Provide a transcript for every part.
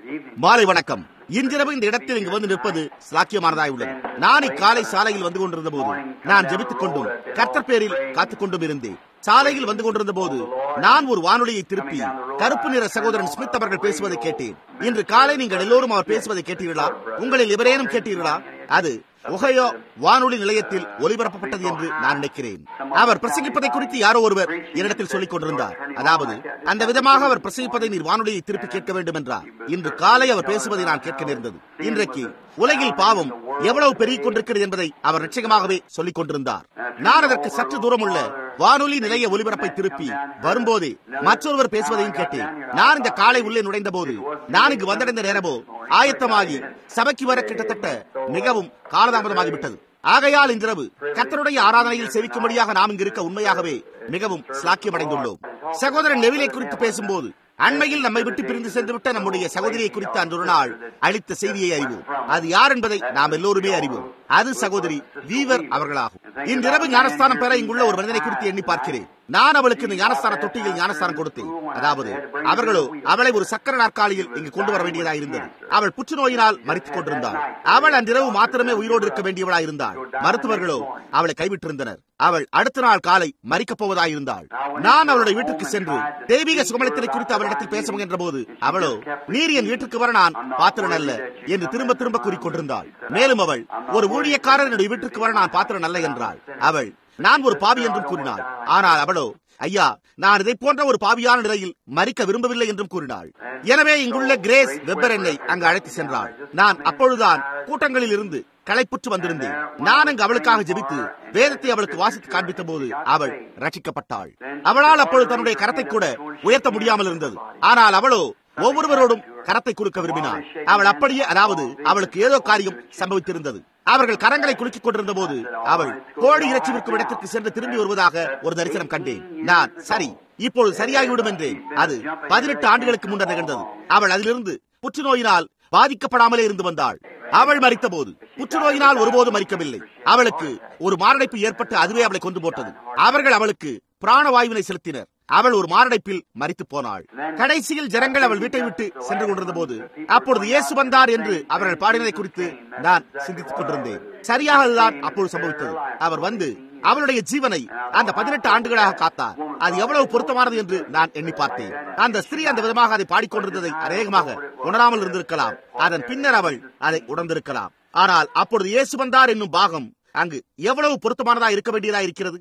மாலை வணக்கம் இன்றிரவு இந்த இடத்தில் இங்கு வந்து நிற்பது சாக்கியமானதாய் உள்ளது நான் இக்காலை சாலையில் வந்து கொண்டிருந்த போது நான் ஜெபித்துக் கொண்டும் கர்த்தர் பேரில் காத்துக் கொண்டும் இருந்தேன் சாலையில் வந்து கொண்டிருந்த போது நான் ஒரு வானொலியை திருப்பி கருப்பு நிற சகோதரன் ஸ்மித் அவர்கள் பேசுவதை கேட்டேன் இன்று காலை நீங்கள் எல்லோரும் அவர் பேசுவதை கேட்டீர்களா உங்களில் எவரேனும் கேட்டீர்களா அது ஒகையோ வானொலி நிலையத்தில் ஒலிபரப்பப்பட்டது என்று நான் நினைக்கிறேன் அவர் பிரசங்கிப்பதை குறித்து யாரோ ஒருவர் என்னிடத்தில் சொல்லிக் கொண்டிருந்தார் அதாவது அந்த விதமாக அவர் பிரசங்கிப்பதை நீர் வானொலியை திருப்பி கேட்க வேண்டும் என்றார் இன்று காலை அவர் பேசுவதை நான் கேட்க நேர்ந்தது இன்றைக்கு உலகில் பாவம் எவ்வளவு பெருகிக் கொண்டிருக்கிறது என்பதை அவர் நிச்சயமாகவே சொல்லிக் கொண்டிருந்தார் நான் அதற்கு சற்று தூரம் உள்ள வானொலி நிலைய ஒலிபரப்பை திருப்பி வரும்போதே மற்றொருவர் பேசுவதையும் கேட்டேன் நான் இந்த காலை உள்ளே நுழைந்த போது நான் இங்கு வந்தடைந்த நேரமோ ஆயத்தமாகி சபைக்கு வர கிட்டத்தட்ட மிகவும் காலதாமதமாகிவிட்டது ஆகையால் இன்றிரவு கத்தருடைய ஆராதனையில் செவிக்கும்படியாக நாம் இங்கு இருக்க உண்மையாகவே மிகவும் ஸ்லாக்கியமடைந்துள்ளோம் சகோதரன் நெவிலை குறித்து பேசும்போது அண்மையில் நம்மை விட்டு பிரிந்து சென்றுவிட்ட நம்முடைய சகோதரியை குறித்த அந்த ஒரு நாள் அளித்த செய்தியை அறிவோம் அது யார் என்பதை நாம் எல்லோருமே அறிவோம் அது சகோதரி வீவர் அவர்களாகும் இன்றிரவு ஞானஸ்தானம் பெற இங்குள்ள ஒரு மனிதனை குறித்து எண்ணி பார்க்கிறேன் நான் அவளுக்கு இந்த ஞானஸ்தான தொட்டியில் ஞானஸ்தானம் கொடுத்தேன் அதாவது அவர்களோ அவளை ஒரு சக்கர நாற்காலியில் இங்கு கொண்டு வர வேண்டியதாக இருந்தது அவள் புற்றுநோயினால் மறித்துக் கொண்டிருந்தாள் அவள் அன்றிரவு மாத்திரமே உயிரோடு இருக்க வேண்டியவளாய் இருந்தாள் மருத்துவர்களோ அவளை கைவிட்டிருந்தனர் அவள் அடுத்த நாள் காலை மறிக்கப் போவதாயிருந்தாள் நான் அவளுடைய வீட்டுக்கு சென்று தெய்வீக சுகமளித்தலை குறித்து அவளிடத்தில் பேச முயன்ற போது அவளோ நீர் என் வீட்டுக்கு வர நான் பாத்திரன் அல்ல என்று திரும்ப திரும்ப கூறிக்கொண்டிருந்தாள் மேலும் அவள் ஒரு ஊழியக்காரர் என்னுடைய வீட்டுக்கு வர நான் பாத்திரன் அல்ல என்றாள் அவள் நான் ஒரு பாவி என்றும் கூறினாள் ஆனால் அவளோ ஐயா நான் இதை போன்ற ஒரு பாவியான நிலையில் மறிக்க விரும்பவில்லை என்றும் கூறினாள் எனவே இங்குள்ள கிரேஸ் வெப்பர் என்னை அங்கு அழைத்து சென்றாள் நான் அப்பொழுதுதான் கூட்டங்களில் இருந்து களைப்புற்று வந்திருந்தேன் நான் அங்கு அவளுக்காக ஜெபித்து வேதத்தை அவளுக்கு வாசித்து காண்பித்த போது அவள் ரட்சிக்கப்பட்டாள் அவளால் அப்பொழுது தன்னுடைய கரத்தை கூட உயர்த்த முடியாமல் இருந்தது ஆனால் அவளோ ஒவ்வொருவரோடும் கரத்தை குலுக்க விரும்பினாள் அவள் அப்படியே அதாவது அவளுக்கு ஏதோ காரியம் சம்பவித்திருந்தது அவர்கள் கரங்களை குலுக்கிக் கொண்டிருந்த போது அவள் கோழி இறைச்சி விற்கும் இடத்திற்கு சென்று திரும்பி வருவதாக ஒரு தரிசனம் கண்டேன் நான் சரி இப்பொழுது சரியாகிவிடும் என்றேன் அது பதினெட்டு ஆண்டுகளுக்கு முன்னர் நிகழ்ந்தது அவள் அதிலிருந்து புற்றுநோயினால் பாதிக்கப்படாமலே இருந்து வந்தாள் அவள் மறித்த போது புற்றுநோயினால் ஒருபோதும் மறிக்கவில்லை அவளுக்கு ஒரு மாரடைப்பு ஏற்பட்டு அதுவே அவளை கொண்டு போட்டது அவர்கள் அவளுக்கு பிராணவாயுவினை செலுத்தினர் அவள் ஒரு மாரடைப்பில் மறித்து போனாள் கடைசியில் ஜனங்கள் அவள் வீட்டை விட்டு சென்று கொண்டிருந்த போது அப்பொழுது இயேசு வந்தார் என்று அவர்கள் பாடினதை குறித்து நான் சிந்தித்துக் கொண்டிருந்தேன் சரியாக அதுதான் அப்பொழுது சம்பவித்தது அவர் வந்து அவளுடைய ஜீவனை அந்த பதினெட்டு ஆண்டுகளாக காத்தார் அது எவ்வளவு பொருத்தமானது என்று நான் எண்ணி பார்த்தேன் அந்த ஸ்திரீ அந்த விதமாக அதை பாடிக்கொண்டிருந்ததை அநேகமாக உணராமல் இருந்திருக்கலாம் அதன் பின்னர் அவள் அதை உணர்ந்திருக்கலாம் ஆனால் அப்பொழுது இயேசு வந்தார் என்னும் பாகம் அங்கு எவ்வளவு பொருத்தமானதா இருக்க வேண்டியதா இருக்கிறது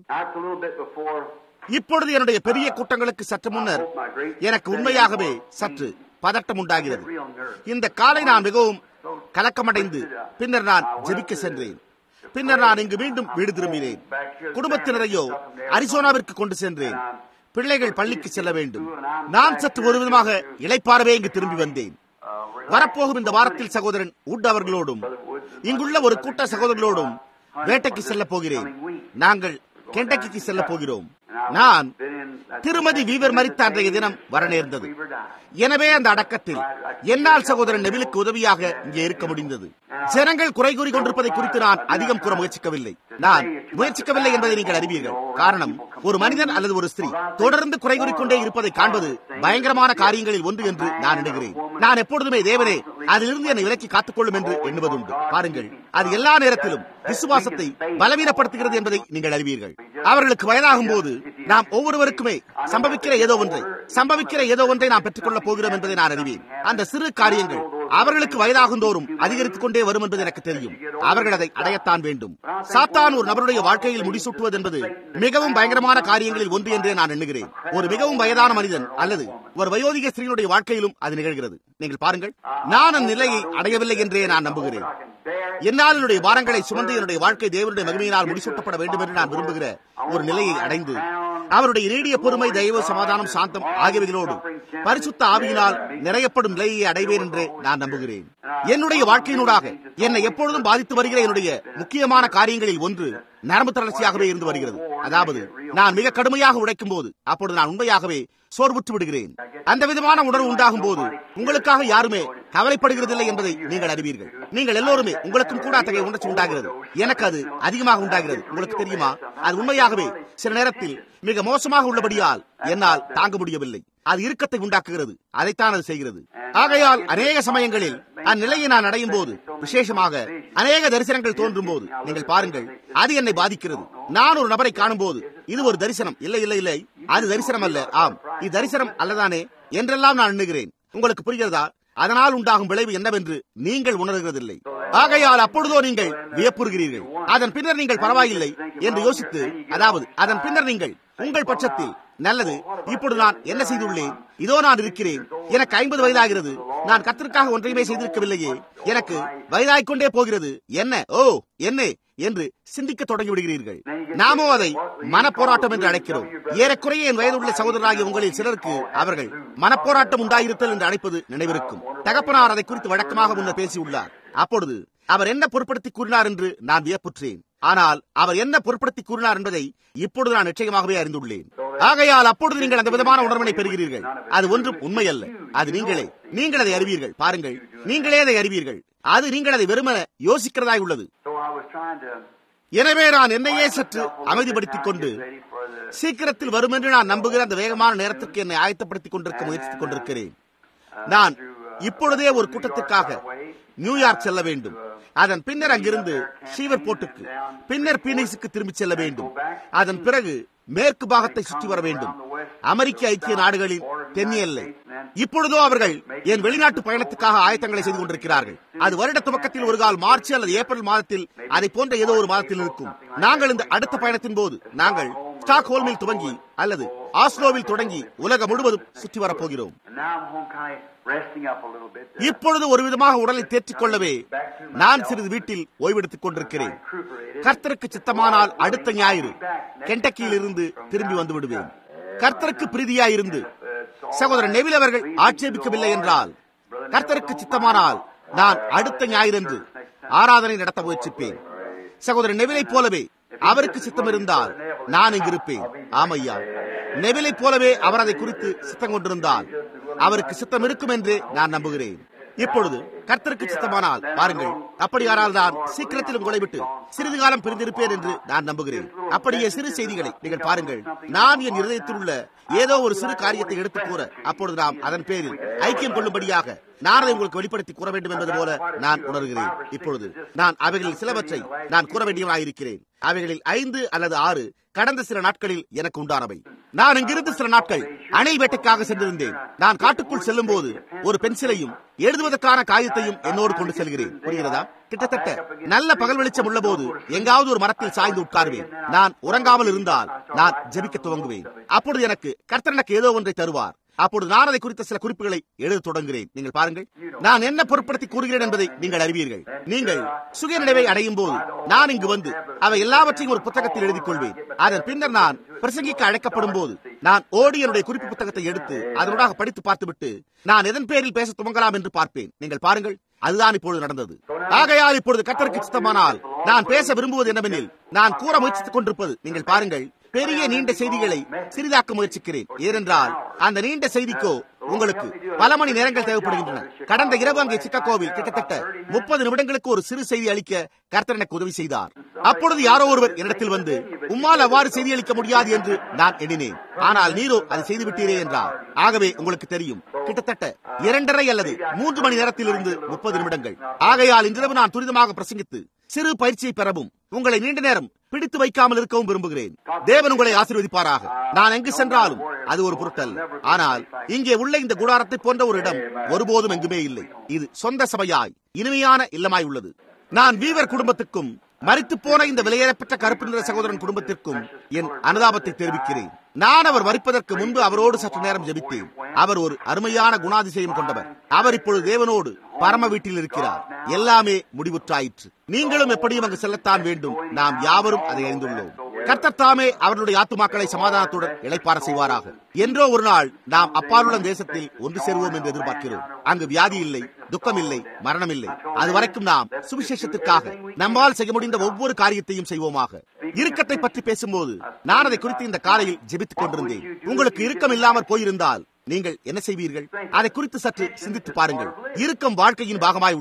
இப்பொழுது என்னுடைய பெரிய கூட்டங்களுக்கு சற்று முன்னர் எனக்கு உண்மையாகவே சற்று பதட்டம் உண்டாகிறது இந்த காலை நான் மிகவும் கலக்கமடைந்து பின்னர் நான் ஜெபிக்க சென்றேன் பின்னர் நான் இங்கு மீண்டும் வீடு திரும்பினேன் குடும்பத்தினரையோ அரிசோனாவிற்கு கொண்டு சென்றேன் பிள்ளைகள் பள்ளிக்கு செல்ல வேண்டும் நான் சற்று ஒரு விதமாக இளைப்பாறவே இங்கு திரும்பி வந்தேன் வரப்போகும் இந்த வாரத்தில் சகோதரன் உட் அவர்களோடும் இங்குள்ள ஒரு கூட்ட சகோதரர்களோடும் வேட்டைக்கு செல்ல போகிறேன் நாங்கள் கெண்டக்கிக்கு செல்ல போகிறோம் நான் திருமதி வீவர் மறித்த அன்றைய தினம் வர நேர்ந்தது எனவே அந்த அடக்கத்தில் என்னால் சகோதரன் நெவிலுக்கு உதவியாக இங்கே இருக்க முடிந்தது ஜனங்கள் குறை கூறி கொண்டிருப்பதை குறித்து நான் அதிகம் கூற முயற்சிக்கவில்லை நான் முயற்சிக்கவில்லை என்பதை நீங்கள் அறிவீர்கள் காரணம் ஒரு மனிதன் அல்லது ஒரு ஸ்திரீ தொடர்ந்து குறை கூறிக்கொண்டே இருப்பதை காண்பது பயங்கரமான காரியங்களில் ஒன்று என்று நான் எண்ணுகிறேன் நான் எப்பொழுதுமே தேவனே அதிலிருந்து என்னை விலக்கி காத்துக்கொள்ளும் என்று எண்ணுவதுண்டு பாருங்கள் அது எல்லா நேரத்திலும் விசுவாசத்தை பலவீனப்படுத்துகிறது என்பதை நீங்கள் அறிவீர்கள் அவர்களுக்கு வயதாகும் போது நாம் ஒவ்வொருவருக்குமே சம்பவிக்கிற ஏதோ ஒன்றை சம்பவிக்கிற ஏதோ ஒன்றை நாம் பெற்றுக்கொள்ளப் போகிறோம் என்பதை நான் அறிவேன் அந்த சிறு காரியங்கள் அவர்களுக்கு வயதாகும் தோறும் அதிகரித்துக் கொண்டே வரும் என்பது எனக்கு தெரியும் அவர்கள் அதை அடையத்தான் வேண்டும் சாத்தான் ஒரு நபருடைய வாழ்க்கையில் முடிசூட்டுவது என்பது மிகவும் பயங்கரமான காரியங்களில் ஒன்று என்றே நான் எண்ணுகிறேன் ஒரு மிகவும் வயதான மனிதன் அல்லது ஒரு வயோதிக ஸ்திரீனுடைய வாழ்க்கையிலும் அது நிகழ்கிறது நீங்கள் பாருங்கள் நான் அந்த நிலையை அடையவில்லை என்றே நான் நம்புகிறேன் என்னால் என்னுடைய வாரங்களை சுமந்து என்னுடைய வாழ்க்கை தேவனுடைய மகிமையினால் முடிசூட்டப்பட வேண்டும் என்று நான் விரும்புகிற ஒரு நிலையை அடைந்து அவருடைய நீடிய பொறுமை தயவு சமாதானம் சாந்தம் ஆகியவைகளோடு பரிசுத்த ஆவியினால் நிறையப்படும் நிலையை அடைவேன் என்று நான் நம்புகிறேன் என்னுடைய வாழ்க்கையினூடாக என்னை எப்பொழுதும் பாதித்து வருகிற என்னுடைய முக்கியமான காரியங்களில் ஒன்று நரம்பு தளர்ச்சியாகவே இருந்து வருகிறது அதாவது நான் மிக கடுமையாக உழைக்கும் போது அப்பொழுது நான் உண்மையாகவே சோர்வுற்று விடுகிறேன் அந்த விதமான உணர்வு உண்டாகும் போது உங்களுக்காக யாருமே கவலைப்படுகிறதில்லை என்பதை நீங்கள் அறிவீர்கள் நீங்கள் எல்லோருமே உங்களுக்கும் கூட அத்தகைய உணர்ச்சி உண்டாகிறது எனக்கு அது அதிகமாக உண்டாகிறது உங்களுக்கு தெரியுமா அது உண்மையாகவே சில நேரத்தில் மிக மோசமாக உள்ளபடியால் என்னால் தாங்க முடியவில்லை அது இறுக்கத்தை உண்டாக்குகிறது அதைத்தான் அது செய்கிறது ஆகையால் அநேக சமயங்களில் அந்நிலையை நான் அடையும் போது விசேஷமாக அநேக தரிசனங்கள் தோன்றும் போது நீங்கள் பாருங்கள் அது என்னை பாதிக்கிறது நான் ஒரு நபரை காணும் போது இது ஒரு தரிசனம் இல்லை இல்லை இல்லை அது தரிசனம் அல்ல ஆம் இது தரிசனம் அல்லதானே என்றெல்லாம் நான் எண்ணுகிறேன் உங்களுக்கு புரிகிறதா அதனால் உண்டாகும் விளைவு என்னவென்று நீங்கள் உணர்கிறதில்லை ஆகையால் அப்பொழுதோ நீங்கள் வியப்புறுகிறீர்கள் அதன் பின்னர் நீங்கள் பரவாயில்லை என்று யோசித்து அதாவது அதன் பின்னர் நீங்கள் உங்கள் பட்சத்தில் நல்லது இப்பொழுது நான் என்ன செய்துள்ளேன் இதோ நான் இருக்கிறேன் எனக்கு ஐம்பது வயதாகிறது நான் கத்திற்காக ஒன்றையுமே செய்திருக்கவில்லையே எனக்கு வயதாகிக் கொண்டே போகிறது என்ன ஓ என்ன என்று சிந்திக்க தொடங்கி விடுகிறீர்கள் நாமோ அதை மனப்போராட்டம் என்று அழைக்கிறோம் ஏறக்குறைய என் வயதுள்ள சகோதரராகிய உங்களில் சிலருக்கு அவர்கள் மனப்போராட்டம் உண்டாயிருத்தல் என்று அழைப்பது நினைவிருக்கும் தகப்பனார் அதை குறித்து வழக்கமாக முன்னர் பேசியுள்ளார் அப்பொழுது அவர் என்ன பொருட்படுத்தி கூறினார் என்று நான் வியப்புற்றேன் ஆனால் அவர் என்ன பொருட்படுத்தி கூறினார் என்பதை இப்பொழுது நான் நிச்சயமாகவே அறிந்துள்ளேன் ஆகையால் அப்பொழுது நீங்கள் அந்த விதமான உணர்வினை பெறுகிறீர்கள் அது ஒன்றும் உண்மை அல்ல அது நீங்களே நீங்கள் அதை அறிவீர்கள் பாருங்கள் நீங்களே அதை அறிவீர்கள் அது நீங்கள் அதை வெறுமன யோசிக்கிறதாய் உள்ளது எனவே நான் என்னையே சற்று அமைதிப்படுத்திக் கொண்டு சீக்கிரத்தில் வரும் என்று நான் நம்புகிற அந்த வேகமான நேரத்திற்கு என்னை ஆயத்தப்படுத்திக் கொண்டிருக்க முயற்சித்துக் கொண்டிருக்கிறேன் நான் இப்பொழுதே ஒரு கூட்டத்திற்காக நியூயார்க் செல்ல வேண்டும் அதன் பின்னர் அங்கிருந்து ஷீவர் போர்ட்டுக்கு பின்னர் பீனிக்ஸுக்கு திரும்பிச் செல்ல வேண்டும் அதன் பிறகு மேற்கு பாகத்தை சுற்றி வர வேண்டும் அமெரிக்க ஐக்கிய நாடுகளின் தென் எல்லை இப்பொழுதோ அவர்கள் என் வெளிநாட்டு பயணத்துக்காக ஆயத்தங்களை செய்து கொண்டிருக்கிறார்கள் அது வருட துவக்கத்தில் ஒரு கால் மார்ச் அல்லது ஏப்ரல் மாதத்தில் அதை போன்ற ஏதோ ஒரு மாதத்தில் இருக்கும் நாங்கள் இந்த அடுத்த பயணத்தின் போது நாங்கள் ஸ்டாக் ஹோல்மில் துவங்கி அல்லது ஆஸ்லோவில் தொடங்கி உலகம் முழுவதும் சுற்றி வரப்போகிறோம் இப்பொழுது ஒரு விதமாக உடலை தேற்றிக் கொள்ளவே நான் சிறிது வீட்டில் ஓய்வெடுத்துக் கொண்டிருக்கிறேன் கர்த்தருக்கு சித்தமானால் அடுத்த ஞாயிறு கெண்டக்கியில் இருந்து திரும்பி வந்து விடுவேன் கர்த்தருக்கு பிரீதியாயிருந்து சகோதரர் நெவில் அவர்கள் ஆட்சேபிக்கவில்லை என்றால் கர்த்தருக்கு சித்தமானால் நான் அடுத்த ஞாயிறன்று ஆராதனை நடத்த முயற்சிப்பேன் சகோதரர் நெவிலை போலவே அவருக்கு சித்தம் இருந்தால் நான் இங்கிருப்பேன் ஆமையா நெவிலை போலவே அவர் அதை குறித்து சித்தம் கொண்டிருந்தால் அவருக்கு சித்தம் இருக்கும் என்று நான் நம்புகிறேன் இப்பொழுது கர்த்தருக்கு சித்தமானால் பாருங்கள் அப்படி யாரால் தான் சீக்கிரத்தில் உங்களை விட்டு சிறிது காலம் பிரிந்திருப்பேன் என்று நான் நம்புகிறேன் அப்படியே சிறு செய்திகளை நீங்கள் பாருங்கள் நான் என் இருதயத்தில் உள்ள ஏதோ ஒரு சிறு காரியத்தை எடுத்து கூற அப்பொழுது நாம் அதன் பேரில் ஐக்கியம் கொள்ளும்படியாக நான் அதை உங்களுக்கு வெளிப்படுத்தி கூற வேண்டும் என்பது போல நான் உணர்கிறேன் இப்பொழுது நான் அவைகளில் சிலவற்றை நான் கூற வேண்டியவனாயிருக்கிறேன் அவைகளில் ஐந்து அல்லது ஆறு கடந்த சில நாட்களில் எனக்கு உண்டானவை நான் இங்கிருந்து சில நாட்கள் அணில் வேட்டைக்காக சென்றிருந்தேன் நான் காட்டுக்குள் செல்லும் போது ஒரு பென்சிலையும் எழுதுவதற்கான காயத்தையும் என்னோடு கொண்டு செல்கிறேன் புரிகிறதா கிட்டத்தட்ட நல்ல பகல் வெளிச்சம் உள்ள போது எங்காவது ஒரு மரத்தில் சாய்ந்து உட்காருவேன் நான் உறங்காமல் இருந்தால் நான் ஜெபிக்க துவங்குவேன் அப்பொழுது எனக்கு கர்த்தர் எனக்கு ஏதோ ஒன்றை தருவார் அப்பொழுது நான் அதை குறித்த சில குறிப்புகளை எழுத தொடங்குகிறேன் நீங்கள் பாருங்கள் நான் என்ன பொருட்படுத்தி கூறுகிறேன் என்பதை நீங்கள் அறிவீர்கள் நீங்கள் சுய நினைவை அடையும் போது நான் இங்கு வந்து அவை எல்லாவற்றையும் ஒரு புத்தகத்தில் எழுதிக் கொள்வேன் அதன் பின்னர் நான் பிரசங்கிக்க அழைக்கப்படும் போது நான் ஓடி என்னுடைய குறிப்பு புத்தகத்தை எடுத்து அதனூடாக படித்து பார்த்துவிட்டு நான் எதன் பேரில் பேச துவங்கலாம் என்று பார்ப்பேன் நீங்கள் பாருங்கள் அதுதான் இப்பொழுது நடந்தது ஆகையால் இப்பொழுது கத்தருக்கு சித்தமானால் நான் பேச விரும்புவது என்னவெனில் நான் கூற முயற்சித்துக் கொண்டிருப்பது நீங்கள் பாருங்கள் பெரிய நீண்ட செய்திகளை சிறிதாக்க முயற்சிக்கிறேன் ஏனென்றால் அந்த நீண்ட செய்திக்கோ உங்களுக்கு பல மணி நேரங்கள் தேவைப்படுகின்றன கடந்த இரவு அங்கே சிக்காகோவில் கிட்டத்தட்ட முப்பது நிமிடங்களுக்கு ஒரு சிறு செய்தி அளிக்க கர்த்தர் எனக்கு உதவி செய்தார் அப்பொழுது யாரோ ஒருவர் என்னிடத்தில் வந்து உம்மால் அவ்வாறு செய்தி அளிக்க முடியாது என்று நான் எண்ணினேன் ஆனால் நீரோ அதை செய்து விட்டீரே என்றார் ஆகவே உங்களுக்கு தெரியும் கிட்டத்தட்ட இரண்டரை அல்லது மூன்று மணி நேரத்தில் இருந்து முப்பது நிமிடங்கள் ஆகையால் இன்றிரவு நான் துரிதமாக பிரசங்கித்து சிறு பயிற்சியை பெறவும் உங்களை நீண்ட நேரம் பிடித்து வைக்காமல் இருக்கவும் விரும்புகிறேன் தேவன் உங்களை ஆசீர்வதிப்பாராக நான் எங்கு சென்றாலும் அது ஒரு பொருட்டல் ஆனால் இங்கே உள்ள இந்த குடாரத்தை போன்ற ஒரு இடம் ஒருபோதும் எங்குமே இல்லை இது சொந்த சபையாய் இனிமையான இல்லமாய் உள்ளது நான் வீவர் குடும்பத்துக்கும் மறித்து போன இந்த விலையேறப்பட்ட கருப்பு நிற சகோதரன் குடும்பத்திற்கும் என் அனுதாபத்தை தெரிவிக்கிறேன் நான் அவர் மறிப்பதற்கு முன்பு அவரோடு சற்று நேரம் ஜெபித்தேன் அவர் ஒரு அருமையான குணாதிசயம் கொண்டவர் அவர் இப்பொழுது தேவனோடு பரம வீட்டில் இருக்கிறார் எல்லாமே முடிவுற்றாயிற்று நீங்களும் எப்படியும் அங்கு செல்லத்தான் வேண்டும் நாம் யாவரும் அதை அறிந்துள்ளோம் கர்த்தர் தாமே அவர்களுடைய ஆத்துமாக்களை சமாதானத்துடன் இழைப்பார செய்வாராக என்றோ ஒரு நாள் நாம் அப்பாலுள்ள தேசத்தில் ஒன்று சேருவோம் என்று எதிர்பார்க்கிறோம் அங்கு வியாதி இல்லை துக்கம் இல்லை மரணம் இல்லை அது வரைக்கும் நாம் சுவிசேஷத்திற்காக நம்மால் செய்ய முடிந்த ஒவ்வொரு காரியத்தையும் செய்வோமாக இறுக்கத்தை பற்றி பேசும்போது நான் அதை குறித்து இந்த காலையில் ஜெபித்துக் கொண்டிருந்தேன் உங்களுக்கு இறுக்கம் இல்லாமற் போயிருந்தால் நீங்கள் என்ன செய்வீர்கள் அதை குறித்து சற்று சிந்தித்து பாருங்கள் இறுக்கம் வாழ்க்கையின் பாகமாய் உள்ளது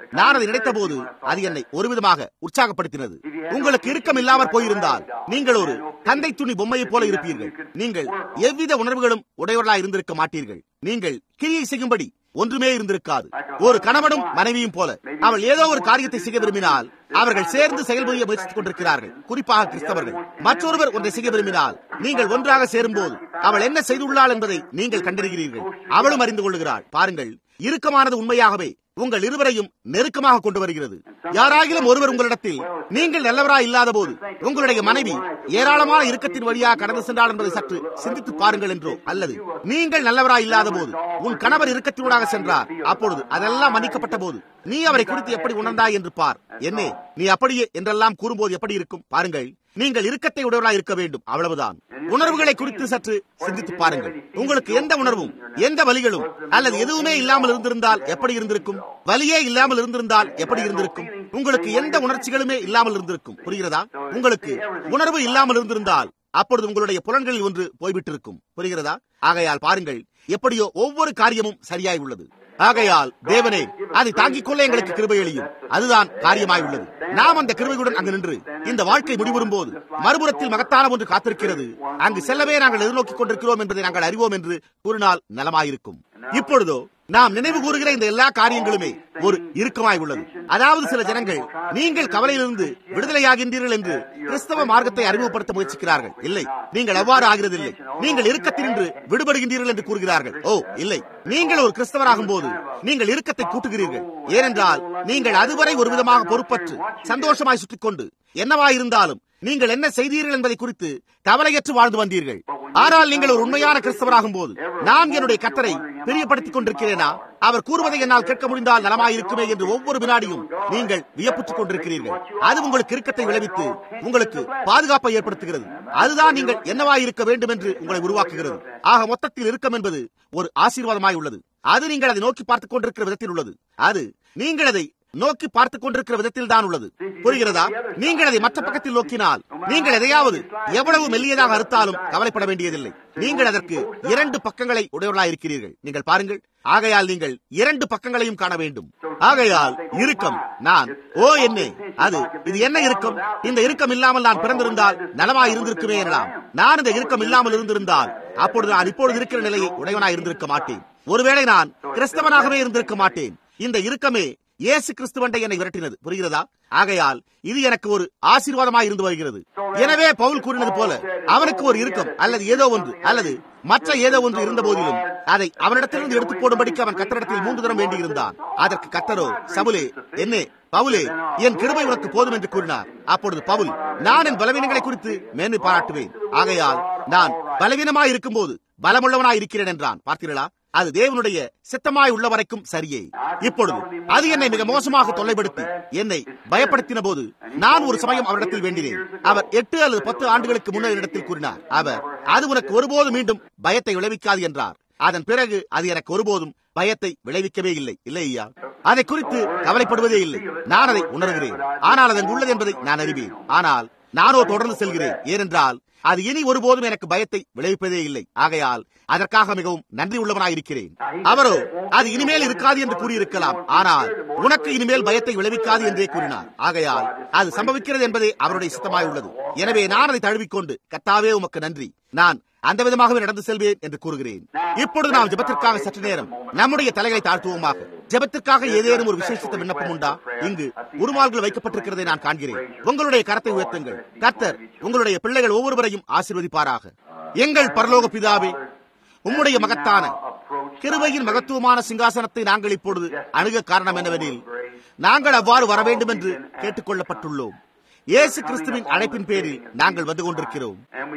நான் அதை நினைத்த போது அது என்னை ஒரு விதமாக உற்சாகப்படுத்தினது உங்களுக்கு இறுக்கம் இல்லாமற் போயிருந்தால் நீங்கள் ஒரு கந்தை துணி பொம்மையைப் போல இருப்பீர்கள் நீங்கள் எவ்வித உணர்வுகளும் உடையவர்களாக இருந்திருக்க மாட்டீர்கள் நீங்கள் கிரியை செய்யும்படி ஒன்றுமே இருந்திருக்காது ஒரு கணவனும் மனைவியும் போல அவள் ஏதோ ஒரு காரியத்தை செய்ய விரும்பினால் அவர்கள் சேர்ந்து செயல்புரிய முயற்சித்துக் கொண்டிருக்கிறார்கள் குறிப்பாக கிறிஸ்தவர்கள் மற்றொருவர் ஒன்றை செய்ய விரும்பினால் நீங்கள் ஒன்றாக சேரும்போது அவள் என்ன செய்துள்ளாள் என்பதை நீங்கள் கண்டறிகிறீர்கள் அவளும் அறிந்து கொள்கிறாள் பாருங்கள் இறுக்கமானது உண்மையாகவே உங்கள் இருவரையும் நெருக்கமாக கொண்டு வருகிறது யாராகிலும் ஒருவர் உங்களிடத்தில் நீங்கள் நல்லவராய் இல்லாத போது உங்களுடைய மனைவி ஏராளமான இறுக்கத்தின் வழியாக கடந்து சென்றாள் என்பதை சற்று சிந்தித்து பாருங்கள் என்றோ அல்லது நீங்கள் நல்லவராய் இல்லாத போது உன் கணவர் இறுக்கத்தினூடாக சென்றார் அப்பொழுது அதெல்லாம் மன்னிக்கப்பட்ட போது நீ அவரை குறித்து எப்படி உணர்ந்தாய் என்று பார் என்னே நீ அப்படியே என்றெல்லாம் கூறும்போது எப்படி இருக்கும் பாருங்கள் நீங்கள் இறுக்கத்தை உடையவராய் இருக்க வேண்டும் அவ்வளவுதான் உணர்வுகளை குறித்து சற்று சிந்தித்து பாருங்கள் உங்களுக்கு எந்த உணர்வும் எந்த வலிகளும் அல்லது எதுவுமே இல்லாமல் இருந்திருந்தால் எப்படி இருந்திருக்கும் வலியே இல்லாமல் இருந்திருந்தால் எப்படி இருந்திருக்கும் உங்களுக்கு எந்த உணர்ச்சிகளுமே இல்லாமல் இருந்திருக்கும் புரிகிறதா உங்களுக்கு உணர்வு இல்லாமல் இருந்திருந்தால் அப்பொழுது உங்களுடைய புலன்களில் ஒன்று போய்விட்டிருக்கும் புரிகிறதா ஆகையால் பாருங்கள் எப்படியோ ஒவ்வொரு காரியமும் சரியாய் உள்ளது ஆகையால் தேவனே அதை தாங்கிக் கொள்ள எங்களுக்கு கிருபையளியும் அதுதான் காரியமாய் உள்ளது நாம் அந்த கிருபையுடன் அங்கு நின்று இந்த வாழ்க்கை முடிவரும் போது மறுபுறத்தில் மகத்தான ஒன்று காத்திருக்கிறது அங்கு செல்லவே நாங்கள் எதிர்நோக்கிக் கொண்டிருக்கிறோம் என்பதை நாங்கள் அறிவோம் என்று கூறினால் நலமாயிருக்கும் இப்பொழுதோ நாம் நினைவு கூறுகிற இந்த எல்லா காரியங்களுமே ஒரு இறுக்கமாய் உள்ளது அதாவது சில ஜனங்கள் நீங்கள் கவலையிலிருந்து விடுதலையாகின்றீர்கள் என்று கிறிஸ்தவ மார்க்கத்தை அறிமுகப்படுத்த முயற்சிக்கிறார்கள் இல்லை நீங்கள் அவ்வாறு ஆகிறதில்லை நீங்கள் இறுக்கத்தினின்று விடுபடுகின்றீர்கள் என்று கூறுகிறார்கள் ஓ இல்லை நீங்கள் ஒரு கிறிஸ்தவராகும் போது நீங்கள் இறுக்கத்தை கூட்டுகிறீர்கள் ஏனென்றால் நீங்கள் அதுவரை ஒரு விதமாக பொறுப்பற்று சந்தோஷமாய் சுற்றிக் கொண்டு என்னவாயிருந்தாலும் நீங்கள் என்ன செய்தீர்கள் என்பதை குறித்து கவலையற்று வாழ்ந்து வந்தீர்கள் ஆனால் நீங்கள் ஒரு உண்மையான கிறிஸ்தவராகும் போது நான் என்னுடைய கத்தரை பிரியப்படுத்திக் கொண்டிருக்கிறேனா அவர் கூறுவதை என்னால் கேட்க முடிந்தால் நலமாயிருக்குமே என்று ஒவ்வொரு வினாடியும் நீங்கள் வியப்புற்றுக் கொண்டிருக்கிறீர்கள் அது உங்களுக்கு இறுக்கத்தை விளைவித்து உங்களுக்கு பாதுகாப்பை ஏற்படுத்துகிறது அதுதான் நீங்கள் என்னவாயிருக்க வேண்டும் என்று உங்களை உருவாக்குகிறது ஆக மொத்தத்தில் இறுக்கம் என்பது ஒரு ஆசீர்வாதமாய் உள்ளது அது நீங்கள் அதை நோக்கி பார்த்துக் கொண்டிருக்கிற விதத்தில் உள்ளது அது நீங்கள் அதை நோக்கி பார்த்துக் கொண்டிருக்கிற விதத்தில் தான் உள்ளது புரிகிறதா நீங்கள் அதை மற்ற பக்கத்தில் நோக்கினால் நீங்கள் எதையாவது எவ்வளவு மெல்லியதாக அறுத்தாலும் கவலைப்பட வேண்டியதில்லை நீங்கள் அதற்கு இரண்டு பக்கங்களை உடையவர்களாக இருக்கிறீர்கள் நீங்கள் பாருங்கள் ஆகையால் நீங்கள் இரண்டு பக்கங்களையும் காண வேண்டும் ஆகையால் இறுக்கம் நான் ஓ என்ன அது இது என்ன இறுக்கம் இந்த இறுக்கம் இல்லாமல் நான் பிறந்திருந்தால் நலமாய் இருந்திருக்குமே எனலாம் நான் இந்த இறுக்கம் இல்லாமல் இருந்திருந்தால் அப்பொழுது நான் இப்பொழுது இருக்கிற நிலையை உடையவனாய் இருந்திருக்க மாட்டேன் ஒருவேளை நான் கிறிஸ்தவனாகவே இருந்திருக்க மாட்டேன் இந்த இறுக்கமே இயேசு கிறிஸ்துவண்டை என்னை விரட்டினது புரிகிறதா ஆகையால் இது எனக்கு ஒரு ஆசீர்வாதமாய் இருந்து வருகிறது எனவே பவுல் கூறினது போல அவனுக்கு ஒரு இறுக்கம் அல்லது ஏதோ ஒன்று அல்லது மற்ற ஏதோ ஒன்று இருந்த போதிலும் அதை அவனிடத்திலிருந்து எடுத்து போடும்படிக்கு அவன் கத்தரிடத்தில் மூன்று தரம் வேண்டியிருந்தான் அதற்கு கத்தரோ சபுலே என்னே பவுலே என் கிருபை உனக்கு போதும் என்று கூறினார் அப்பொழுது பவுல் நான் என் பலவீனங்களை குறித்து மேன்மை பாராட்டுவேன் ஆகையால் நான் பலவீனமாய் இருக்கும் போது பலமுள்ளவனாய் இருக்கிறேன் என்றான் பார்த்தீர்களா அது தேவனுடைய சித்தமாய் உள்ள வரைக்கும் சரியே இப்பொழுது அது என்னை மிக மோசமாக தொல்லைப்படுத்தி என்னை பயப்படுத்தின போது நான் ஒரு சமயம் அவரிடத்தில் வேண்டினேன் அவர் எட்டு அல்லது பத்து ஆண்டுகளுக்கு முன்னர் இடத்தில் கூறினார் அவர் அது உனக்கு ஒருபோதும் மீண்டும் பயத்தை விளைவிக்காது என்றார் அதன் பிறகு அது எனக்கு ஒருபோதும் பயத்தை விளைவிக்கவே இல்லை இல்லை ஐயா அதை குறித்து கவலைப்படுவதே இல்லை நான் அதை உணர்கிறேன் ஆனால் அதன் உள்ளது என்பதை நான் அறிவேன் ஆனால் நானோ தொடர்ந்து செல்கிறேன் ஏனென்றால் அது இனி ஒருபோதும் எனக்கு பயத்தை விளைவிப்பதே இல்லை ஆகையால் அதற்காக மிகவும் நன்றி உள்ளவனாயிருக்கிறேன் அவரோ அது இனிமேல் இருக்காது என்று கூறியிருக்கலாம் ஆனால் உனக்கு இனிமேல் பயத்தை விளைவிக்காது என்றே கூறினார் ஆகையால் அது சம்பவிக்கிறது என்பதே அவருடைய சித்தமாய் உள்ளது எனவே நான் அதை தழுவிக்கொண்டு கத்தாவே உமக்கு நன்றி நான் அந்த விதமாகவே நடந்து செல்வேன் என்று கூறுகிறேன் இப்பொழுது நாம் ஜெபத்திற்காக சற்று நேரம் நம்முடைய தலைகளை தாழ்த்துவோமாக ஜெபத்திற்காக ஏதேனும் ஒரு விசேஷத்த விண்ணப்பம் உண்டா இங்கு உருமால்கள் வைக்கப்பட்டிருக்கிறதை நான் காண்கிறேன் உங்களுடைய கரத்தை உயர்த்துங்கள் கர்த்தர் உங்களுடைய பிள்ளைகள் ஒவ்வொருவரையும் ஆசீர்வதிப்பாராக எங்கள் பரலோக பிதாவே உம்முடைய மகத்தான கிருபையின் மகத்துவமான சிங்காசனத்தை நாங்கள் இப்பொழுது அணுக காரணம் என்னவெனில் நாங்கள் அவ்வாறு வர வேண்டும் என்று கேட்டுக் கொள்ளப்பட்டுள்ளோம் இயேசு கிறிஸ்துவின் அழைப்பின் பேரில் நாங்கள் வந்து கொண்டிருக்கிறோம்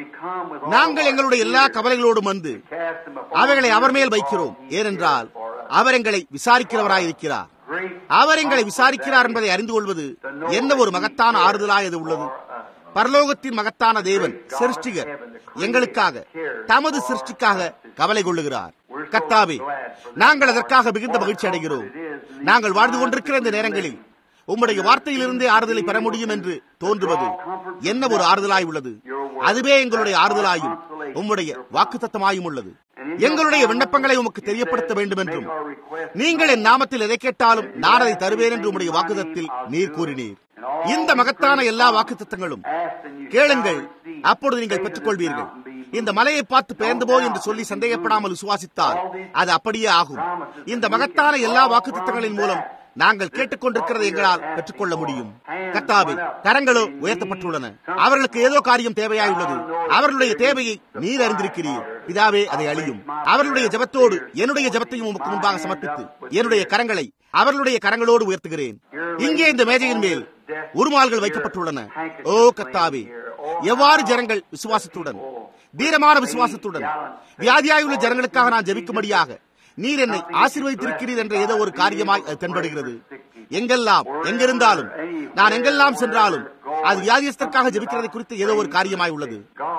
நாங்கள் எங்களுடைய எல்லா கவலைகளோடும் வந்து அவைகளை அவர் மேல் வைக்கிறோம் ஏனென்றால் அவர் எங்களை விசாரிக்கிறவராயிருக்கிறார் அவர் எங்களை விசாரிக்கிறார் என்பதை அறிந்து கொள்வது என்ன ஒரு மகத்தான ஆறுதலாய் அது உள்ளது பரலோகத்தின் மகத்தான தேவன் சிருஷ்டிகர் எங்களுக்காக தமது சிருஷ்டிக்காக கவலை கொள்ளுகிறார் கத்தாவே நாங்கள் அதற்காக மிகுந்த மகிழ்ச்சி அடைகிறோம் நாங்கள் வாழ்ந்து கொண்டிருக்கிற இந்த நேரங்களில் உம்முடைய வார்த்தையிலிருந்தே ஆறுதலை பெற முடியும் என்று தோன்றுவது என்ன ஒரு ஆறுதலாய் உள்ளது அதுவே எங்களுடைய ஆறுதலாயும் உம்முடைய வாக்குத்தத்தமாயும் உள்ளது எங்களுடைய விண்ணப்பங்களை உமக்கு தெரியப்படுத்த வேண்டும் என்றும் நீங்கள் என் நாமத்தில் எதை கேட்டாலும் நான் அதை தருவேன் என்று உம்முடைய வாக்குதத்தில் நீர் கூறினீர் இந்த மகத்தான எல்லா வாக்குத்தத்தங்களும் கேளுங்கள் அப்பொழுது நீங்கள் பெற்றுக்கொள்வீர்கள் இந்த மலையை பார்த்து பெயர்ந்து போய் என்று சொல்லி சந்தேகப்படாமல் விசுவாசித்தால் அது அப்படியே ஆகும் இந்த மகத்தான எல்லா வாக்குத்தத்தங்களின் மூலம் நாங்கள் கேட்டுக்கொண்டிருக்கிறதை எங்களால் பெற்றுக்கொள்ள முடியும் கத்தாவே கரங்களோ உயர்த்தப்பட்டுள்ளன அவர்களுக்கு ஏதோ காரியம் தேவையாயுள்ளது அவர்களுடைய தேவையை நீர் அறிந்திருக்கிறீர் பிதாவே அதை அழியும் அவர்களுடைய ஜபத்தோடு என்னுடைய ஜபத்தையும் உமக்கு முன்பாக சமர்ப்பித்து என்னுடைய கரங்களை அவர்களுடைய கரங்களோடு உயர்த்துகிறேன் இங்கே இந்த மேஜையின் மேல் உருமால்கள் வைக்கப்பட்டுள்ளன ஓ கத்தாவே எவ்வாறு ஜனங்கள் விசுவாசத்துடன் தீரமான விசுவாசத்துடன் வியாதியாயுள்ள ஜனங்களுக்காக நான் ஜெபிக்கும்படியாக நீர் என்னை ஆசீர்வதித்திருக்கிறீர் என்ற ஏதோ ஒரு காரியமாய் அது தென்படுகிறது எங்கெல்லாம் எங்கிருந்தாலும் நான் எங்கெல்லாம் சென்றாலும் அது வியாதியஸ்தற்காக ஜெபிக்கிறதை குறித்து ஏதோ ஒரு காரியமாய் உள்ளது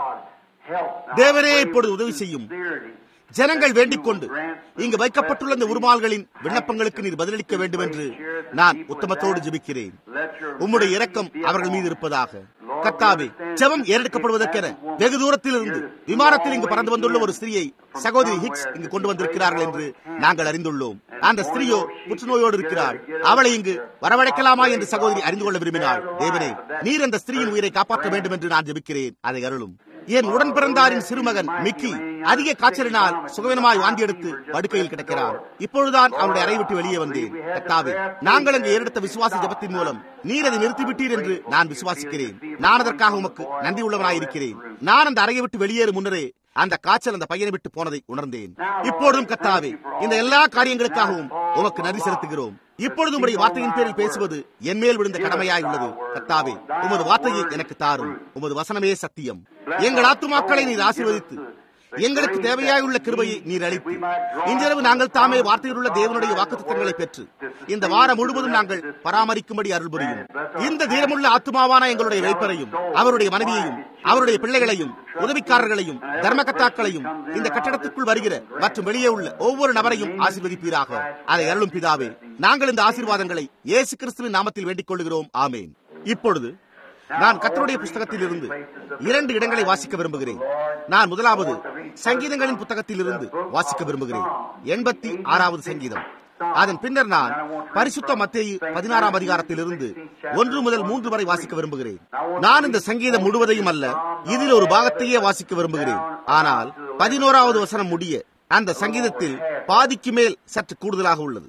தேவரே இப்பொழுது உதவி செய்யும் ஜனங்கள் வேண்டிக் கொண்டு இங்கு வைக்கப்பட்டுள்ள இந்த உருமால்களின் விண்ணப்பங்களுக்கு நீர் பதிலளிக்க வேண்டும் என்று நான் உத்தமத்தோடு ஜெபிக்கிறேன் உம்முடைய இரக்கம் அவர்கள் மீது இருப்பதாக கத்தாவே ஜெபம் ஏறெடுக்கப்படுவதற்கென வெகு தூரத்தில் இருந்து விமானத்தில் இங்கு பறந்து வந்துள்ள ஒரு ஸ்திரியை சகோதரி ஹிக்ஸ் இங்கு கொண்டு வந்திருக்கிறார்கள் என்று நாங்கள் அறிந்துள்ளோம் அந்த ஸ்திரீயோ புற்றுநோயோடு இருக்கிறார் அவளை இங்கு வரவழைக்கலாமா என்று சகோதரி அறிந்து கொள்ள விரும்பினாள் தேவனே நீர் அந்த ஸ்திரீயின் உயிரை காப்பாற்ற வேண்டும் என்று நான் ஜெபிக்கிறேன் அதை அருளும் என் உடன் பிறந்தாரின் சிறுமகன் மிக்கி அதிக காய்ச்சலினால் சுகவீனமாய் வாந்தி எடுத்து படுக்கையில் கிடக்கிறான் இப்பொழுதுதான் அவனுடைய அறை விட்டு வெளியே வந்தேன் கத்தாவே நாங்கள் அங்கு ஏறெடுத்த விசுவாச ஜபத்தின் மூலம் நீர் அதை நிறுத்திவிட்டீர் என்று நான் விசுவாசிக்கிறேன் நான் அதற்காக உமக்கு நன்றி உள்ளவனாயிருக்கிறேன் நான் அந்த அறையை விட்டு வெளியேறும் முன்னரே அந்த காய்ச்சல் அந்த பையனை விட்டு போனதை உணர்ந்தேன் இப்பொழுதும் கத்தாவே இந்த எல்லா காரியங்களுக்காகவும் உமக்கு நன்றி செலுத்துகிறோம் இப்பொழுது உடைய வார்த்தையின் பேரில் பேசுவது என் மேல் விழுந்த கடமையாய் உள்ளது கத்தாவே உமது வார்த்தையை எனக்கு தாரும் உமது வசனமே சத்தியம் எங்கள் ஆத்துமாக்களை நீர் ஆசீர்வதித்து எங்களுக்கு தேவையாயுள்ள கிருபையை நீர் அளித்து இன்றிரவு நாங்கள் தாமே வார்த்தையில் உள்ள தேவனுடைய வாக்குத்தங்களை பெற்று இந்த வாரம் முழுவதும் நாங்கள் பராமரிக்கும்படி அருள் புரியும் இந்த தீரமுள்ள ஆத்மாவான எங்களுடைய வைப்பரையும் அவருடைய மனைவியையும் அவருடைய பிள்ளைகளையும் உதவிக்காரர்களையும் தர்மகத்தாக்களையும் இந்த கட்டடத்துக்குள் வருகிற மற்றும் வெளியே உள்ள ஒவ்வொரு நபரையும் ஆசீர்வதிப்பீராக அதை அருளும் பிதாவே நாங்கள் இந்த ஆசீர்வாதங்களை இயேசு கிறிஸ்துவின் நாமத்தில் வேண்டிக் கொள்கிறோம் ஆமேன் இப்பொழுது நான் கத்தருடைய புஸ்தகத்தில் இருந்து இரண்டு இடங்களை வாசிக்க விரும்புகிறேன் நான் முதலாவது சங்கீதங்களின் புத்தகத்தில் இருந்து வாசிக்க விரும்புகிறேன் எண்பத்தி ஆறாவது சங்கீதம் அதன் பின்னர் நான் பரிசுத்த மத்தேயு பதினாறாம் அதிகாரத்தில் இருந்து ஒன்று முதல் மூன்று வரை வாசிக்க விரும்புகிறேன் நான் இந்த சங்கீதம் முழுவதையும் அல்ல இதில் ஒரு பாகத்தையே வாசிக்க விரும்புகிறேன் ஆனால் பதினோராவது வசனம் முடிய அந்த சங்கீதத்தில் பாதிக்கு மேல் சற்று கூடுதலாக உள்ளது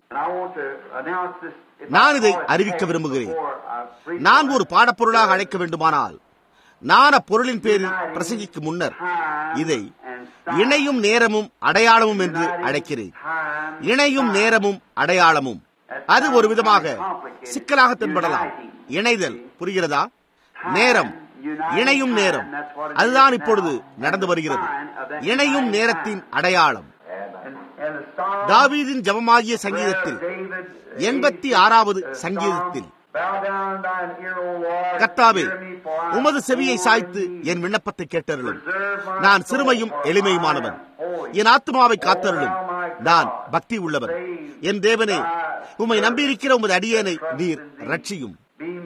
நான் இதை அறிவிக்க விரும்புகிறேன் நான் ஒரு பாடப்பொருளாக அழைக்க வேண்டுமானால் நான் அப்பொருளின் பேரில் பிரசங்கிக்கு முன்னர் இதை இணையும் நேரமும் அடையாளமும் என்று அழைக்கிறேன் இணையும் நேரமும் அடையாளமும் அது ஒரு விதமாக சிக்கலாக தென்படலாம் இணைதல் புரிகிறதா நேரம் இணையும் நேரம் அதுதான் இப்பொழுது நடந்து வருகிறது இணையும் நேரத்தின் அடையாளம் தாவீதின் ஜபமாகிய சங்கீதத்தில் எண்பத்தி ஆறாவது சங்கீதத்தில் கர்த்தாவே உமது செவியை சாய்த்து என் விண்ணப்பத்தை கேட்டருளும் நான் சிறுமையும் எளிமையுமானவன் என் ஆத்மாவை காத்தருளும் நான் பக்தி உள்ளவன் என் தேவனே உம்மை நம்பியிருக்கிற உமது அடியேனை நீர் ரட்சியும்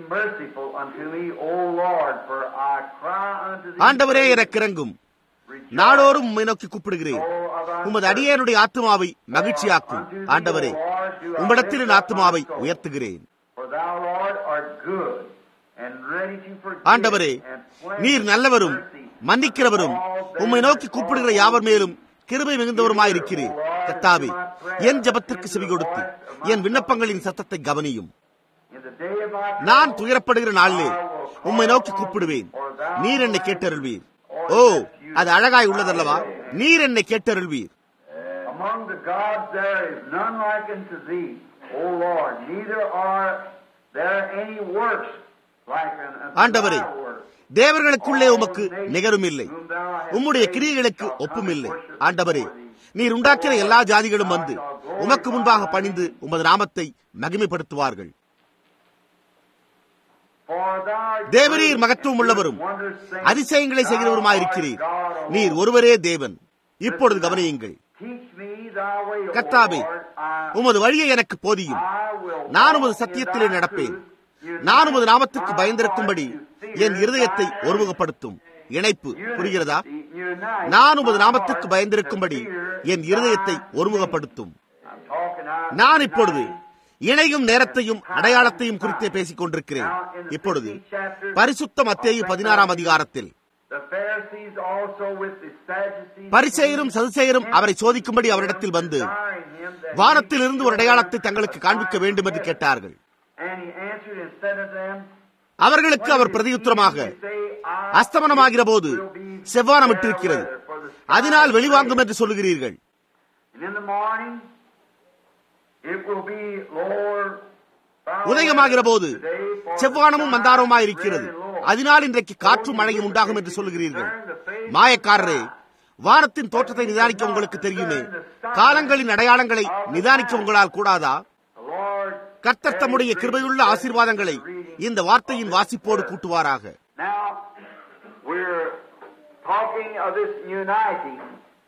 ஆண்டவரே எனக்கு இறங்கும் நாடோறும் உம்மை நோக்கி கூப்பிடுகிறேன் உமது அடியேனுடைய ஆத்மாவை மகிழ்ச்சியாக்கும் ஆண்டவரே உம்மிடத்தில் என் ஆத்மாவை உயர்த்துகிறேன் ஆண்டவரே நீர் நல்லவரும் மன்னிக்கிறவரும் உம்மை நோக்கி கூப்பிடுகிற யாவர் மேலும் கிருபை மிகுந்தவருமாயிருக்கிறேன் கத்தாவே என் ஜபத்திற்கு செவி கொடுத்து என் விண்ணப்பங்களின் சத்தத்தை கவனியும் நான் துயரப்படுகிற நாளிலே உம்மை நோக்கி கூப்பிடுவேன் நீர் என்னை கேட்டருள்வீர் ஓ அது அழகாய் உள்ளதல்லவா நீர் என்னை கேட்டருள்வீர் Among the gods there is none like unto thee, O Lord, neither are there any works like unto ஆண்டவரே thy works. தேவர்களுக்குள்ளே உமக்கு நிகரும் இல்லை உம்முடைய கிரியைகளுக்கு ஒப்பும் இல்லை ஆண்டவரே நீர் உண்டாக்கிற எல்லா ஜாதிகளும் வந்து உமக்கு முன்பாக பணிந்து உமது நாமத்தை மகிமைப்படுத்துவார்கள் For thou art தேவரீர் great மகத்துவம் உள்ளவரும் and wondrous things. அதிசயங்களை செய்கிறவருமாய் இருக்கிறீர் நீர் ஒருவரே தேவன் இப்பொழுது கவனியுங்கள் Teach me thy way, O கர்த்தாவே Lord. I- உமது வழியை எனக்கு போதியும் I will நான் உமது walk in சத்தியத்திலே thy நடப்பேன் truth. Unite நான் உமது நாமத்துக்கு my பயந்திருக்கும்படி heart to N fear இருதயத்தை thy ஒருமுகப்படுத்தும் இணைப்பு Unity. புரிகிறதா Unite நான் உமது my நாமத்துக்கு heart பயந்திருக்கும்படி to fear என் இருதயத்தை ஒருமுகப்படுத்தும் I'm talking now. நான் இப்பொழுது இணையும் நேரத்தையும் அடையாளத்தையும் குறித்தே பேசிக் கொண்டிருக்கிறேன் இப்பொழுது பரிசுத்த மத்தேயு பதினாறாம் அதிகாரத்தில் The Pharisees also with the Sadducees. பரிசேயரும் சதுசேயரும் அவரை சோதிக்கும்படி அவரிடத்தில் வந்து desiring him that வானத்தில் இருந்து ஒரு அடையாளத்தை தங்களுக்கு காண்பிக்க வேண்டும் என்று கேட்டார்கள் And he answered and said unto them, அவர்களுக்கு அவர் பிரதியுத்தரமாக அஸ்தமனமாகிற போது செவ்வானம் விட்டிருக்கிறது அதனால் வெளிவாங்கும் என்று சொல்லுகிறீர்கள் And in the morning it will be Lord. உதயமாகிற போது செவ்வானமும் மந்தாரமுமாய் இருக்கிறது அதனால் இன்றைக்கு காற்றும் மழையும் உண்டாகும் என்று சொல்லுகிறீர்கள் மாயக்காரரே வானத்தின் தோற்றத்தை நிதானிக்க உங்களுக்கு தெரியுமே காலங்களின் அடையாளங்களை நிதானிக்க உங்களால் கூடாதா The Lord. கர்த்தர் தம்முடைய கிருபையுள்ள ஆசீர்வாதங்களை இந்த வார்த்தையின் வாசிப்போடு கூட்டுவாராக Now we're talking of this uniting,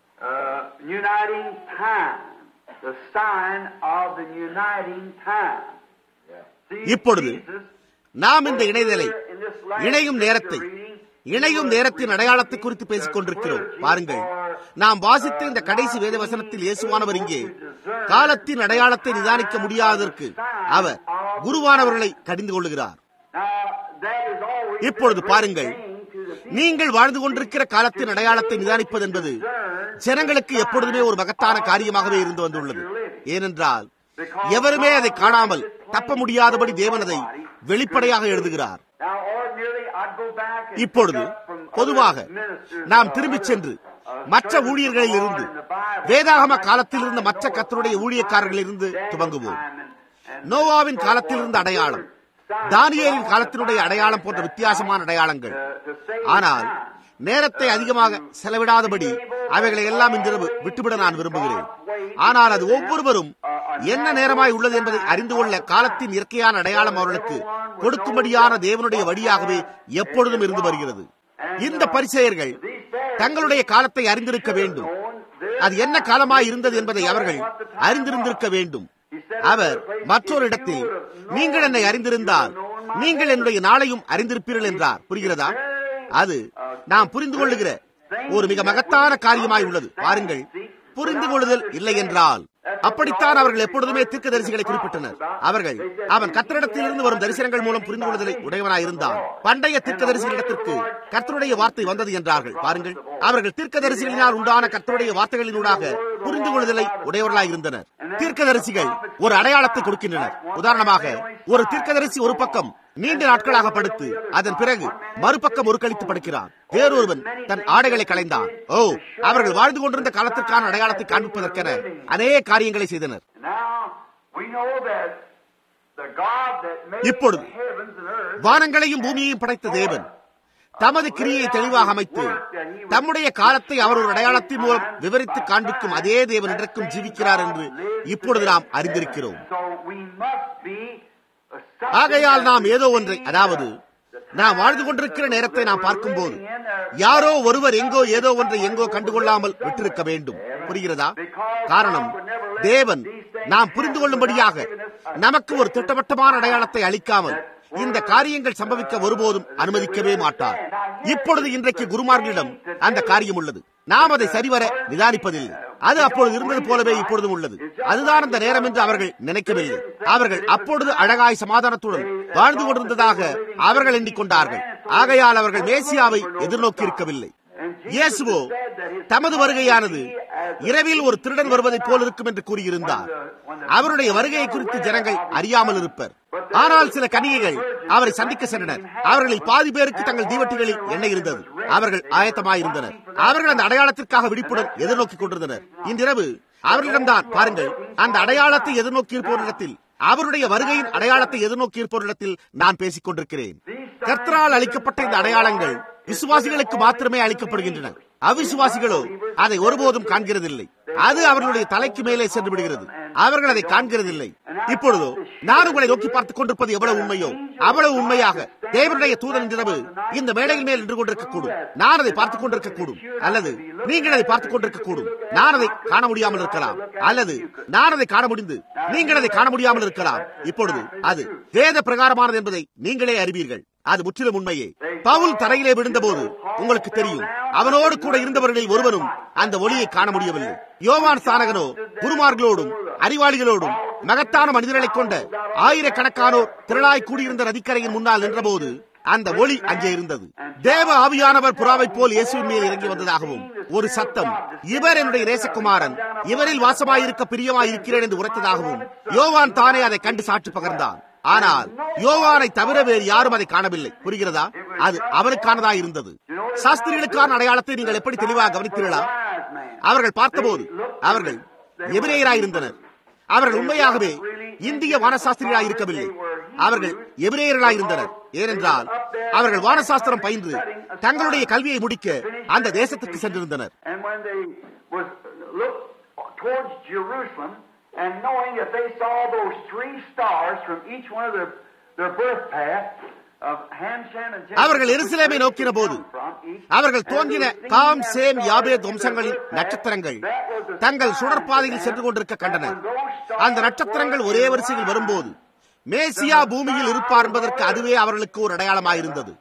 uh, uniting time, the sign of the uniting time. See, இப்பொழுது Jesus, நாம் இந்த இணைதலை in this last இணையும் நேரத்தை scripture reading, இணையும் நேரத்தின் அடையாளத்தை குறித்து பேசிக் கொண்டிருக்கிறோம் பாருங்கள் நாம் வாசித்த இந்த கடைசி வேத வசனத்தில் இயேசுவானவர் இங்கே காலத்தின் அடையாளத்தை நிதானிக்க முடியாததற்கு அவர் குருவானவர்களை கடிந்து கொள்ளுகிறார் Now, that is always இப்பொழுது பாருங்கள் saying to the people, நீங்கள் வாழ்ந்து கொண்டிருக்கிற காலத்தின் அடையாளத்தை நிதானிப்பது என்பது ஜனங்களுக்கு எப்பொழுதுமே ஒரு மகத்தான காரியமாகவே இருந்து வந்துள்ளது ஏனென்றால் எவருமே அதை காணாமல் தப்ப முடியாதபடி தேவன் அதை வெளிப்படையாக எழுதுகிறார் Now, ordinarily, I'd go back and இப்பொழுது pick up from other பொதுவாக ministers, நாம் uh, திரும்பிச் சென்று uh, மற்ற servants ஊழியர்களில் of இருந்து God in the Bible. வேதாகம காலத்தில் இருந்த மற்ற கத்தருடைய ஊழியக்காரர்களில் இருந்து துவங்குவோம் நோவாவின் காலத்தில் இருந்த அடையாளம் தானியேலின் காலத்தினுடைய அடையாளம் போன்ற வித்தியாசமான அடையாளங்கள் ஆனால் நேரத்தை அதிகமாக செலவிடாதபடி அவைகளை எல்லாம் இன்றிரவு விட்டுவிட நான் விரும்புகிறேன் ஆனால் அது ஒவ்வொருவரும் என்ன நேரமாய் உள்ளது என்பதை அறிந்து கொள்ள காலத்தின் இயற்கையான அடையாளம் அவர்களுக்கு கொடுக்கும்படியான தேவனுடைய வழியாகவே எப்பொழுதும் இருந்து வருகிறது இந்த பரிசெயர்கள் தங்களுடைய காலத்தை அறிந்திருக்க வேண்டும் அது என்ன காலமாய் இருந்தது என்பதை அவர்கள் அறிந்திருந்திருக்க வேண்டும் அவர் மற்றொரு இடத்தில் நீங்கள் என்னை அறிந்திருந்தால் நீங்கள் என்னுடைய நாளையும் அறிந்திருப்பீர்கள் என்றார் புரிகிறதா அது நாம் புரிந்து கொள்ளுகிற ஒரு மிக மகத்தான காரியமாய் உள்ளது பாருங்கள் புரிந்து கொள்ளுதல் இல்லை என்றால் அப்படித்தான் அவர்கள் எப்பொழுதுமே தீர்க்கதரிசிகளை குறிப்பிட்டனர் அவர்கள் அவன் கத்தரிடத்திலிருந்து வரும் தரிசனங்கள் மூலம் புரிந்து கொள்ளுதலை உடையவனாய் இருந்தான் பண்டைய தீர்க்கதரிசிகளிடத்திற்கு கர்த்தருடைய வார்த்தை வந்தது என்றார்கள் பாருங்கள் அவர்கள் தீர்க்கதரிசிகளினால் உண்டான கர்த்தருடைய வார்த்தைகளினூடாக புரிந்து கொள்ளுதலை உடையவர்களாய் இருந்தனர் தீர்க்கதரிசிகள் ஒரு அடையாளத்தை கொடுக்கின்றனர் உதாரணமாக ஒரு தீர்க்கதரிசி ஒரு பக்கம் நீண்ட நாட்களாக படுத்து அதன் பிறகு மறுபக்கம் ஒரு கழித்து படுக்கிறான் வேறொருவன் தன் ஆடைகளை களைந்தான் ஓ அவர்கள் வாழ்ந்து கொண்டிருந்த காலத்திற்கான அடையாளத்தை காண்பிப்பதற்கென அநேக காரியங்களை செய்தனர் Now, we know that the God that made இப்பொழுது the heavens and earth வானங்களையும் பூமியையும் படைத்த தேவன் தமது கிரியை தெளிவாக அமைத்து தம்முடைய காலத்தை அவர் ஒரு அடையாளத்தின் மூலம் விவரித்து காண்பிக்கும் அதே தேவன் இன்றைக்கும் ஜீவிக்கிறார் என்று இப்பொழுது நாம் அறிந்திருக்கிறோம் So we must be a something ஆகையால் நாம் that ஏதோ we ஒன்றை see அதாவது நாம் வாழ்ந்து கொண்டிருக்கிற நேரத்தை நாம் பார்க்கும்போது யாரோ ஒருவர் எங்கோ ஏதோ ஒன்றை எங்கோ கண்டுகொள்ளாமல் விட்டிருக்க வேண்டும் புரிகிறதா காரணம் தேவன் நாம் புரிந்து கொள்ளும்படியாக நமக்கு ஒரு திட்டவட்டமான அடையாளத்தை அளிக்காமல் இந்த காரியங்கள் சம்பவிக்க ஒருபோதும் அனுமதிக்கவே மாட்டார் இப்பொழுது இன்றைக்கு குருமார்களிடம் அந்த காரியம் உள்ளது நாம் அதை சரிவர நிதானிப்பதில்லை அது அப்பொழுது இருந்தது போலவே இப்பொழுதும் உள்ளது அதுதான் அந்த நேரம் என்று அவர்கள் நினைக்கவில்லை அவர்கள் அப்பொழுது அழகாய் சமாதானத்துடன் வாழ்ந்து கொண்டிருந்ததாக அவர்கள் எண்ணிக்கொண்டார்கள் ஆகையால் அவர்கள் மேசியாவை எதிர்நோக்கி இருக்கவில்லை இயேசுவோ தமது வருகையானது இரவில் ஒரு திருடன் வருவதைப் போல் இருக்கும் என்று கூறியிருந்தார் அவருடைய வருகையை குறித்து ஜனங்கள் அறியாமல் இருப்பர் ஆனால் சில கன்னிகைகள் அவரை சந்திக்க சென்றனர் அவர்களில் பாதி பேருக்கு தங்கள் தீவட்டிகளில் எண்ணெய் இருந்தது அவர்கள் ஆயத்தமாயிருந்தனர் அவர்கள் அந்த அடையாளத்திற்காக விழிப்புடன் எதிர்நோக்கிக் கொண்டிருந்தனர் இன்றிரவு அவர்களிடம்தான் பாருங்கள் அந்த அடையாளத்தை எதிர்நோக்கி இருப்போரிடத்தில் அவருடைய வருகையின் அடையாளத்தை எதிர்நோக்கி இருப்போரிடத்தில் நான் பேசிக் கொண்டிருக்கிறேன் கர்த்தரால் அளிக்கப்பட்ட இந்த அடையாளங்கள் விசுவாசிகளுக்கு மாத்திரமே அளிக்கப்படுகின்றன அவிசுவாசிகளோ அதை ஒருபோதும் காண்கிறதில்லை அது அவர்களுடைய தலைக்கு மேலே சென்று விடுகிறது அவர்கள் அதை காண்கிறதில்லை இப்பொழுதோ நான் உங்களை நோக்கி பார்த்துக் கொண்டிருப்பது எவ்வளவு உண்மையோ அவ்வளவு உண்மையாக தேவனுடைய தூதன் இரவு இந்த மேடையின் மேல் நின்று கொண்டிருக்கக்கூடும் நான் அதை பார்த்துக் கொண்டிருக்கக்கூடும் அல்லது நீங்கள் அதை பார்த்துக் கொண்டிருக்கக்கூடும் நான் அதை காண முடியாமல் இருக்கலாம் அல்லது நான் அதை காண முடிந்து நீங்கள் அதை காண முடியாமல் இருக்கலாம் இப்பொழுது அது வேத பிரகாரமானது என்பதை நீங்களே அறிவீர்கள் அது முற்றிலும் உண்மையே பவுல் தரையிலே விழுந்தபோது உங்களுக்கு தெரியும் அவனோடு கூட இருந்தவர்களில் ஒருவரும் அந்த ஒளியை காண முடியவில்லை யோவான் சானகனோ குருமார்களோடும் அறிவாளிகளோடும் மகத்தான மனிதர்களைக் கொண்ட ஆயிரக்கணக்கானோர் திரளாய் கூடியிருந்த நதிக்கரையின் முன்னால் நின்றபோது அந்த ஒளி அங்கே இருந்தது தேவ ஆவியானவர் புறாவை போல் இயேசுவின் மேல் இறங்கி வந்ததாகவும் ஒரு சத்தம் இவர் என்னுடைய நேசகுமாரன் இவரில் வாசமாயிருக்க பிரியமாயிருக்கிறேன் என்று உரைத்ததாகவும் யோவான் தானே அதை கண்டு சாட்சி பகர்ந்தான் ஆனால் யோவானை தவிர வேறு யாரும் அதை காணவில்லை புரிகிறதா அது அவனுக்கானதா இருந்தது சாஸ்திரிகளுக்கான அடையாளத்தை நீங்கள் எப்படி தெளிவாக கவனித்தீர்களா அவர்கள் பார்த்தபோது அவர்கள் எபிரேயராயிருந்தனர் அவர்கள் உண்மையாகவே இந்திய வானசாஸ்திரிகளாய் இருக்கவில்லை அவர்கள் எபிரேயர்களாய் இருந்தனர் ஏனென்றால் அவர்கள் வானசாஸ்திரம் பயின்று தங்களுடைய கல்வியை முடிக்க அந்த தேசத்துக்கு சென்றிருந்தனர் And when they was looked towards Jerusalem and knowing that they saw those three stars from each one of their, their birth path of Ham, Shem, and Japheth, அவர்கள் எருசலேமை நோக்கின போது அவர்கள் தோன்றின காம் சேம் யாபேத் வம்சங்களின் நட்சத்திரங்கள் தங்கள் சுடற்பாதையில் சென்று கொண்டிருக்க கண்டனர் அந்த நட்சத்திரங்கள் ஒரே வரிசையில் வரும்போது மேசியா பூமியில் இருப்பார் என்பதற்கு அதுவே அவர்களுக்கு ஒரு அடையாளமாயிருந்தது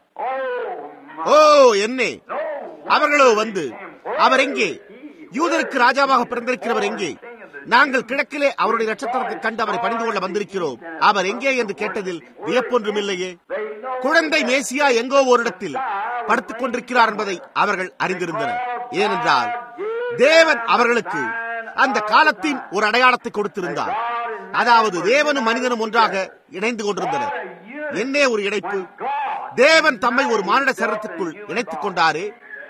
ஓ என்னே அவர்களோ வந்து அவர் எங்கே யூதருக்கு ராஜாவாக பிறந்திருக்கிறவர் எங்கே நாங்கள் கிழக்கிலே அவருடைய நட்சத்திரத்தை கண்டு அவரை பணிந்து கொள்ள வந்திருக்கிறோம் அவர் எங்கே என்று கேட்டதில் வியப்பொன்றுமில்லையே குழந்தை மேசியா எங்கோ ஓரிடத்தில் படுத்துக் கொண்டிருக்கிறார் என்பதை அவர்கள் அறிந்திருந்தனர் ஏனென்றால் தேவன் அவர்களுக்கு அந்த காலத்தின் ஒரு அடையாளத்தை கொடுத்திருந்தார் அதாவது தேவனும் மனிதனும் ஒன்றாக இணைந்து கொண்டிருந்தனர் என்னே ஒரு இணைப்பு தேவன் தம்மை ஒரு மானிட சரத்துக்குள் இணைத்துக் கொண்டாரே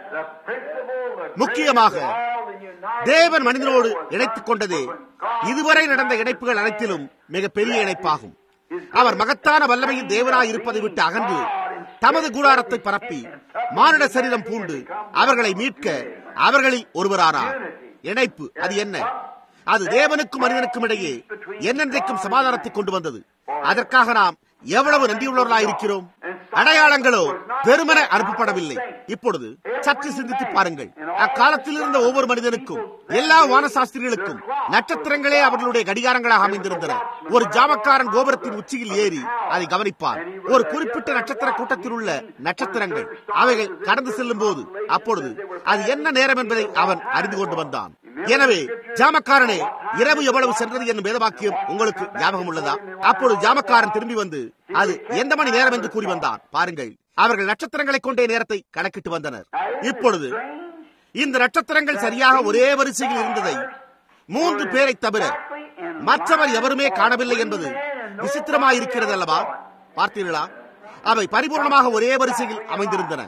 முக்கியமாக தேவன் மனிதனோடு இணைத்துக் கொண்டதே இதுவரை நடந்த இணைப்புகள் அனைத்திலும் மிக பெரிய இணைப்பாகும் அவர் மகத்தான வல்லமையின் தேவனாய் இருப்பதை விட்டு அகன்று தமது கூடாரத்தை பரப்பி மானிட சரீரம் பூண்டு அவர்களை மீட்க அவர்களில் ஒருவரானார் இணைப்பு அது என்ன அது தேவனுக்கும் மனிதனுக்கும் இடையே என்னென்றைக்கும் சமாதானத்தை கொண்டு வந்தது அதற்காக நாம் எவ்வளவு நன்றியுள்ளவர்களாக இருக்கிறோம் அடையாளங்களோ வெறுமன அனுப்பப்படவில்லை இப்பொழுது சற்று சிந்தித்து பாருங்கள் அக்காலத்தில் இருந்த ஒவ்வொரு மனிதனுக்கும் எல்லா வானசாஸ்திரிகளுக்கும் நட்சத்திரங்களே அவர்களுடைய கடிகாரங்களாக அமைந்திருந்தன ஒரு ஜாமக்காரன் கோபுரத்தின் உச்சியில் ஏறி அதை கவனிப்பான் ஒரு குறிப்பிட்ட நட்சத்திர கூட்டத்தில் உள்ள நட்சத்திரங்கள் அவைகள் கடந்து செல்லும் போது அப்பொழுது அது என்ன நேரம் என்பதை அவன் அறிந்து கொண்டு வந்தான் எனவே ஜாமக்காரனே இரவு எவ்வளவு சென்றது என்னும் வேதவாக்கியம் உங்களுக்கு ஞாபகம் உள்ளதா அப்பொழுது ஜாமக்காரன் திரும்பி வந்து அது எந்த மணி நேரம் என்று கூறி வந்தான் பாருங்கள் அவர்கள் நட்சத்திரங்களை கொண்டே நேரத்தை கணக்கிட்டு வந்தனர் இப்பொழுது இந்த நட்சத்திரங்கள் சரியாக ஒரே வரிசையில் இருந்ததை மூன்று பேரை தவிர மற்றவர் எவருமே காணவில்லை என்பது விசித்திரமாயிருக்கிறது அல்லவா பார்த்தீர்களா அவை பரிபூர்ணமாக ஒரே வரிசையில் அமைந்திருந்தன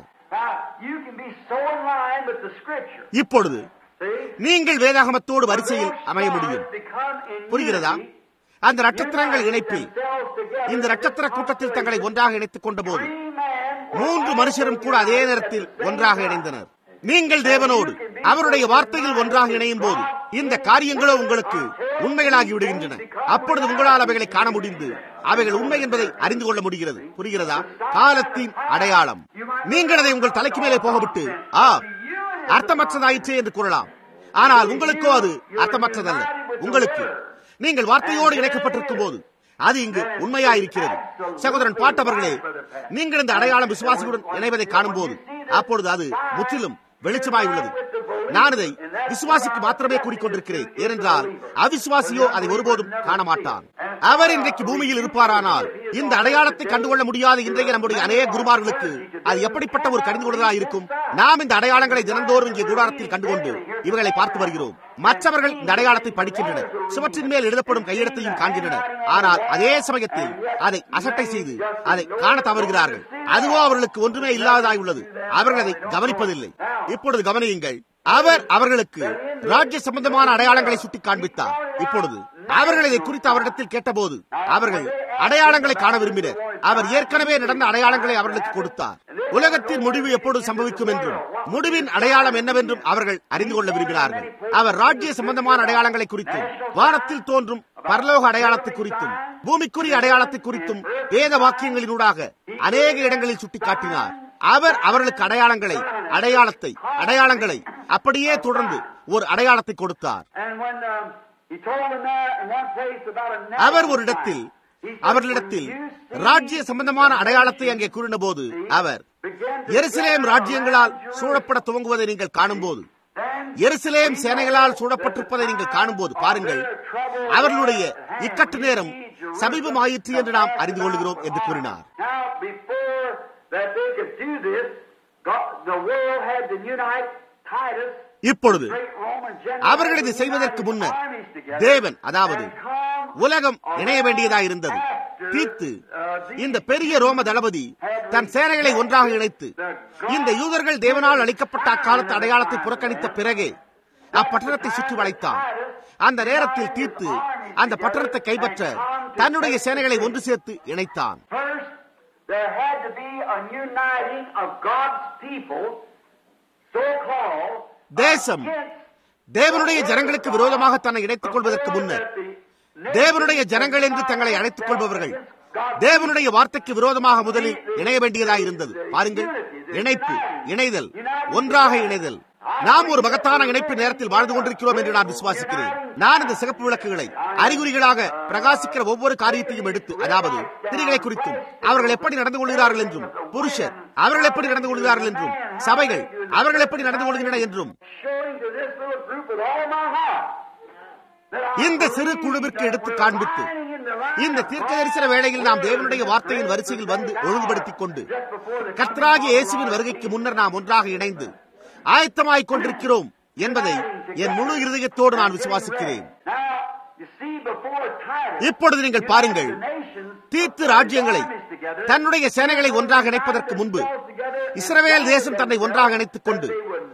இப்பொழுது நீங்கள் வேதாகமத்தோடு வரிசையில் அமைய முடியும் புரிகிறதா அந்த நட்சத்திரங்கள் இணைப்பில் இந்த நட்சத்திர கூட்டத்தில் தங்களை ஒன்றாக இணைத்துக் கொண்ட போது மூன்று மனுஷரும் கூட அதே நேரத்தில் ஒன்றாக இணைந்தனர் நீங்கள் தேவனோடு அவருடைய வார்த்தையில் ஒன்றாக இணையும் போது இந்த காரியங்களோ உங்களுக்கு உண்மைகளாகி விடுகின்றன அப்பொழுது உங்களால் அவைகளை காண முடிந்து அவைகள் உண்மை என்பதை அறிந்து கொள்ள முடிகிறது புரிகிறதா காலத்தின் அடையாளம் நீங்கள் அதை உங்கள் தலைக்கு மேலே போகவிட்டு ஆ அர்த்தமற்றதாயிற்றே என்று கூறலாம் ஆனால் உங்களுக்கோ அது அர்த்தமற்றதல்ல உங்களுக்கு நீங்கள் வார்த்தையோடு இணைக்கப்பட்டிருக்கும் போது அது இங்கு உண்மையாயிருக்கிறது சகோதரன் பாட்டவர்களே நீங்கள் இந்த அடையாளம் விசுவாசிகளுடன் இணைவதை காணும் போது அப்பொழுது அது முற்றிலும் வெளிச்சமாய் உள்ளது நான் இதை விசுவாசிக்கு மாத்திரமே கூறிக்கொண்டிருக்கிறேன் ஏனென்றால் அவிசுவாசியோ அதை ஒருபோதும் காண மாட்டான் அவர் இன்றைக்கு பூமியில் இருப்பாரானால் இந்த அடையாளத்தை கண்டுகொள்ள முடியாத இன்றைய நம்முடைய அநேக குருமார்களுக்கு அது எப்படிப்பட்ட ஒரு கடிந்து கொள்வதாக இருக்கும் நாம் இந்த அடையாளங்களை தினந்தோறும் இங்கே கூடாரத்தில் கண்டுகொண்டு இவர்களை பார்த்து வருகிறோம் மற்றவர்கள் இந்த அடையாளத்தை படிக்கின்றனர் சுவற்றின் மேல் எழுதப்படும் கையெழுத்தையும் காண்கின்றனர் ஆனால் அதே சமயத்தில் அதை அசட்டை செய்து அதை காண தவறுகிறார்கள் அதுவோ அவர்களுக்கு ஒன்றுமே இல்லாததாய் உள்ளது அவர்கள் அதை கவனிப்பதில்லை இப்பொழுது கவனியுங்கள் அவர் அவர்களுக்கு ராஜ்ய சம்பந்தமான அடையாளங்களை சுட்டி காண்பித்தார் இப்பொழுது அவர்கள் இதை குறித்து அவரிடத்தில் கேட்டபோது அவர்கள் அடையாளங்களை காண விரும்பினர் அவர் ஏற்கனவே நடந்த அடையாளங்களை அவர்களுக்கு கொடுத்தார் உலகத்தின் முடிவு எப்பொழுது சம்பவிக்கும் என்றும் முடிவின் அடையாளம் என்னவென்றும் அவர்கள் அறிந்து கொள்ள விரும்பினார்கள் அவர் ராஜ்ய சம்பந்தமான அடையாளங்களை குறித்தும் வானத்தில் தோன்றும் பரலோக அடையாளத்தை குறித்தும் பூமிக்குரிய அடையாளத்தை குறித்தும் வேத வாக்கியங்களினூடாக அநேக இடங்களில் சுட்டிக்காட்டினார் அவர் அவர்களுக்கு அடையாளங்களை அடையாளத்தை அடையாளங்களை அப்படியே தொடர்ந்து ஒரு அடையாளத்தை கொடுத்தார் அவர் ஒரு இடத்தில் அவர்களிடத்தில் ராஜ்ய சம்பந்தமான அடையாளத்தை அங்கே கூறின போது அவர் began to எருசலேம் ராஜ்யங்களால் சூழப்பட துவங்குவதை நீங்கள் காணும்போது எருசலேம் சேனைகளால் சூழப்பட்டிருப்பதை நீங்கள் காணும்போது பாருங்கள் அவர்களுடைய இக்கட்டு நேரம் சமீபமாயிற்று என்று நாம் அறிந்து கொள்கிறோம் என்று கூறினார் Now, before that they could do this, God, the world had to unite Titus, இப்பொழுது great Roman general, அவர்கள் இதை செய்வதற்கு முன்னர் armies together, தேவன் அதாவது and come உலகம் இணைய வேண்டியதாயிருந்தது தீத்து இந்த பெரிய ரோம தளபதி தன் சேனைகளை ஒன்றாக இணைத்து இந்த யூதர்கள் தேவனால் அளிக்கப்பட்ட அக்காலத்து அடையாளத்தை புறக்கணித்த பிறகே அப்பட்டணத்தை சுற்றி வளைத்தான் அந்த நேரத்தில் தீத்து அந்த பட்டணத்தை கைப்பற்ற தன்னுடைய சேனைகளை ஒன்று சேர்த்து இணைத்தான் First, there had to be a uniting of God's people, so called, தேசம் தேவனுடைய ஜனங்களுக்கு விரோதமாக தன்னை இணைத்துக் கொள்வதற்கு முன்னர் தேவனுடைய ஜனங்கள் என்று தங்களை அழைத்துக் கொள்பவர்கள் தேவனுடைய வார்த்தைக்கு விரோதமாக முதலில் இணைய வேண்டியதாயிருந்தது பாருங்கள் இணைப்பு இணைதல் ஒன்றாக இணைதல் நாம் ஒரு மகத்தான இணைப்பு நேரத்தில் வாழ்ந்து கொண்டிருக்கிறோம் என்று நான் விசுவாசிக்கிறேன் நான் இந்த சிகப்பு விளக்குகளை அறிகுறிகளாக பிரகாசிக்கிற ஒவ்வொரு காரியத்தையும் எடுத்து அதாவது திரிகளை குறித்தும் அவர்கள் எப்படி நடந்து கொள்கிறார்கள் என்றும் புருஷர் அவர்கள் எப்படி நடந்து கொள்கிறார்கள் என்றும் சபைகள் அவர்கள் எப்படி நடந்து கொள்கின்றன என்றும் showing to this little group with all my heart. that I இந்த சிறு believe குழுவிற்கு that எடுத்து we're காண்பித்து lining in the line இந்த of தீர்க்க God's தரிசன வேளையில் நாம் தேவனுடைய வார்த்தையின் வரிசையில் வந்து ஒழுங்குபடுத்திக் கொண்டு கர்த்தராகிய இயேசுவின் வருகைக்கு முன்னர் நாம் ஒன்றாக இணைந்து ஆயத்தமாய்க் கொண்டிருக்கிறோம் என்பதை என் முழு இருதயத்தோடு நான் விசுவாசிக்கிறேன் Now, you see, before Titus, இப்பொழுது நீங்கள் பாருங்கள் the nations தீத்து ராஜ்யங்களை தன்னுடைய சேனைகளை ஒன்றாக இணைப்பதற்கு முன்பு இஸ்ரவேல் தேசம் தன்னை ஒன்றாக இணைத்துக் கொண்டு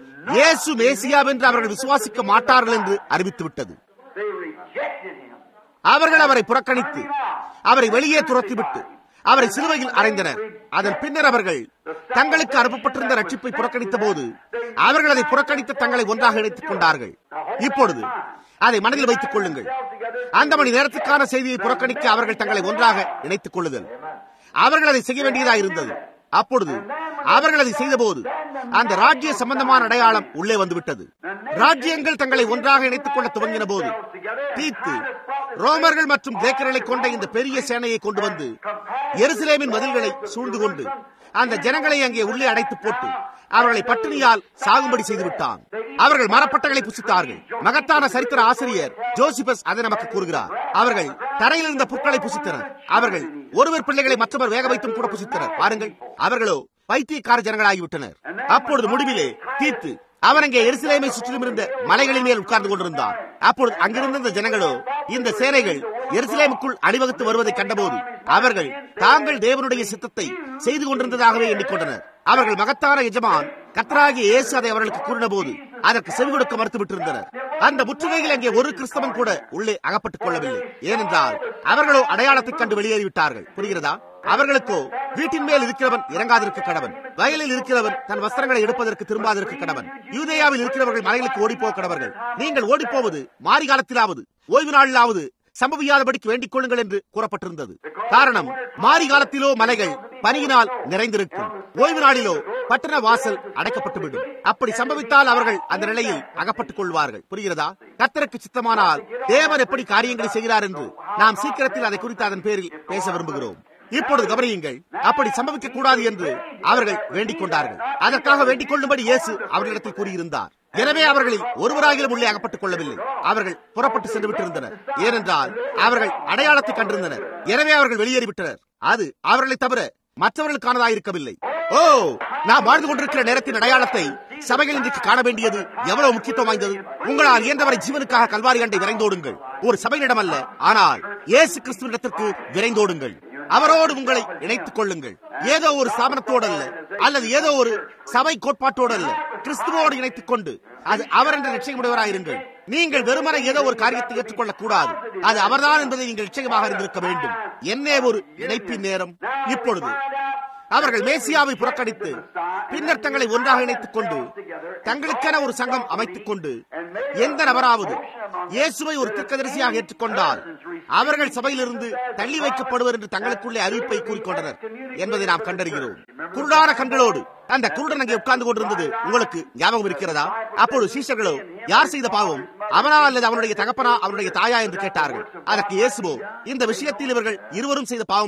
இயேசு மேசியாவென்று அவர்கள் விசுவாசிக்க மாட்டார்கள் என்று அறிவித்துவிட்டது they rejected him. அவர்கள் அவரை புறக்கணித்து அவரை வெளியே துரத்திவிட்டு அவரை சிலுவையில் அறைந்தனர் அதன் பின்னர் அவர்கள் தங்களுக்கு அனுப்பப்பட்டிருந்த ரட்சிப்பை புறக்கணித்த போது அவர்கள் அதை புறக்கணித்து தங்களை ஒன்றாக இணைத்துக் கொண்டார்கள் இப்பொழுது அதை மனதில் வைத்துக் கொள்ளுங்கள் அந்த மணி நேரத்துக்கான செய்தியை புறக்கணிக்க அவர்கள் தங்களை ஒன்றாக இணைத்துக் கொள்ளுதல் அவர்கள் அதை செய்ய வேண்டியதாக இருந்தது அப்பொழுது அவர்கள் அதை செய்தபோது அந்த ராஜ்ய சம்பந்தமான அடையாளம் உள்ளே வந்துவிட்டது ராஜ்யங்கள் தங்களை ஒன்றாக இணைத்துக் கொள்ள துவங்கின போது தீத்து ரோமர்கள் மற்றும் கிரேக்கர்களை கொண்ட இந்த பெரிய சேனையை கொண்டு வந்து எருசலேமின் மதில்களை சூழ்ந்து கொண்டு அந்த ஜனங்களை அங்கே உள்ளே அடைத்து போட்டு அவர்களை பட்டினியால் சாகும்படி செய்து விட்டான் அவர்கள் மரப்பட்டங்களை புசித்தார்கள் மகத்தான சரித்திர ஆசிரியர் ஜோசிபஸ் அதை நமக்கு கூறுகிறார் அவர்கள் தரையில் இருந்த புற்களை புசித்தனர் அவர்கள் ஒருவர் பிள்ளைகளை மற்றவர் வேக வைத்தும் கூட புசித்தனர் பாருங்கள் அவர்களோ பைத்தியக்கார ஜனங்களாகிவிட்டனர் அப்பொழுது முடிவிலே தீர்த்து அவன் அங்கே எருசலேமை சுற்றிலும் இருந்த மலைகளின் மேல் உட்கார்ந்து கொண்டிருந்தான் அப்பொழுது அங்கிருந்த இந்த ஜனங்களோ இந்த சேனைகள் எருசலேமுக்குள் அணிவகுத்து வருவதை கண்டபோது அவர்கள் தாங்கள் தேவனுடைய சித்தத்தை செய்து கொண்டிருந்ததாகவே எண்ணிக்கொண்டனர் அவர்கள் மகத்தான எஜமான் கத்தராகிய இயேசு அதை அவர்களுக்கு கூறின போது அதற்கு செவி கொடுக்க மறுத்து விட்டிருந்தனர் அந்த முற்றுகையில் அங்கே ஒரு கிறிஸ்தவன் கூட உள்ளே அகப்பட்டுக் கொள்ளவில்லை ஏனென்றால் அவர்களோ அடையாளத்தை கண்டு வெளியேறிவிட்டார்கள் புரிகிறதா அவர்களுக்கோ வீட்டின் மேல் இருக்கிறவன் இறங்காதிருக்க கடவன் வயலில் இருக்கிறவன் தன் வஸ்திரங்களை எடுப்பதற்கு திரும்பாதிருக்க கடவன் யூதேயாவில் இருக்கிறவர்கள் மலைகளுக்கு ஓடிப்போக கடவர்கள் நீங்கள் ஓடிப்போவது மாறி காலத்திலாவது ஓய்வு நாளிலாவது சம்பவியாதபடிக்கு வேண்டிக் கொள்ளுங்கள் என்று கூறப்பட்டிருந்தது காரணம் மாறி காலத்திலோ மலைகள் பனியினால் நிறைந்திருக்கும் ஓய்வு நாளிலோ பட்டண வாசல் அடைக்கப்பட்டுவிடும் அப்படி சம்பவித்தால் அவர்கள் அந்த நிலையில் அகப்பட்டுக் கொள்வார்கள் புரிகிறதா கத்தருக்கு சித்தமானால் தேவன் எப்படி காரியங்களை செய்கிறார் என்று நாம் சீக்கிரத்தில் அதை குறித்து அதன் பேரில் பேச விரும்புகிறோம் இப்பொழுது கவனியுங்கள் அப்படி சம்பவிக்க கூடாது என்று அவர்கள் வேண்டிக் கொண்டார்கள் அதற்காக வேண்டிக் கொள்ளும்படி இயேசு அவர்களிடத்தில் கூறியிருந்தார் எனவே அவர்களில் ஒருவராகிலும் உள்ளே அகப்பட்டுக் கொள்ளவில்லை அவர்கள் புறப்பட்டு சென்று விட்டிருந்தனர் ஏனென்றால் அவர்கள் அடையாளத்தை கண்டிருந்தனர் எனவே அவர்கள் வெளியேறிவிட்டனர் அது அவர்களை தவிர மற்றவர்களுக்கானதாயிருக்கவில்லை ஓ நாம் வாழ்ந்து கொண்டிருக்கிற நேரத்தின் அடையாளத்தை சபைகள் இன்றைக்கு காண வேண்டியது எவ்வளவு முக்கியத்துவம் வாய்ந்தது உங்களால் இயன்றவரை ஜீவனுக்காக கல்வாரி அண்டை விரைந்தோடுங்கள் ஒரு சபையினிடம் அல்ல ஆனால் இயேசு கிறிஸ்துவிடத்திற்கு விரைந்தோடுங்கள் அவரோடு உங்களை இணைத்துக் கொள்ளுங்கள் ஏதோ ஒரு ஸ்தாபனத்தோடு அல்ல அல்லது ஏதோ ஒரு சபை கோட்பாட்டோடு அல்ல கிறிஸ்துவோடு இணைத்துக் கொண்டு அது அவர் என்ற நிச்சயமுடையவராயிருங்கள் நீங்கள் வெறுமனை ஏதோ ஒரு காரியத்தை ஏற்றுக்கொள்ளக் கூடாது அது அவர்தான் என்பதை நீங்கள் நிச்சயமாக இருந்திருக்க வேண்டும் என்னே ஒரு இணைப்பின் நேரம் இப்பொழுது அவர்கள் மேசியாவை புறக்கணித்து பின்னர் தங்களை ஒன்றாக இணைத்துக் கொண்டு தங்களுக்கென ஒரு சங்கம் அமைத்துக் கொண்டு எந்த நபராவது இயேசுவை ஒரு திர்க்கதரிசியாக ஏற்றுக்கொண்டால் அவர்கள் சபையிலிருந்து தள்ளி வைக்கப்படுவர் என்று தங்களுக்குள்ளே அறிவிப்பை கூறிக்கொண்டனர் என்பதை நாம் கண்டறிகிறோம் குருடான கண்களோடு அந்த குருடன் அங்கே உட்கார்ந்து கொண்டிருந்தது உங்களுக்கு ஞாபகம் இருக்கிறதா அப்பொழுது சீஷர்களோ யார் செய்த பாவம் அவனா அல்லது அவனுடைய தகப்பனா அவனுடைய தாயா என்று கேட்டார்கள் அதற்கு இயேசுவோ இந்த விஷயத்தில் இவர்கள் இருவரும் செய்த பாவம் அல்ல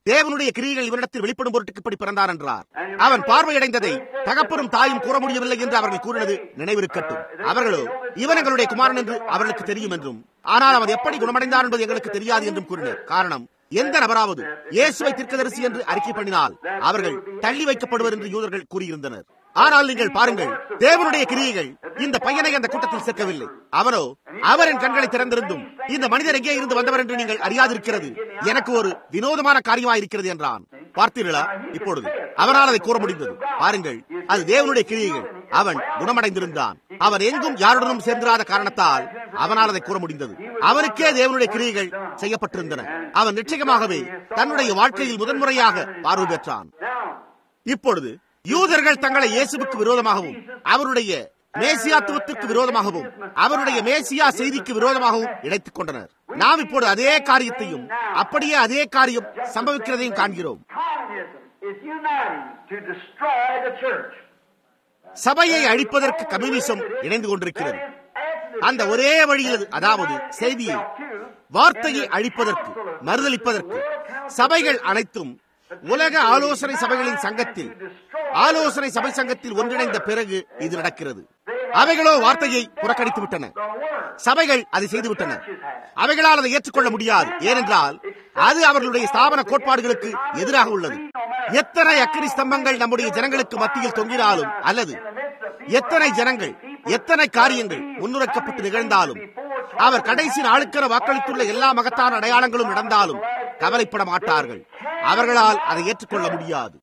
தேவனுடைய கிரியைகள் இவரிடத்தில் வெளிப்படும் பொருட்டுக்கு இப்படி பிறந்தார் என்றார் அவன் பார்வையடைந்ததை தகப்பனும் தாயும் கூற முடியவில்லை என்று அவர்கள் கூறினது நினைவிருக்கட்டும் அவர்களோ இவன் எங்களுடைய குமாரன் என்று அவர்களுக்கு தெரியும் என்றும் ஆனால் அவன் எப்படி குணமடைந்தார் என்பது எங்களுக்கு தெரியாது என்றும் கூறினர் காரணம் எந்த நபராவது இயேசுவை தீர்க்கதரிசி என்று அறிக்கை பண்ணினால் அவர்கள் தள்ளி வைக்கப்படுவர் என்று யூதர்கள் கூறியிருந்தனர் ஆனால் நீங்கள் பாருங்கள் தேவனுடைய கிரியைகள் இந்த பையனை அந்த கூட்டத்தில் சேர்க்கவில்லை அவரோ அவரின் கண்களை திறந்திருந்தும் இந்த மனிதர் எங்கே இருந்து வந்தவர் என்று நீங்கள் அறியாதிருக்கிறது எனக்கு ஒரு வினோதமான காரியமா இருக்கிறது என்றான் பார்த்தீர்களா இப்பொழுது அவனால் அதை கூற முடிந்தது பாருங்கள் அது தேவனுடைய கிரியைகள் அவன் குணமடைந்திருந்தான் அவன் எங்கும் யாருடனும் சேர்ந்திராத காரணத்தால் அவனால் அதை கூற முடிந்தது அவனுக்கே தேவனுடைய கிரியைகள் செய்யப்பட்டிருந்தன அவன் நிச்சயமாகவே தன்னுடைய வாழ்க்கையில் முதன்முறையாக பார்வை பெற்றான் இப்பொழுது யூதர்கள் தங்களை இயேசுவுக்கு விரோதமாகவும் அவருடைய மேசியாத்துவத்திற்கு விரோதமாகவும் அவருடைய மேசியா செய்திக்கு விரோதமாகவும் இணைத்துக் கொண்டனர் நாம் இப்போது அதே காரியத்தையும் அப்படியே அதே காரியம் சம்பவிக்கிறதையும் காண்கிறோம் Communism is uniting to destroy the church. சபையை அழிப்பதற்கு கம்யூனிசம் இணைந்து கொண்டிருக்கிறது அந்த ஒரே வழியில் அதாவது செய்தியை வார்த்தையை அழிப்பதற்கு மறுதளிப்பதற்கு சபைகள் அனைத்தும் உலக ஆலோசனை சபைகளின் சங்கத்தில் ஆலோசனை சபை சங்கத்தில் ஒன்றிணைந்த பிறகு இது நடக்கிறது அவைகளோ வார்த்தையை புறக்கணித்து விட்டன சபைகள் அதை செய்துவிட்டன அவைகளால் அதை ஏற்றுக்கொள்ள முடியாது ஏனென்றால் அது அவர்களுடைய ஸ்தாபன கோட்பாடுகளுக்கு எதிராக உள்ளது எத்தனை அக்கினி ஸ்தம்பங்கள் நம்முடைய ஜனங்களுக்கு மத்தியில் தொங்கினாலும் அல்லது எத்தனை ஜனங்கள் எத்தனை காரியங்கள் முன்னுரைக்கப்பட்டு நிகழ்ந்தாலும் அவர் கடைசி நாளுக்கென வாக்களித்துள்ள எல்லா மகத்தான அடையாளங்களும் நடந்தாலும் கவலைப்பட மாட்டார்கள் அவர்களால் அதை ஏற்றுக்கொள்ள முடியாது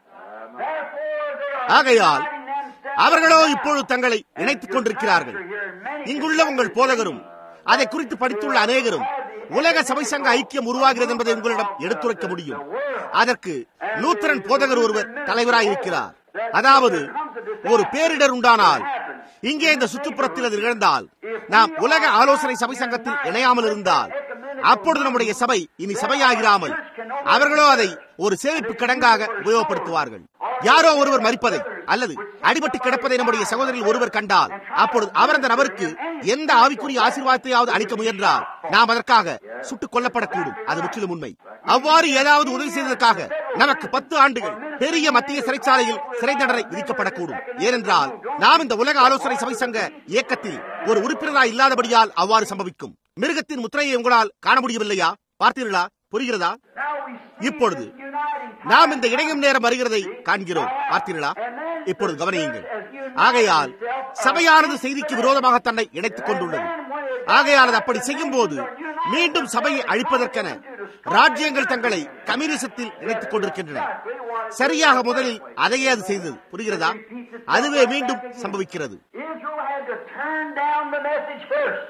ஆகையால் அவர்களோ இப்பொழுது தங்களை இணைத்துக் கொண்டிருக்கிறார்கள் இங்குள்ள உங்கள் போதகரும் அதை குறித்து படித்துள்ள அநேகரும் உலக சபை சங்க ஐக்கியம் உருவாகிறது என்பதை உங்களிடம் எடுத்துரைக்க முடியும் அதற்கு லூத்தரன் போதகர் ஒருவர் தலைவராயிருக்கிறார் அதாவது ஒரு பேரிடர் உண்டானால் இங்கே இந்த சுற்றுப்புறத்தில் அது நிகழ்ந்தால் நாம் உலக ஆலோசனை சபை சங்கத்தில் இணையாமல் இருந்தால் அப்பொழுது நம்முடைய சபை இனி சபையாகிறாமல் அவர்களோ அதை ஒரு சேமிப்பு கிடங்காக உபயோகப்படுத்துவார்கள் யாரோ ஒருவர் மறிப்பதை அல்லது அடிபட்டு கிடப்பதை நம்முடைய சகோதரில் ஒருவர் கண்டால் அப்பொழுது அவர் அந்த நபருக்கு எந்த ஆவிக்குரிய ஆசீர்வாதத்தையாவது அளிக்க முயன்றால் நாம் அதற்காக சுட்டுக் கொல்லப்படக்கூடும் அது முற்றிலும் உண்மை அவ்வாறு ஏதாவது உதவி செய்ததற்காக நமக்கு பத்து ஆண்டுகள் பெரிய மத்திய சிறைச்சாலையில் சிறை தண்டனை விதிக்கப்படக்கூடும் ஏனென்றால் நாம் இந்த உலக ஆலோசனை சபை சங்க இயக்கத்தில் ஒரு உறுப்பினராக இல்லாதபடியால் அவ்வாறு சம்பவிக்கும் மிருகத்தின் முத்திரையை உங்களால் காண முடியவில்லையா பார்த்தீர்களா புரிகிறதா இப்பொழுது நாம் இந்த இணையும் நேரம் வருகிறதை காண்கிறோம் பார்த்தீர்களா இப்பொழுது கவனியுங்கள் ஆகையால் சபையானது செய்திக்கு விரோதமாக தன்னை இணைத்துக் கொண்டுள்ளது ஆகையால் அது அப்படி செய்யும் போது மீண்டும் சபையை அழிப்பதற்கென ராஜ்யங்கள் தங்களை கம்யூனிசத்தில் இணைத்துக் கொண்டிருக்கின்றன சரியாக முதலில் அதையே அது செய்தது புரிகிறதா அதுவே மீண்டும் சம்பவிக்கிறது Israel had to turn down the message first.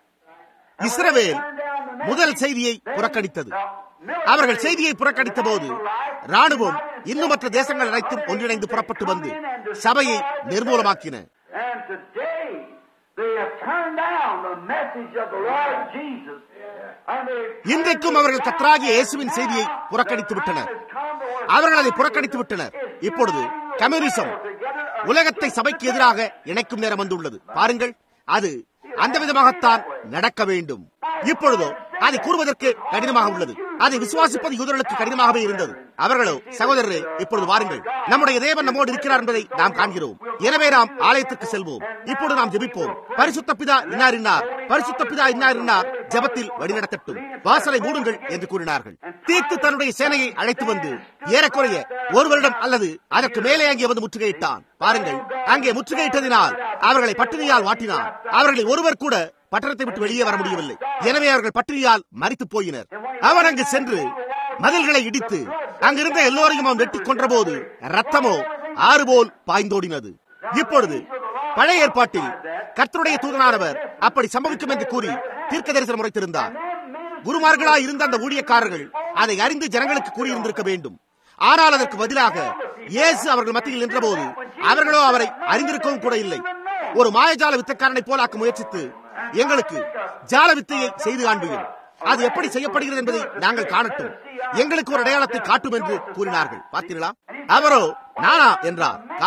இஸ்ரவேல் முதல் செய்தியை புறக்கணித்தது அவர்கள் செய்தியை புறக்கணித்த போது ராணுவம் இன்னும் மற்ற தேசங்கள் அனைத்தும் ஒன்றிணைந்து புறப்பட்டு வந்து சபையை நிர்மூலமாக்கின And today they have turned down the message of the Lord Jesus. And they இன்றைக்கும் அவர்கள் கத்ராகிய இயேசுவின் செய்தியை புறக்கணித்து விட்டனர் அவர்கள் அதை புறக்கணித்து விட்டனர் இப்பொழுது கம்யூனிசம் உலகத்தை சபைக்கு எதிராக இணைக்கும் நேரம் வந்துள்ளது பாருங்கள் அது அந்த விதமாகத்தான் நடக்க வேண்டும் இப்பொழுதோ அதை கூறுவதற்கு கடினமாக உள்ளது அதை விசுவாசிப்பது யூதர்களுக்கு கடினமாகவே இருந்தது அவர்களோ சகோதரரே இப்பொழுது வாருங்கள் நம்முடைய தேவன் நம்மோடு இருக்கிறார் என்பதை நாம் காண்கிறோம் எனவே நாம் ஆலயத்திற்கு செல்வோம் இப்பொழுது நாம் ஜெபிப்போம் பரிசுத்த பிதா இன்னார் இன்னார் பரிசுத்த பிதா இன்னார் இன்னார் ஜெபத்தில் வழிநடத்தட்டும் வாசலை மூடுங்கள் என்று கூறினார்கள் தீர்த்து தன்னுடைய சேனையை அழைத்து வந்து ஏறக்குறைய ஒரு வருடம் அல்லது அதற்கு மேலே அங்கே வந்து முற்றுகையிட்டான் பாருங்கள் அங்கே முற்றுகையிட்டதினால் அவர்களை பட்டினியால் வாட்டினார் அவர்களில் ஒருவர் கூட பட்டணத்தை விட்டு வெளியே வர முடியவில்லை எனவே அவர்கள் பட்டினியால் மறித்து போயினர் அவன் அங்கு சென்று மதில்களை இடித்து அங்கிருந்த எல்லோரையும் அவன் வெட்டி கொன்றபோது ரத்தமோ ஆறு போல் பாய்ந்தோடினது இப்பொழுது பழைய ஏற்பாட்டில் கர்த்தருடைய தூதனானவர் அப்படி சம்பவிக்கும் என்று கூறி தீர்க்க தரிசனம் உரைத்திருந்தார் குருமார்களாய் இருந்த அந்த ஊழியக்காரர்கள் அதை அறிந்து ஜனங்களுக்கு கூறியிருந்திருக்க வேண்டும் ஆனால் அதற்கு பதிலாக இயேசு அவர்கள் மத்தியில் நின்றபோது அவர்களோ அவரை அறிந்திருக்கவும் கூட இல்லை ஒரு மாயஜால வித்தக்காரனை போலாக்க முயற்சித்து எங்களுக்கு ஜால வித்தையை செய்து காண்பியும் அது எப்படி செய்யப்படுகிறது என்பதை நாங்கள் காணட்டும் எங்களுக்கு ஒரு அடையாளத்தை காட்டும் என்று கூறினார்கள் பார்த்தீர்களா அவரோ நானா என்றார் காரணம்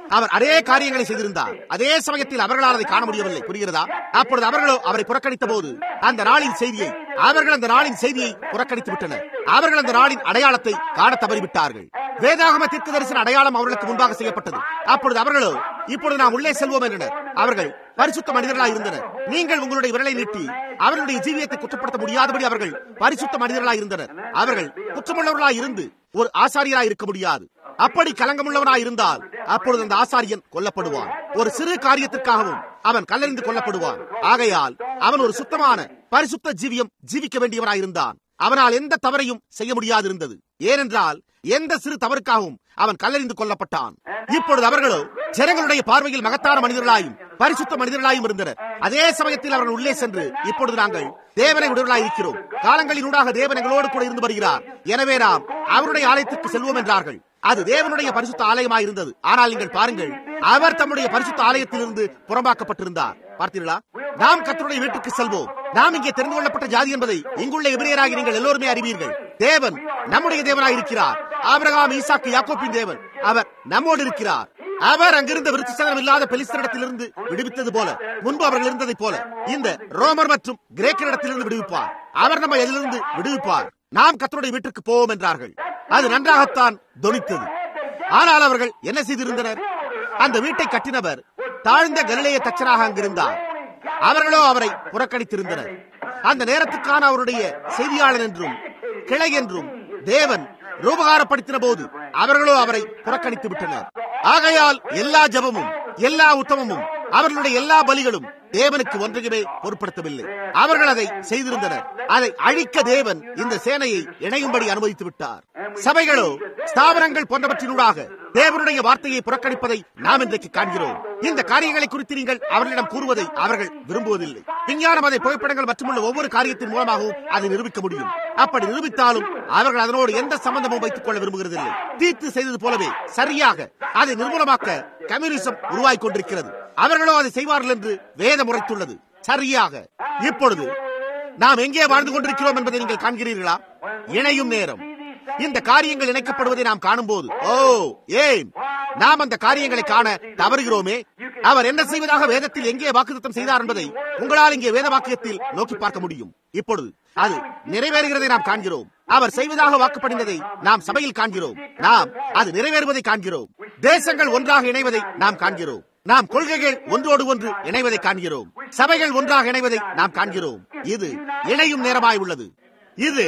அவர் அதே காரியங்களை செய்திருந்தார் அதே சமயத்தில் அவர்களால் அதை காண முடியவில்லை புரிகிறதா அப்பொழுது அவர்களோ அவரை புறக்கணித்த போது அந்த நாளின் செய்தியை அவர்கள் அந்த நாளின் செய்தியை புறக்கணித்து விட்டனர் அவர்கள் அந்த நாளின் அடையாளத்தை காண தவறிவிட்டார்கள் வேதாகம தீர்க்க தரிசன அடையாளம் அவர்களுக்கு முன்பாக செய்யப்பட்டது அப்பொழுது அவர்களோ இப்பொழுது நாம் உள்ளே செல்வோம் என்றனர் அவர்கள் பரிசுத்த மனிதர்களாய் இருந்தனர் நீங்கள் உங்களுடைய விரலை நீட்டி அவர்களுடைய ஜீவியத்தை குற்றப்படுத்த முடியாதபடி அவர்கள் பரிசுத்த மனிதர்களாய் இருந்தனர் அவர்கள் குற்றமுள்ளவர்களாய் இருந்து ஒரு ஆசாரியராய் இருக்க முடியாது அப்படி கலங்கமுள்ளவனாய் இருந்தால் அப்பொழுது அந்த ஆசாரியன் கொல்லப்படுவான் ஒரு சிறு காரியத்திற்காகவும் அவன் கல்லறிந்து கொல்லப்படுவான் ஆகையால் அவன் ஒரு சுத்தமான பரிசுத்த ஜீவியம் ஜீவிக்க வேண்டியவனாய் இருந்தான் அவனால் எந்த தவறையும் செய்ய முடியாது இருந்தது ஏனென்றால் எந்த சிறு தவறுக்காகவும் அவன் கல்லறிந்து கொல்லப்பட்டான் இப்பொழுது அவர்களோ ஜனங்களுடைய பார்வையில் மகத்தான மனிதர்களாயும் பரிசுத்த மனிதர்களாயும் இருந்தனர் அதே சமயத்தில் அவர்கள் உள்ளே சென்று இப்பொழுது நாங்கள் தேவனை உடலாய் இருக்கிறோம் காலங்களினூடாக தேவன் எங்களோடு கூட இருந்து வருகிறார் எனவே நாம் அவருடைய ஆலயத்திற்கு செல்வோம் என்றார்கள் அது தேவனுடைய பரிசுத்த ஆலயமாய் இருந்தது ஆனால் நீங்கள் பாருங்கள் அவர் தம்முடைய பரிசுத்த ஆலயத்திலிருந்து புறம்பாக்கப்பட்டிருந்தார் பார்த்தீர்களா நாம் கத்தருடைய வீட்டுக்கு செல்வோம் நாம் இங்கே தெரிந்து கொள்ளப்பட்ட ஜாதி என்பதை இங்குள்ள எபிரேயராகி நீங்கள் எல்லோருமே அறிவீர்கள் தேவன் நம்முடைய தேவனாய் இருக்கிறார் ஆபிரகாம் ஈசாக்கு யாக்கோப்பின் தேவன் அவர் நம்மோடு இருக்கிறார் அவர் அங்கிருந்த விருத்தசனம் இல்லாத பெலிஸ்தரிடத்திலிருந்து விடுவித்தது போல முன்பு அவர்கள் இருந்ததை போல இந்த ரோமர் மற்றும் கிரேக்கரிடத்திலிருந்து விடுவிப்பார் அவர் நம்ம எதிலிருந்து விடுவிப்பார் நாம் கத்தருடைய வீட்டுக்கு போவோம் என்றார்கள் அது நன்றாகத்தான் தொனித்தது ஆனால் அவர்கள் என்ன செய்திருந்தனர் அந்த வீட்டை கட்டினவர் தாழ்ந்த கலிலேய தச்சனாக அங்கிருந்தார் அவர்களோ அவரை புறக்கணித்திருந்தனர் அந்த நேரத்துக்கான அவருடைய செய்தியாளர் என்றும் கிளை என்றும் தேவன் ரூபகாரப்படுத்தின போது அவர்களோ அவரை புறக்கணித்து விட்டனர் ஆகையால் எல்லா ஜபமும் எல்லா உத்தமமும் அவர்களுடைய எல்லா பலிகளும் தேவனுக்கு ஒன்றையுமே பொருட்படுத்தவில்லை அவர்கள் அதை செய்திருந்தனர் அதை அழிக்க தேவன் இந்த சேனையை இணையும்படி அனுமதித்து விட்டார் சபைகளோ ஸ்தாபனங்கள் போன்றவற்றினூடாக தேவனுடைய வார்த்தையை புறக்கணிப்பதை நாம் இன்றைக்கு காண்கிறோம் இந்த காரியங்களை குறித்து நீங்கள் அவர்களிடம் கூறுவதை அவர்கள் விரும்புவதில்லை விஞ்ஞானம் அதை புகைப்படங்கள் மற்றுமுள்ள ஒவ்வொரு காரியத்தின் மூலமாகவும் அதை நிரூபிக்க முடியும் அப்படி நிரூபித்தாலும் அவர்கள் அதனோடு எந்த சம்பந்தமும் வைத்துக் கொள்ள விரும்புகிறதில்லை தீர்த்து செய்தது போலவே சரியாக அதை நிர்மூலமாக்க கம்யூனிசம் உருவாய் கொண்டிருக்கிறது அவர்களோ அதை செய்வார்கள் என்று வேதம் உரைத்துள்ளது சரியாக இப்பொழுது நாம் எங்கே வாழ்ந்து கொண்டிருக்கிறோம் என்பதை நீங்கள் காண்கிறீர்களா இணையும் நேரம் இந்த காரியங்கள் இணைக்கப்படுவதை நாம் காணும் போது ஓ ஏன் நாம் அந்த காரியங்களை காண தவறுகிறோமே அவர் என்ன செய்வதாக வேதத்தில் எங்கே வாக்குத்தம் செய்தார் என்பதை உங்களால் இங்கே வேத வாக்கியத்தில் நோக்கி பார்க்க முடியும் இப்பொழுது அது நிறைவேறுகிறதை நாம் காண்கிறோம் அவர் செய்வதாக வாக்குப்படிந்ததை நாம் சபையில் காண்கிறோம் நாம் அது நிறைவேறுவதை காண்கிறோம் தேசங்கள் ஒன்றாக இணைவதை நாம் காண்கிறோம் நாம் கொள்கைகள் ஒன்றோடு ஒன்று இணைவதை காண்கிறோம் சபைகள் ஒன்றாக இணைவதை நாம் காண்கிறோம் இது இணையும் நேரமாய் உள்ளது இது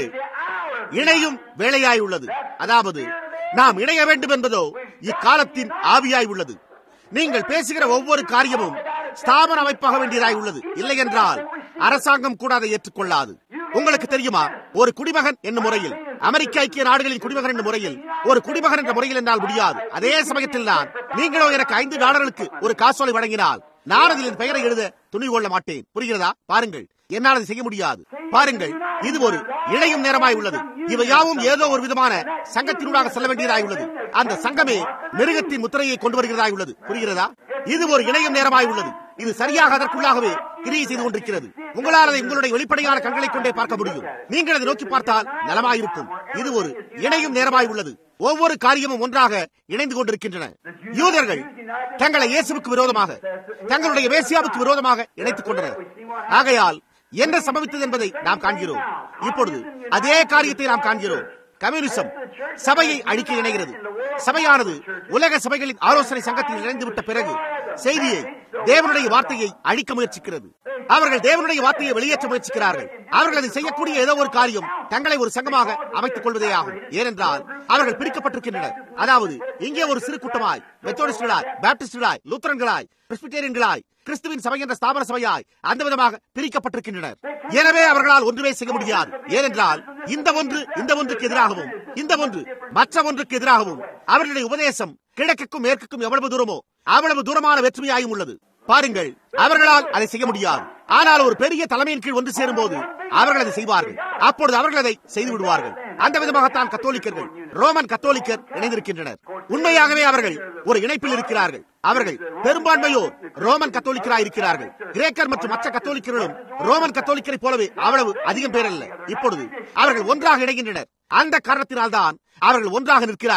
இணையும் வேலையாய் உள்ளது அதாவது நாம் இணைய வேண்டும் என்பதோ இக்காலத்தின் ஆவியாய் உள்ளது நீங்கள் பேசுகிற ஒவ்வொரு காரியமும் ஸ்தாபன அமைப்பாக வேண்டியதாய் உள்ளது இல்லை என்றால் அரசாங்கம் கூட அதை ஏற்றுக்கொள்ளாது உங்களுக்கு தெரியுமா ஒரு குடிமகன் என்னும் முறையில் அமெரிக்க ஐக்கிய நாடுகளின் குடிமகன் என்னும் முறையில் ஒரு குடிமகன் என்ற முறையில் என்னால் முடியாது அதே சமயத்தில் நான் நீங்களோ எனக்கு ஐந்து டாலர்களுக்கு ஒரு காசோலை வழங்கினால் நான் அதில் என் பெயரை எழுத துணி கொள்ள மாட்டேன் புரிகிறதா பாருங்கள் என்னால் அதை செய்ய முடியாது பாருங்கள் இது ஒரு இணையும் நேரமாய் உள்ளது இவை யாவும் ஏதோ ஒரு விதமான சங்கத்தினூடாக செல்ல வேண்டியதாய் உள்ளது அந்த சங்கமே மிருகத்தின் முத்திரையை கொண்டு வருகிறதாய் உள்ளது புரிகிறதா இது ஒரு இணையும் நேரமாய் உள்ளது இது சரியாக அதற்குள்ளாகவே கிரியை செய்து கொண்டிருக்கிறது உங்களால் அதை உங்களுடைய வெளிப்படையான கண்களை கொண்டே பார்க்க முடியும் நீங்கள் அதை நோக்கி பார்த்தால் நலமாயிருக்கும் இது ஒரு இணையும் நேரமாய் உள்ளது ஒவ்வொரு காரியமும் ஒன்றாக இணைந்து கொண்டிருக்கின்றன யூதர்கள் தங்களை இயேசுவுக்கு விரோதமாக தங்களுடைய வேசியாவுக்கு விரோதமாக இணைத்துக் கொண்டனர் ஆகையால் என்ன சம்பவித்தது என்பதை நாம் காண்கிறோம் இப்பொழுது அதே காரியத்தை நாம் காண்கிறோம் கம்யூனிசம் சபையை அழிக்க இணைகிறது சபையானது உலக சபைகளின் ஆலோசனை சங்கத்தில் இணைந்துவிட்ட பிறகு செய்தியை தேவனுடைய வார்த்தையை அழிக்க முயற்சிக்கிறது அவர்கள் தேவனுடைய வார்த்தையை வெளியேற்ற முயற்சிக்கிறார்கள் அவர்கள் அதை செய்யக்கூடிய ஏதோ ஒரு காரியம் தங்களை ஒரு சங்கமாக அமைத்துக் கொள்வதே ஆகும் ஏனென்றால் அவர்கள் பிரிக்கப்பட்டிருக்கின்றனர் அதாவது இங்கே ஒரு சிறு கூட்டமாய் மெத்தோடிஸ்டுகளாய் பாப்டிஸ்டுகளாய் லூத்தரன்களாய் பிரெஸ்பிட்டேரியன்களாய் கிறிஸ்துவின் சபை என்ற ஸ்தாபன சபையாய் அந்த விதமாக பிரிக்கப்பட்டிருக்கின்றனர் எனவே அவர்களால் ஒன்றுமே செய்ய முடியாது ஏனென்றால் இந்த ஒன்று இந்த ஒன்றுக்கு எதிராகவும் இந்த ஒன்று மற்ற ஒன்றுக்கு எதிராகவும் அவர்களுடைய உபதேசம் கிழக்குக்கும் மேற்குக்கும் எவ்வளவு தூரமோ அவ்வளவு தூரமான வெற்றுமையாயும் உள்ளது பாருங்கள் அவர்களால் அதை செய்ய முடியாது ஆனால் ஒரு பெரிய தலைமையின் கீழ் ஒன்று சேரும் போது அவர்கள் அதை செய்வார்கள் அப்பொழுது அவர்கள் அதை செய்து விடுவார்கள் அந்த விதமாகத்தான் கத்தோலிக்கர்கள் ரோமன் கத்தோலிக்கர் இணைந்திருக்கின்றனர் உண்மையாகவே அவர்கள் ஒரு இணைப்பில் இருக்கிறார்கள் அவர்கள் பெரும்பான்மையோர் ரோமன் கத்தோலிக்கராய் இருக்கிறார்கள் கிரேக்கர் மற்றும் மற்ற கத்தோலிக்கர்களும் ரோமன் கத்தோலிக்கரை போலவே அவ்வளவு அதிகம் பேர் அல்ல இப்பொழுது அவர்கள் ஒன்றாக இணைகின்றனர் அந்த காரணத்தினால்தான் அவர்கள் ஒன்றாக நிற்கிறார்கள்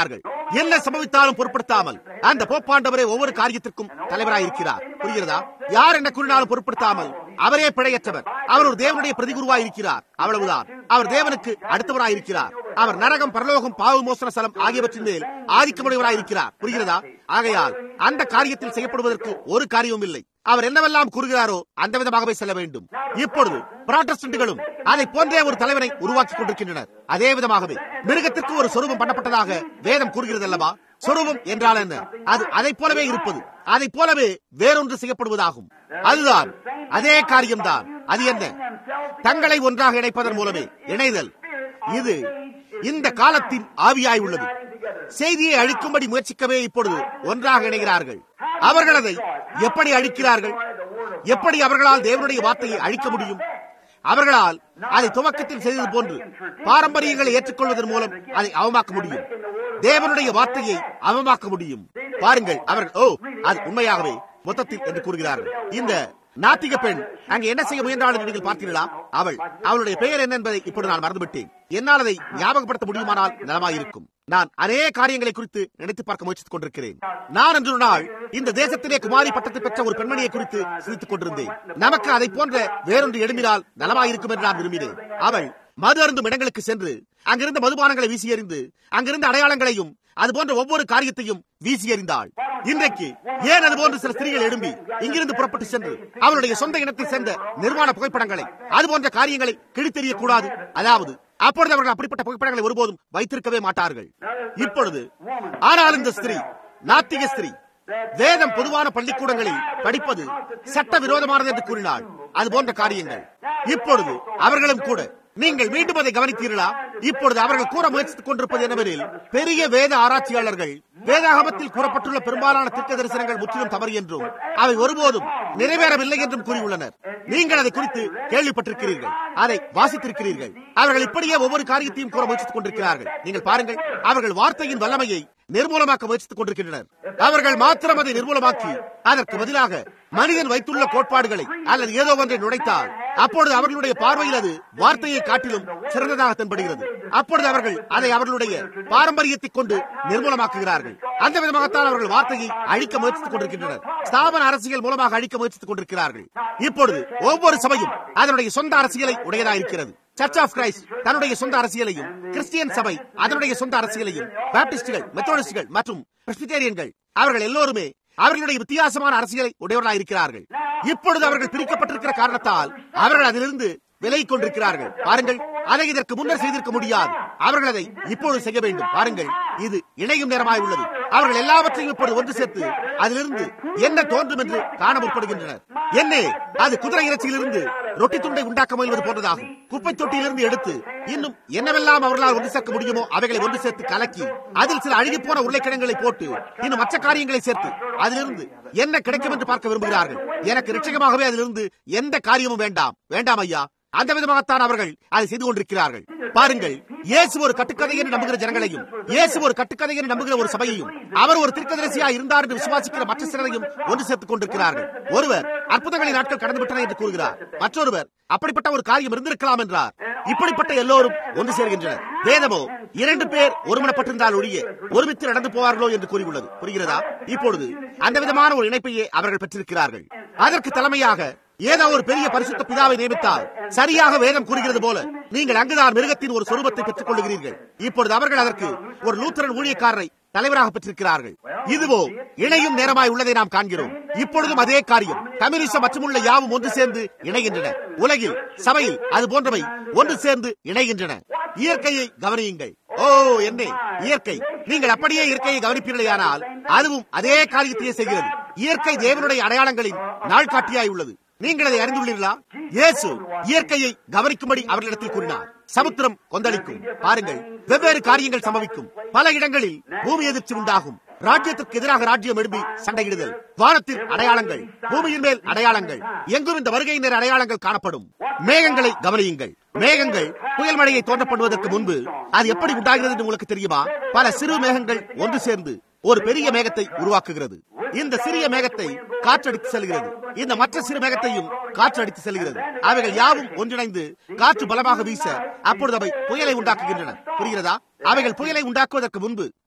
என்ன சம்பவித்தாலும் பொருட்படுத்தாமல் அந்த போப்பாண்டவரே ஒவ்வொரு காரியத்திற்கும் தலைவராயிருக்கிறார் புரிகிறதா யார் என்ன கூறினாலும் பொருட்படுத்தாமல் அவரே பிழையற்றவர் அவர் ஒரு தேவனுடைய பிரதிகுருவாய் இருக்கிறார் அவ்வளவுதான் அவர் தேவனுக்கு அடுத்தவராயிருக்கிறார் அவர் நரகம் பரலோகம் பாவு மோசன ஸ்தலம் ஆகியவற்றின் மேல் ஆதிக்கமுடையவராய் இருக்கிறார் புரிகிறதா ஆகையால் அந்த காரியத்தில் செய்யப்படுவதற்கு ஒரு காரியமும் இல்லை அவர் என்னவெல்லாம் கூறுகிறாரோ அந்த விதமாகவே செல்ல வேண்டும் இப்பொழுது புராட்டஸ்டன்ட்களும் அதை போன்றே ஒரு தலைவனை உருவாக்கி கொண்டிருக்கின்றனர் அதே விதமாகவே மிருகத்திற்கு ஒரு சொரூபம் பண்ணப்பட்டதாக வேதம் கூறுகிறது அல்லவா சொரூபம் என்றால் என்ன அது அதை போலவே இருப்பது அதை போலவே வேறொன்று செய்யப்படுவதாகும் அதுதான் அதே காரியம்தான் அது என்ன தங்களை ஒன்றாக இணைப்பதன் மூலமே இணைதல் இது இந்த காலத்தின் ஆவியாய் உள்ளது செய்தியை அழிக்கும்படி முயற்சிக்கவே இப்பொழுது ஒன்றாக இணைகிறார்கள் அவர்கள் அதை எப்படி அழிக்கிறார்கள் எப்படி அவர்களால் தேவனுடைய வார்த்தையை அழிக்க முடியும் அவர்களால் அதை துவக்கத்தில் செய்தது போன்று பாரம்பரியங்களை ஏற்றுக்கொள்வதன் மூலம் அதை அவமாக்க முடியும் தேவனுடைய வார்த்தையை அவமாக்க முடியும் பாருங்கள் அவர்கள் ஓ அது உண்மையாகவே மொத்தத்தில் என்று கூறுகிறார்கள் இந்த நாத்திக பெண் அங்கே என்ன செய்ய முயன்றாள் என்று நீங்கள் பார்த்தீர்களா அவள் அவளுடைய பெயர் என்ன என்பதை இப்பொழுது நான் மறந்துவிட்டேன் என்னால் அதை ஞாபகப்படுத்த முடியுமானால் நலமாயிருக்கும் நான் அநேக காரியங்களை குறித்து நினைத்து பார்க்க முயற்சித்துக் கொண்டிருக்கிறேன் நான் அன்று ஒரு நாள் இந்த தேசத்திலே குமாரி பட்டத்தை பெற்ற ஒரு பெண்மணியை குறித்து சிந்தித்துக் கொண்டிருந்தேன் நமக்கு அதை போன்ற வேறொன்று எழும்பினால் நலமாயிருக்கும் என்று நான் விரும்பினேன் அவள் மது அருந்தும் இடங்களுக்கு சென்று அங்கிருந்த மதுபானங்களை வீசி எறிந்து அங்கிருந்த அடையாளங்களையும் அது போன்ற ஒவ்வொரு காரியத்தையும் வீசி எறிந்தாள் இன்றைக்கு ஏன் அது போன்ற சில ஸ்திரீகள் எழும்பி இங்கிருந்து புறப்பட்டு சென்று அவருடைய சொந்த இனத்தை சேர்ந்த நிர்மாண புகைப்படங்களை அது போன்ற காரியங்களை கிழித்தெறிய கூடாது அதாவது அப்பொழுது அவர்கள் அப்படிப்பட்ட புகைப்படங்களை ஒருபோதும் வைத்திருக்கவே மாட்டார்கள் இப்பொழுது ஆனால் இந்த ஸ்திரீ நாத்திக ஸ்திரீ வேதம் பொதுவான பள்ளிக்கூடங்களில் படிப்பது சட்ட விரோதமானது என்று கூறினாள் அது போன்ற காரியங்கள் இப்பொழுது அவர்களும் கூட நீங்கள் மீண்டும் அதை கவனித்தீர்களா இப்பொழுது அவர்கள் கூற முயற்சித்துக் கொண்டிருப்பது என்னவெனில் பெரிய வேத ஆராய்ச்சியாளர்கள் வேதாகமத்தில் கூறப்பட்டுள்ள பெரும்பாலான தீர்க்க தரிசனங்கள் முற்றிலும் தவறு என்றும் அவை ஒருபோதும் நிறைவேறவில்லை என்றும் கூறியுள்ளனர் நீங்கள் அதை குறித்து கேள்விப்பட்டிருக்கிறீர்கள் அதை வாசித்திருக்கிறீர்கள் அவர்கள் இப்படியே ஒவ்வொரு காரியத்தையும் கூற முயற்சித்துக் கொண்டிருக்கிறார்கள் நீங்கள் பாருங்கள் அவர்கள் வார்த்தையின் வல்லமையை நிர்மூலமாக்க முயற்சித்துக் கொண்டிருக்கின்றனர் அவர்கள் மாத்திரம் அதை நிர்மூலமாக்கி அதற்கு பதிலாக மனிதன் வைத்துள்ள கோட்பாடுகளை அல்லது ஏதோ ஒன்றை நுழைத்தால் அப்பொழுது அவர்களுடைய பார்வையில் அது வார்த்தையை காட்டிலும் சிறந்ததாக தென்படுகிறது அப்பொழுது அவர்கள் அதை அவர்களுடைய பாரம்பரியத்தை கொண்டு நிர்மூலமாக்குகிறார்கள் அந்த விதமாகத்தான் அவர்கள் வார்த்தையை அழிக்க முயற்சித்துக் கொண்டிருக்கின்றனர் ஸ்தாபன அரசியல் மூலமாக அழிக்க முயற்சித்துக் கொண்டிருக்கிறார்கள் இப்பொழுது ஒவ்வொரு சபையும் அதனுடைய சொந்த அரசியலை உடையதா இருக்கிறது சர்ச் ஆஃப் கிரைஸ்ட் தன்னுடைய சொந்த அரசியலையும் கிறிஸ்டியன் சபை அதனுடைய சொந்த அரசியலையும் பாப்டிஸ்டுகள் மெத்தோடிஸ்டுகள் மற்றும் பிரெஸ்பிடேரியன்கள் அவர்கள் எல்லோருமே அவர்களுடைய வித்தியாசமான அரசியலை உடையவர்களாக இருக்கிறார்கள் இப்பொழுது அவர்கள் பிரிக்கப்பட்டிருக்கிற காரணத்தால் அவர்கள் அதிலிருந்து விலகிக் கொண்டிருக்கிறார்கள் பாருங்கள் அதை இதற்கு முன்னர் செய்திருக்க முடியாது அவர்கள் அதை இப்பொழுது செய்ய வேண்டும் பாருங்கள் இது இணையும் நேரமாய் உள்ளது அவர்கள் எல்லாவற்றையும் இப்பொழுது ஒன்று சேர்த்து அதிலிருந்து என்ன தோன்றும் என்று காண முற்படுகின்றனர் என்ன அது குதிரை இறைச்சியிலிருந்து ரொட்டி துண்டை உண்டாக்க முயல்வது போன்றதாகும் குப்பை தொட்டியிலிருந்து எடுத்து இன்னும் என்னவெல்லாம் அவர்களால் ஒன்று சேர்க்க முடியுமோ அவைகளை ஒன்று சேர்த்து கலக்கி அதில் சில அழுகி போன உருளைக்கிழங்களை போட்டு இன்னும் மற்ற காரியங்களை சேர்த்து அதிலிருந்து என்ன கிடைக்கும் என்று பார்க்க விரும்புகிறார்கள் எனக்கு நிச்சயமாகவே அதிலிருந்து எந்த காரியமும் வேண்டாம் வேண்டாம் ஐயா அந்த விதமாகத்தான் அவர்கள் அதை செய்து கொண்டிருக்கிறார்கள் பாருங்கள் இயேசு ஒரு கட்டுக்கதை என்று நம்புகிற ஜனங்களையும் இயேசு ஒரு கட்டுக்கதை என்று நம்புகிற ஒரு சபையையும் அவர் ஒரு திருக்கதரிசியா இருந்தார் என்று விசுவாசிக்கிற மற்ற சிலரையும் ஒன்று சேர்த்துக் கொண்டிருக்கிறார்கள் ஒருவர் அற்புதங்களின் நாட்கள் கடந்துவிட்டன என்று கூறுகிறார் மற்றொருவர் அப்படிப்பட்ட ஒரு காரியம் இருந்திருக்கலாம் என்றார் இப்படிப்பட்ட எல்லோரும் ஒன்று சேர்கின்றனர் வேதமோ இரண்டு பேர் ஒருமனப்பட்டிருந்தால் ஒழிய ஒருமித்து நடந்து போவார்களோ என்று கூறியுள்ளது புரிகிறதா இப்பொழுது அந்த விதமான ஒரு இணைப்பையே அவர்கள் பெற்றிருக்கிறார்கள் அதற்கு தலைமையாக ஏதோ ஒரு பெரிய பரிசுத்த பிதாவை நியமித்தால் சரியாக வேதம் கூறுகிறது போல நீங்கள் அங்குதான் மிருகத்தின் ஒரு சொரூபத்தை பெற்றுக் கொள்ளுகிறீர்கள் இப்பொழுது அவர்கள் அதற்கு ஒரு லூத்தரன் ஊழியக்காரரை தலைவராக பெற்றிருக்கிறார்கள் இதுவோ இணையும் நேரமாய் உள்ளதை நாம் காண்கிறோம் இப்பொழுதும் அதே காரியம் கம்யூனிசம் மற்றுமுள்ள யாவும் ஒன்று சேர்ந்து இணைகின்றன உலகில் சபையில் அது போன்றவை ஒன்று சேர்ந்து இணைகின்றன இயற்கையை கவனியுங்கள் ஓ என்ன இயற்கை நீங்கள் அப்படியே இயற்கையை கவனிப்பீர்களேயானால் அதுவும் அதே காரியத்தையே செய்கிறது இயற்கை தேவனுடைய அடையாளங்களின் நாள்காட்டியாய் உள்ளது நீங்கள் அதை அறிந்துள்ளீர்களா இயேசு இயற்கையை கவனிக்கும்படி அவர்களிடத்தில் கூறினார் சமுத்திரம் கொந்தளிக்கும் பாருங்கள் வெவ்வேறு காரியங்கள் சம்பவிக்கும் பல இடங்களில் பூமி எதிர்ச்சி உண்டாகும் ராஜ்யத்திற்கு எதிராக ராஜ்யம் எழுப்பி சண்டையிடுதல் வானத்தில் அடையாளங்கள் பூமியின் மேல் அடையாளங்கள் எங்கும் இந்த வருகை நேர அடையாளங்கள் காணப்படும் மேகங்களை கவனியுங்கள் மேகங்கள் புயல் மழையை தோன்ற பண்ணுவதற்கு முன்பு அது எப்படி உண்டாகிறது என்று உங்களுக்கு தெரியுமா பல சிறு மேகங்கள் ஒன்று சேர்ந்து ஒரு பெரிய மேகத்தை உருவாக்குகிறது இந்த சிறிய மேகத்தை காற்றடித்து செல்கிறது இந்த மற்ற சிறு மேகத்தையும் காற்றடித்து செல்கிறது அவைகள் யாவும் ஒன்றிணைந்து காற்று பலமாக வீச அப்பொழுது அவை புயலை உண்டாக்குகின்றன புரிகிறதா அவைகள் புயலை உண்டாக்குவதற்கு முன்பு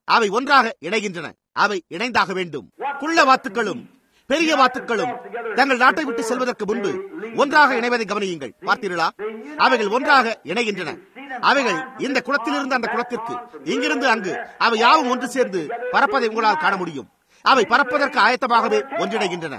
அவை ஒன்றாக இணைகின்றன அவை இணைந்தாக வேண்டும் குள்ள வாத்துக்களும் பெரிய வாத்துக்களும் தங்கள் நாட்டை விட்டு செல்வதற்கு முன்பு ஒன்றாக இணைவதை கவனியுங்கள் பார்த்தீர்களா அவைகள் ஒன்றாக இணைகின்றன அவைகள் இந்த குளத்திலிருந்து அந்த குளத்திற்கு இங்கிருந்து அங்கு அவை யாவும் ஒன்று சேர்ந்து பறப்பதை உங்களால் காண முடியும் அவை பறப்பதற்கு ஆயத்தமாகவே ஒன்றிணைகின்றன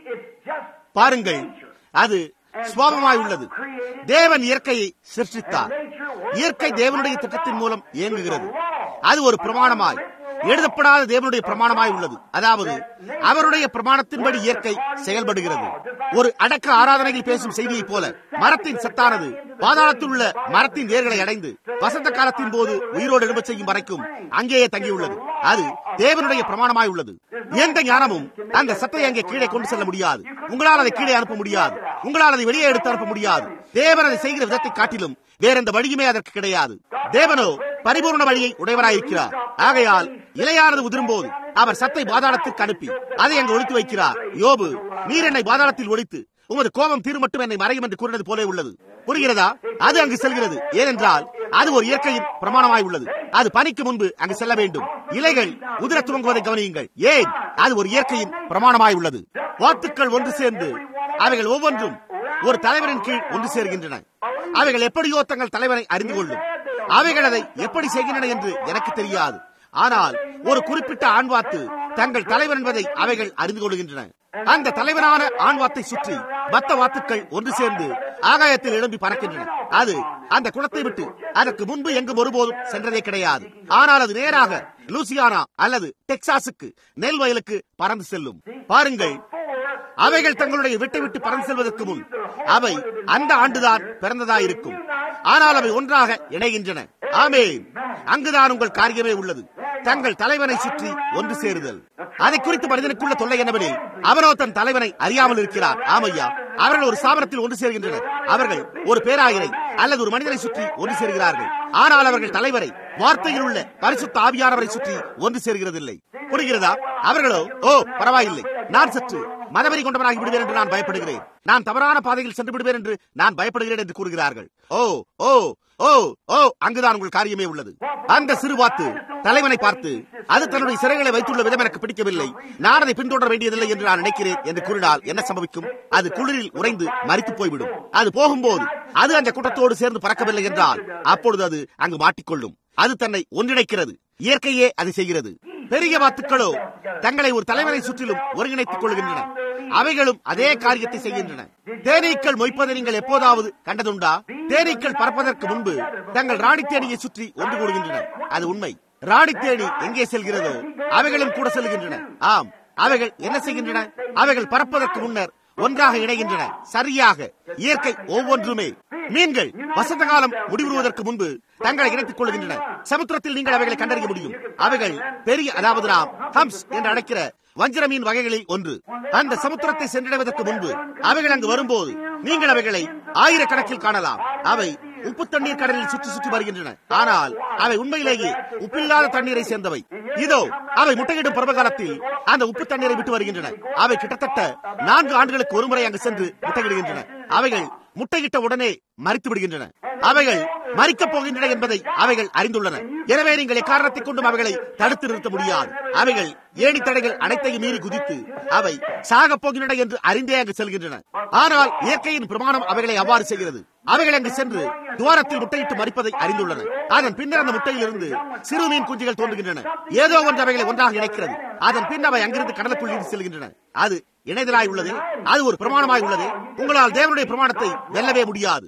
பாருங்கள் அது சுவாபமாய் உள்ளது தேவன் இயற்கையை சிருஷ்டித்தார் இயற்கை தேவனுடைய திட்டத்தின் மூலம் இயங்குகிறது அது ஒரு பிரமாணமாய் எழுதப்படாத தேவனுடைய பிரமாணமாய் உள்ளது அதாவது அவருடைய பிரமாணத்தின்படி இயற்கை செயல்படுகிறது ஒரு அடக்க ஆராதனையில் பேசும் செய்தியைப் போல மரத்தின் சத்தானது பாதாளத்தில் உள்ள மரத்தின் வேர்களை அடைந்து வசந்த காலத்தின் போது உயிரோடு எழும்ப செய்யும் வரைக்கும் அங்கேயே தங்கியுள்ளது அது தேவனுடைய பிரமாணமாய் உள்ளது எந்த ஞானமும் அந்த சத்தை அங்கே கீழே கொண்டு செல்ல முடியாது உங்களால் அதை கீழே அனுப்ப முடியாது உங்களால் அதை வெளியே எடுத்து அனுப்ப முடியாது தேவன் அதை செய்கிற விதத்தை காட்டிலும் வேற எந்த வழியுமே அதற்கு கிடையாது தேவனோ பரிபூர்ண வழியை உடையவராயிருக்கிறார் ஆகையால் இலையானது உதிரும் போது அவர் சத்தை பாதாளத்துக்கு அனுப்பி அதை அங்கு ஒழித்து வைக்கிறார் யோபு நீர் என்னை பாதாளத்தில் ஒழித்து உமது கோபம் தீர் மட்டும் என்னை மறையும் என்று கூறினது போலே உள்ளது புரிகிறதா அது அங்கு செல்கிறது ஏனென்றால் அது ஒரு இயற்கையின் பிரமாணமாய் உள்ளது அது பனிக்கு முன்பு அங்கு செல்ல வேண்டும் இலைகள் உதிர துவங்குவதை கவனியுங்கள் ஏன் அது ஒரு இயற்கையின் பிரமாணமாய் உள்ளது வாத்துக்கள் ஒன்று சேர்ந்து அவைகள் ஒவ்வொன்றும் ஒரு தலைவரின் கீழ் ஒன்று சேர்கின்றன அவைகள் எப்படியோ தங்கள் தலைவரை அறிந்து கொள்ளும் அவைகள் அதை எப்படி செய்கின்றன என்று எனக்கு தெரியாது ஆனால் ஒரு குறிப்பிட்ட ஆண்வாத்து தங்கள் தலைவர் என்பதை அவைகள் அறிந்து கொள்கின்றன அந்த தலைவரான ஆண்வாத்தை சுற்றி மத்த வாத்துக்கள் ஒன்று சேர்ந்து ஆகாயத்தில் எழும்பி பறக்கின்றன அது அந்த குளத்தை விட்டு அதற்கு முன்பு எங்கும் ஒருபோதும் சென்றதே கிடையாது ஆனால் அது நேராக லூசியானா அல்லது டெக்சாஸுக்கு நெல் வயலுக்கு பறந்து செல்லும் பாருங்கள் அவைகள் தங்களுடைய விட்டை விட்டு பறந்து செல்வதற்கு முன் அவை அந்த ஆண்டுதான் பிறந்ததாயிருக்கும் ஆனால் அவை ஒன்றாக இணைகின்றன ஆமே அங்குதான் உங்கள் காரியமே உள்ளது தங்கள் தலைவனை சுற்றி ஒன்று சேருதல் அதை குறித்து மனிதனுக்குள்ள தொல்லை என்னவெனில் அவனோ தன் தலைவனை அறியாமல் இருக்கிறார் ஆமையா அவர்கள் ஒரு சாபனத்தில் ஒன்று சேர்கின்றனர் அவர்கள் ஒரு பேராயரை அல்லது ஒரு மனிதனை சுற்றி ஒன்று சேர்கிறார்கள் ஆனால் அவர்கள் தலைவரை வார்த்தையில் உள்ள பரிசுத்த ஆவியானவரை சுற்றி ஒன்று சேர்கிறதில்லை புரிகிறதா அவர்களோ ஓ பரவாயில்லை நான் சற்று மதவெறி கொண்டவனாகி விடுவேன் என்று நான் பயப்படுகிறேன் நான் தவறான பாதையில் சென்று விடுவேன் என்று நான் பயப்படுகிறேன் என்று கூறுகிறார்கள் ஓ ஓ ஓ ஓ அங்குதான் உங்கள் காரியமே உள்ளது அந்த சிறு வாத்து தலைவனை பார்த்து அது தன்னுடைய சிறைகளை வைத்துள்ள விதம் எனக்கு பிடிக்கவில்லை நான் அதை பின்தொடர வேண்டியதில்லை என்று நான் நினைக்கிறேன் என்று கூறினால் என்ன சம்பவிக்கும் அது குளிரில் உறைந்து மறித்து போய்விடும் அது போகும்போது அது அந்த கூட்டத்தோடு சேர்ந்து பறக்கவில்லை என்றால் அப்பொழுது அது அங்கு மாட்டிக்கொள்ளும் அது தன்னை ஒன்றிணைக்கிறது இயற்கையே அது செய்கிறது பெரிய வாத்துக்களோ தங்களை ஒரு தலைவரை சுற்றிலும் ஒருங்கிணைத்துக் கொள்கின்றன அவைகளும் அதே காரியத்தை செய்கின்றன தேனீக்கள் மொய்ப்பதை நீங்கள் எப்போதாவது கண்டதுண்டா தேனீக்கள் பறப்பதற்கு முன்பு தங்கள் ராணி தேனியை சுற்றி ஒன்று கூடுகின்றன அது உண்மை ராணி தேனி எங்கே செல்கிறதோ அவைகளும் கூட செல்கின்றன ஆம் அவைகள் என்ன செய்கின்றன அவைகள் பறப்பதற்கு முன்னர் ஒன்றாக இணைகின்றன சரியாக இயற்கை ஒவ்வொன்றுமே மீன்கள் வசந்த காலம் முடிவுறுவதற்கு முன்பு தங்களை இணைத்துக் கொள்கின்றன சமுத்திரத்தில் நீங்கள் அவைகளை கண்டறிய முடியும் அவைகள் பெரிய அதாவது நாம் ஹம்ஸ் என்று அழைக்கிற வஞ்சிர மீன் வகைகளில் ஒன்று அந்த சமுத்திரத்தை சென்றடைவதற்கு முன்பு அவைகள் அங்கு வரும்போது நீங்கள் அவைகளை ஆயிரக்கணக்கில் காணலாம் அவை உப்பு தண்ணீர் கடலில் சுற்றி சுற்றி வருகின்றன ஆனால் அவை உண்மையிலேயே உப்பில்லாத தண்ணீரை சேர்ந்தவை இதோ அவை முட்டையிடும் பருவகாலத்தில் அந்த உப்பு தண்ணீரை விட்டு வருகின்றன அவை கிட்டத்தட்ட நான்கு ஆண்டுகளுக்கு ஒருமுறை அங்கு சென்று முட்டையிடுகின்றன அவைகள் முட்டையிட்ட உடனே மறித்து விடுகின்றன அவைகள் மறிக்கப் போகின்றன என்பதை அவைகள் அறிந்துள்ளன எனவே நீங்கள் எக்காரணத்தை கொண்டும் அவைகளை தடுத்து நிறுத்த முடியாது அவைகள் ஏணி தடைகள் அனைத்தையும் மீறி குதித்து அவை சாகப் போகின்றன என்று அறிந்தே அங்கு செல்கின்றன ஆனால் இயற்கையின் பிரமாணம் அவைகளை அவ்வாறு செய்கிறது அவைகள் அங்கு சென்று துவாரத்தில் முட்டையிட்டு மறிப்பதை அறிந்துள்ளன அதன் பின்னர் அந்த முட்டையிலிருந்து சிறு மீன் குஞ்சுகள் தோன்றுகின்றன ஏதோ ஒன்று அவைகளை ஒன்றாக இணைக்கிறது அதன் பின் அவை அங்கிருந்து கடலுக்குள் ஈடு செல்கின்றன அது இணைதலாய் உள்ளது அது ஒரு பிரமாணமாய் உள்ளது உங்களால் தேவனுடைய பிரமாணத்தை வெல்லவே முடியாது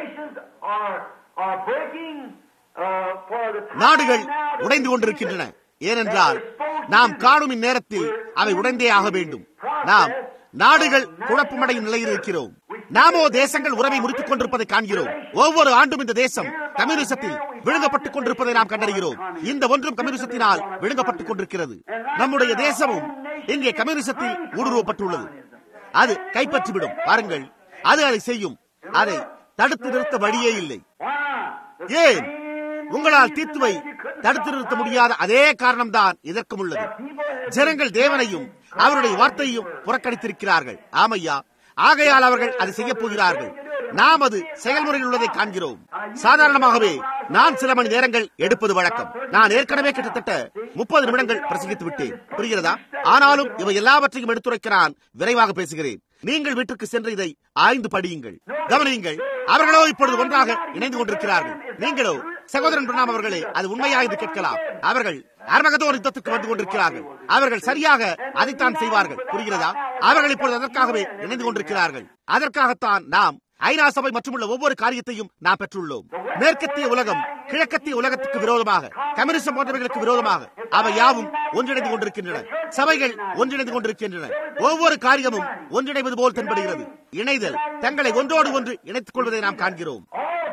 நாடுகள் உடைந்து கொண்டிருக்கின்றன ஏனென்றால் நாம் காணும் இந்நேரத்தில் அவை உடைந்தே ஆக வேண்டும் நாம் நாடுகள் குழப்பமடையும் நிலையில் இருக்கிறோம் நாமோ தேசங்கள் உறவை முறித்துக் கொண்டிருப்பதை காண்கிறோம் ஒவ்வொரு ஆண்டும் இந்த தேசம் கம்யூனிசத்தில் விழுங்கப்பட்டுக் கொண்டிருப்பதை நாம் கண்டறிகிறோம் இந்த ஒன்றும் கம்யூனிசத்தினால் விழுங்கப்பட்டுக் கொண்டிருக்கிறது நம்முடைய தேசமும் இங்கே கம்யூனிசத்தில் ஊடுருவப்பட்டுள்ளது அது கைப்பற்றிவிடும் பாருங்கள் அது அதை செய்யும் அதை தடுத்து நிறுத்த வழியே இல்லை ஏன் உங்களால் தீர்த்துவை தடுத்து நிறுத்த முடியாத அதே காரணம்தான் இதற்கும் உள்ளது ஜனங்கள் தேவனையும் அவருடைய வார்த்தையும் புறக்கணித்திருக்கிறார்கள் ஆமையா ஆகையால் அவர்கள் அதை செய்ய போகிறார்கள் நாம் அது செயல்முறையில் உள்ளதை காண்கிறோம் சாதாரணமாகவே நான் சில மணி நேரங்கள் எடுப்பது வழக்கம் நான் ஏற்கனவே கிட்டத்தட்ட முப்பது நிமிடங்கள் பிரசங்கித்து விட்டேன் புரிகிறதா ஆனாலும் இவை எல்லாவற்றையும் எடுத்துரைக்க நான் விரைவாக பேசுகிறேன் நீங்கள் வீட்டுக்கு சென்று இதை ஆய்ந்து படியுங்கள் கவனியுங்கள் அவர்களோ இப்பொழுது ஒன்றாக இணைந்து கொண்டிருக்கிறார்கள் நீங்களோ சகோதரன் பிரணாம் அவர்களே அது உண்மையா என்று கேட்கலாம் அவர்கள் அர்மகதோர் யுத்தத்துக்கு வந்து கொண்டிருக்கிறார்கள் அவர்கள் சரியாக அதைத்தான் செய்வார்கள் புரிகிறதா அவர்கள் இப்பொழுது அதற்காகவே இணைந்து கொண்டிருக்கிறார்கள் அதற்காகத்தான் நாம் ஐநா சபை மற்றும் உள்ள ஒவ்வொரு காரியத்தையும் நாம் பெற்றுள்ளோம் மேற்கத்திய உலகம் கிழக்கத்திய உலகத்துக்கு விரோதமாக கம்யூனிசம் போன்றவைகளுக்கு விரோதமாக அவை யாவும் ஒன்றிணைந்து கொண்டிருக்கின்றன சபைகள் ஒன்றிணைந்து கொண்டிருக்கின்றன ஒவ்வொரு காரியமும் ஒன்றிணைவது போல் தென்படுகிறது இணைதல் தங்களை ஒன்றோடு ஒன்று இணைத்துக் கொள்வதை நாம் காண்கிறோம்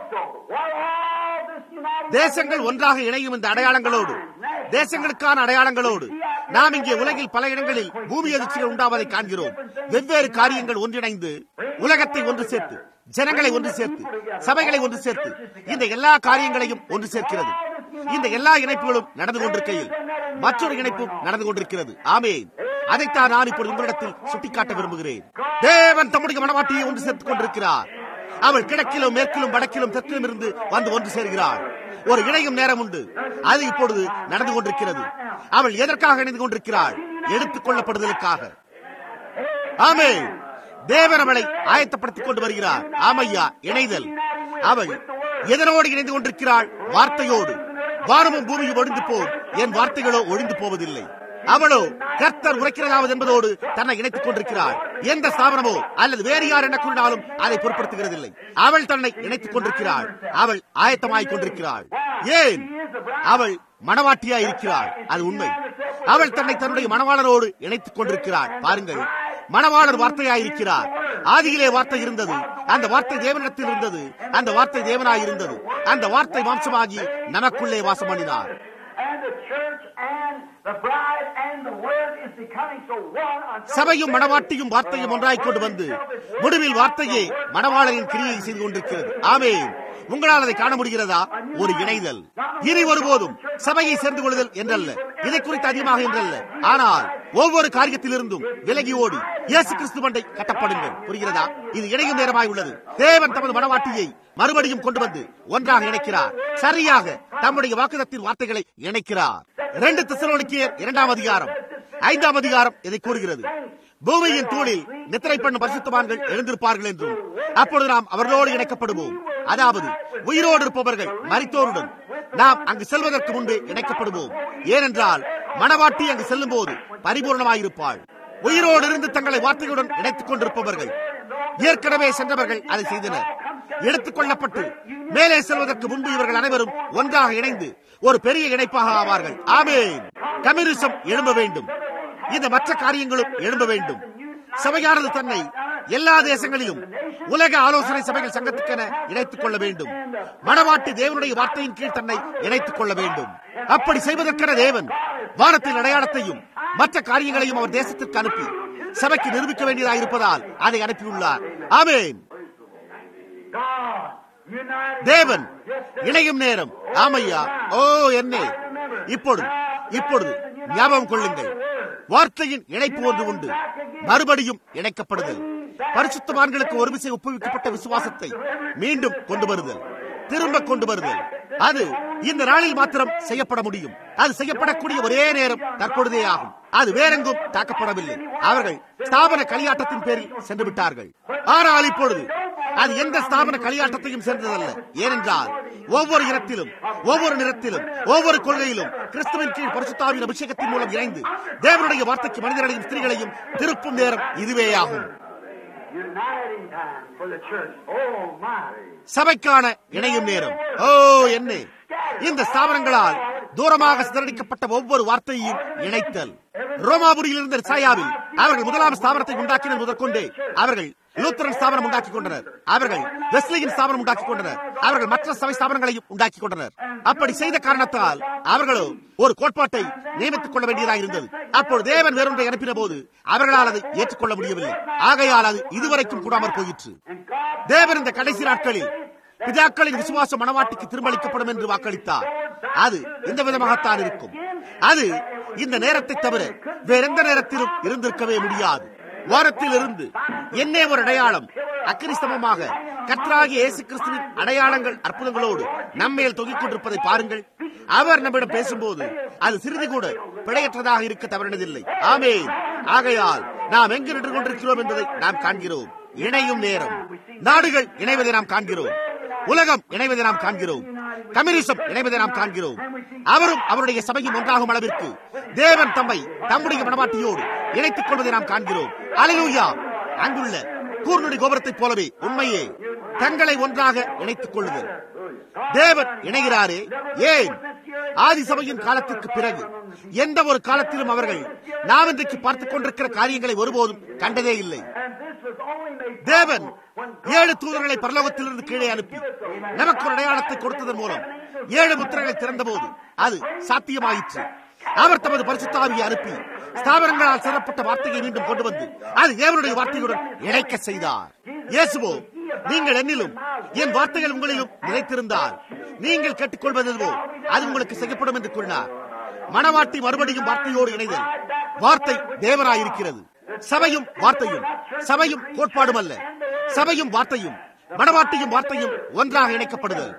தேசங்கள் ஒன்றாக இணையும் இந்த அடையாளங்களோடு தேசங்களுக்கான அடையாளங்களோடு நாம் இங்கே உலகில் பல இடங்களில் பூமி அதிர்ச்சிகள் உண்டாவதை காண்கிறோம் வெவ்வேறு காரியங்கள் ஒன்றிணைந்து உலகத்தை ஒன்று சேர்த்து ஜனங்களை ஒன்று சேர்த்து சபைகளை ஒன்று சேர்த்து இந்த எல்லா காரியங்களையும் ஒன்று சேர்க்கிறது இந்த எல்லா இணைப்புகளும் நடந்து கொண்டிருக்கையில் மற்றொரு இணைப்பும் நடந்து கொண்டிருக்கிறது ஆமேன் அதைத்தான் நான் இப்பொழுது உங்களிடத்தில் சுட்டிக்காட்ட விரும்புகிறேன் தேவன் தம்முடைய மனவாட்டியை ஒன்று சேர்த்துக் கொண்டிருக்கிறார் அவள் கிழக்கிலும் மேற்கிலும் வடக்கிலும் தெற்கிலும் இருந்து வந்து ஒன்று சேர்கிறாள் ஒரு இணையும் நேரம் உண்டு அது இப்பொழுது நடந்து கொண்டிருக்கிறது அவள் எதற்காக இணைந்து கொண்டிருக்கிறாள் எடுத்துக் கொள்ளப்படுதலுக்காக ஆமே தேவன் அவளை ஆயத்தப்படுத்திக் கொண்டு வருகிறார் ஆமையா இணைதல் அவள் எதனோடு இணைந்து கொண்டிருக்கிறாள் வார்த்தையோடு வானமும் பூமியும் ஒழிந்து போம் என் வார்த்தைகளோ ஒழிந்து போவதில்லை அவளோ கர்த்தர் உரைக்கிறதாவது என்பதோடு தன்னை இணைத்துக் கொண்டிருக்கிறாள் எந்த ஸ்தாபனமோ அல்லது வேறு யார் என்ன கூறினாலும் அதை பொருட்படுத்துகிறதில்லை அவள் தன்னை இணைத்துக் கொண்டிருக்கிறாள் அவள் ஆயத்தமாய் கொண்டிருக்கிறாள் ஏன் அவள் மணவாட்டியா இருக்கிறாள் அது உண்மை அவள் தன்னை தன்னுடைய மணவாளரோடு இணைத்துக் கொண்டிருக்கிறாள் பாருங்கள் மணவாளர் வார்த்தையாய் இருக்கிறார் ஆதியிலே வார்த்தை இருந்தது அந்த வார்த்தை தேவனிடத்தில் இருந்தது அந்த வார்த்தை தேவனாய் இருந்தது அந்த வார்த்தை மாம்சமாகி நமக்குள்ளே வாசம் பண்ணினார் சபையும் மணவாட்டியும் வார்த்தையும் ஒன்றாய் கொண்டு வந்து முடிவில் வார்த்தையே மணவாளரின் கிரியை செய்து கொண்டிருக்கிறது ஆமே உங்களால் அதை காண முடிகிறதா ஒரு இணைதல் இனி ஒருபோதும் சபையை சேர்ந்து கொள்ளுதல் என்றல்ல இதை குறித்து அதிகமாக என்றல்ல ஆனால் ஒவ்வொரு காரியத்திலிருந்தும் விலகி ஓடி இயேசு கிறிஸ்து மண்டை கட்டப்படுங்கள் புரிகிறதா இது இணையும் நேரமாய் உள்ளது தேவன் தமது மனவாட்டியை மறுபடியும் கொண்டு வந்து ஒன்றாக இணைக்கிறார் சரியாக தம்முடைய வாக்குதத்தின் வார்த்தைகளை இணைக்கிறார் இரண்டு திசலோனிக்கியர் இரண்டாம் அதிகாரம் ஐந்தாம் அதிகாரம் இதை கூறுகிறது பூமியின் தூளில் நித்திரை பண்ணும் பரிசுத்தவான்கள் எழுந்திருப்பார்கள் என்றும் அப்பொழுது நாம் அவர்களோடு இணைக்கப்படுவோம் அதாவது உயிரோடு இருப்பவர்கள் மரித்தோருடன் நாம் அங்கு செல்வதற்கு முன்பே இணைக்கப்படுவோம் ஏனென்றால் மணவாட்டி அங்கு செல்லும் போது பரிபூர்ணமாயிருப்பாள் உயிரோடு இருந்து தங்களை வார்த்தையுடன் இணைத்துக் கொண்டிருப்பவர்கள் ஏற்கனவே சென்றவர்கள் அதை செய்தனர் எடுத்துக் கொள்ளப்பட்டு மேலே செல்வதற்கு முன்பு இவர்கள் அனைவரும் ஒன்றாக இணைந்து ஒரு பெரிய இணைப்பாக ஆவார்கள் ஆமேன் கம்யூனிசம் எழும்ப வேண்டும் இந்த மற்ற காரியங்களும் எழும்ப வேண்டும் சபையானது தன்னை எல்லா தேசங்களிலும் உலக ஆலோசனை சபைகள் சங்கத்துக்கென இணைத்துக் கொள்ள வேண்டும் மணவாட்டி தேவனுடைய வார்த்தையின் கீழ் தன்னை இணைத்துக் கொள்ள வேண்டும் அப்படி செய்வதற்கென தேவன் வானத்தின் அடையாளத்தையும் மற்ற காரியங்களையும் அவர் தேசத்திற்கு அனுப்பி சபைக்கு நிரூபிக்க வேண்டியதாக இருப்பதால் அதை அனுப்பியுள்ளார் ஆமேன் தேவன் இணையும் நேரம் ஆமையா ஓ என்னே இப்பொழுது இப்பொழுது ஞாபகம் கொள்ளுங்கள் வார்த்தையின் இணைப்பு ஒன்று உண்டு மறுபடியும் இணைக்கப்படுதல் பரிசுத்தவான்களுக்கு ஒரு விசை ஒப்புவிக்கப்பட்ட விசுவாசத்தை மீண்டும் கொண்டு வருதல் திரும்ப கொண்டு வருதல் அது இந்த நாளில் மாத்திரம் செய்யப்பட முடியும் அது செய்யப்படக்கூடிய ஒரே நேரம் தற்பொழுதே ஆகும் அது வேறெங்கும் தாக்கப்படவில்லை அவர்கள் ஸ்தாபன களியாட்டத்தின் பேரில் சென்று விட்டார்கள் ஆனால் இப்பொழுது அது எந்த ஸ்தாபன களியாட்டத்தையும் சேர்ந்ததல்ல ஏனென்றால் ஒவ்வொரு இடத்திலும் ஒவ்வொரு நிறத்திலும் ஒவ்வொரு கொள்கையிலும் கிறிஸ்துவின் கீழ் பரிசுத்தாவின் அபிஷேகத்தின் மூலம் இணைந்து தேவனுடைய வார்த்தைக்கு மனிதர்களையும் ஸ்திரீகளையும் திருப்பும் நேரம் இதுவே ஆகும் சபைக்கான இணையும் நேரம் ஓ என்ன இந்த ஸ்தாபனங்களால் தூரமாக சிதறடிக்கப்பட்ட ஒவ்வொரு வார்த்தையையும் இணைத்தல் ரோமாபுரியில் இருந்த சாயாவில் அவர்கள் முதலாம் ஸ்தாபனத்தை உண்டாக்கினர் முதற்கொண்டே அவர்கள் லூத்தரன் ஸ்தாபனம் உண்டாக்கிக் கொண்டனர் அவர்கள் வெஸ்லியின் ஸ்தாபனம் உண்டாக்கிக் கொண்டனர் அவர்கள் மற்ற சபை ஸ்தாபனங்களையும் உண்டாக்கிக் கொண்டனர் அப்படி செய்த காரணத்தால் அவர்களோ ஒரு கோட்பாட்டை நியமித்துக் கொள்ள வேண்டியதாக இருந்தது அப்போது தேவன் வேறொன்றை அனுப்பின போது அவர்களால் அதை ஏற்றுக்கொள்ள முடியவில்லை ஆகையால் அது இதுவரைக்கும் கூடாமற் போயிற்று தேவன் இந்த கடைசி நாட்களில் பிதாக்களின் விசுவாச மனவாட்டிக்கு திருமளிக்கப்படும் என்று வாக்களித்தார் அது இந்த விதமாகத்தான் இருக்கும் அது இந்த நேரத்தை தவிர வேறெந்த நேரத்திலும் இருந்திருக்கவே முடியாது வாரத்தில் இருந்து என்னே ஒரு அடையாளம் அக்கிரிஸ்தமமாக கர்த்தராகிய இயேசு கிறிஸ்துவின் அடையாளங்கள் அற்புதங்களோடு நம்மேல் தொங்கிக் கொண்டிருப்பதை பாருங்கள் அவர் நம்மிடம் பேசும்போது அது சிறிது கூட பிழையற்றதாக இருக்க தவறினதில்லை ஆமே ஆகையால் நாம் எங்கு நின்று கொண்டிருக்கிறோம் என்பதை நாம் காண்கிறோம் இணையும் நேரம் நாடுகள் இணைவதை நாம் காண்கிறோம் உலகம் இணைவதை நாம் காண்கிறோம் கம்யூனிசம் இணைவதை நாம் காண்கிறோம் அவரும் அவருடைய சபையும் ஒன்றாகும் அளவிற்கு தேவன் தம்மை தம்முடைய மனவாட்டியோடு இணைத்துக் கொள்வதை நாம் காண்கிறோம் அலையூயா அங்குள்ள கூர்நுடி கோபுரத்தைப் போலவே உண்மையே தங்களை ஒன்றாக இணைத்துக் கொள்ளுதல் தேவன் இணைகிறாரே ஏன் ஆதி சபையின் காலத்திற்கு பிறகு எந்த ஒரு காலத்திலும் அவர்கள் நாம் இன்றைக்கு பார்த்துக் கொண்டிருக்கிற காரியங்களை ஒருபோதும் கண்டதே இல்லை தேவன் ஏழு தூதர்களை பரலோகத்திலிருந்து கீழே அனுப்பி நமக்கு ஒரு அடையாளத்தை கொடுத்ததன் மூலம் ஏழு முத்திரைகளை திறந்தபோது அது சாத்தியமாயிற்று அவர் தமது பரிசுத்தாவியை அனுப்பி ஸ்தாபனங்களால் சிறப்பட்ட வார்த்தையை மீண்டும் கொண்டு வந்து அது தேவனுடைய வார்த்தையுடன் இணைக்க செய்தார் இயேசுவோ நீங்கள் என்னிலும் என் வார்த்தைகள் உங்களிலும் நிலைத்திருந்தால் நீங்கள் கேட்டுக்கொள்வதோ அது உங்களுக்கு செய்யப்படும் என்று கூறினார் மனவாட்டி மறுபடியும் வார்த்தையோடு இணைதல் வார்த்தை தேவனாயிருக்கிறது சபையும் வார்த்தையும் சபையும் கோட்பாடும் அல்ல சபையும் வார்த்தையும் மனவாட்டியும் வார்த்தையும் ஒன்றாக இணைக்கப்படுதல்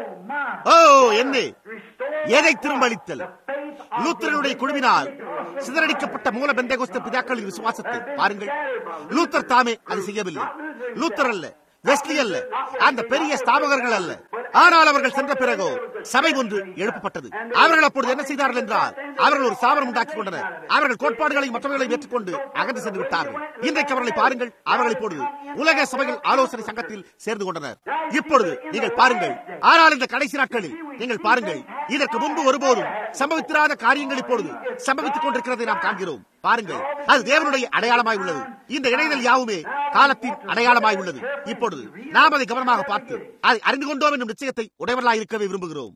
ஓ என்ன எதை திரும்பளித்தல் லூத்தரனுடைய குழுவினால் சிதறடிக்கப்பட்ட மூல பெந்தேகோஸ்த பிதாக்களின் விசுவாசத்தை பாருங்கள் லூத்தர் தாமே அது செய்யவில்லை லூத்தர் அல்ல வெஸ்லி அல்ல அந்த பெரிய ஸ்தாபகர்கள் அல்ல ஆனால் அவர்கள் சென்ற பிறகோ சபை ஒன்று எழுப்பப்பட்டது அவர்கள் அப்பொழுது என்ன செய்தார்கள் என்றால் அவர்கள் ஒரு ஸ்தாபனம் உண்டாக்கிக் கொண்டனர் அவர்கள் கோட்பாடுகளையும் மற்றவர்களையும் ஏற்றுக்கொண்டு அகன்று சென்று விட்டார்கள் இன்றைக்கு அவர்களை பாருங்கள் அவர்கள் இப்பொழுது உலக சபைகள் ஆலோசனை சங்கத்தில் சேர்ந்து கொண்டனர் இப்பொழுது நீங்கள் பாருங்கள் ஆனால் இந்த கடைசி நாட்களில் நீங்கள் பாருங்கள் இதற்கு முன்பு ஒருபோதும் சம்பவித்திராத காரியங்கள் இப்பொழுது சம்பவித்துக் கொண்டிருக்கிறதை நாம் காண்கிறோம் பாருங்கள் அது தேவனுடைய அடையாளமாய் உள்ளது இந்த இணைதல் யாவுமே காலத்தின் அடையாளமாய் உள்ளது இப்பொழுது நாம் அதை கவனமாக பார்த்து அதை அறிந்து கொண்டோம் என்னும் நிச்சயத்தை உடையவர்களாக இருக்கவே விரும்புகிறோம்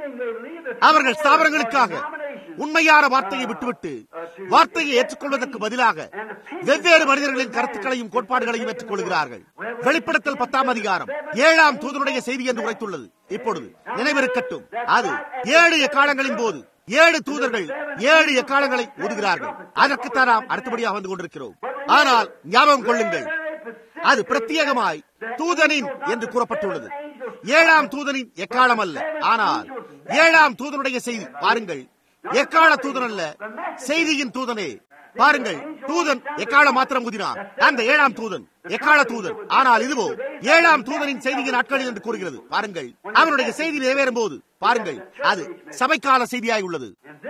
அவர்கள் ஸ்தாபனங்களுக்காக உண்மையான வார்த்தையை விட்டுவிட்டு வார்த்தையை ஏற்றுக்கொள்வதற்கு பதிலாக வெவ்வேறு மனிதர்களின் கருத்துக்களையும் கோட்பாடுகளையும் ஏற்றுக்கொள்கிறார்கள் வெளிப்படுத்தல் பத்தாம் அதிகாரம் ஏழாம் தூதனுடைய செய்தி என்று உரைத்துள்ளது இப்பொழுது நினைவிருக்கட்டும் அது ஏழு எக்காலங்களின் போது ஏழு தூதர்கள் ஏழு எக்காலங்களை ஊதுகிறார்கள் அதற்குத்தான் நாம் அடுத்தபடியாக வந்து கொண்டிருக்கிறோம் ஆனால் ஞாபகம் கொள்ளுங்கள் அது பிரத்யேகமாய் தூதனின் என்று கூறப்பட்டுள்ளது ஏழாம் தூதனின் எக்காலம் அல்ல ஆனால் ஏழாம் தூதனுடைய செய்தி பாருங்கள் எக்கால தூதன் அல்ல செய்தியின் தூதனே பாருங்கள் தூதன் எக்கால மாத்திரம் குதினான் அந்த ஏழாம் தூதன் எக்கால தூதன் ஆனால் இதுவோ ஏழாம் தூதனின் செய்தியின் நாட்களில் என்று கூறுகிறது பாருங்கள் அவனுடைய செய்தி நிறைவேறும் போது பாருங்கள் அது சபைக்கால செய்தியாய் உள்ளது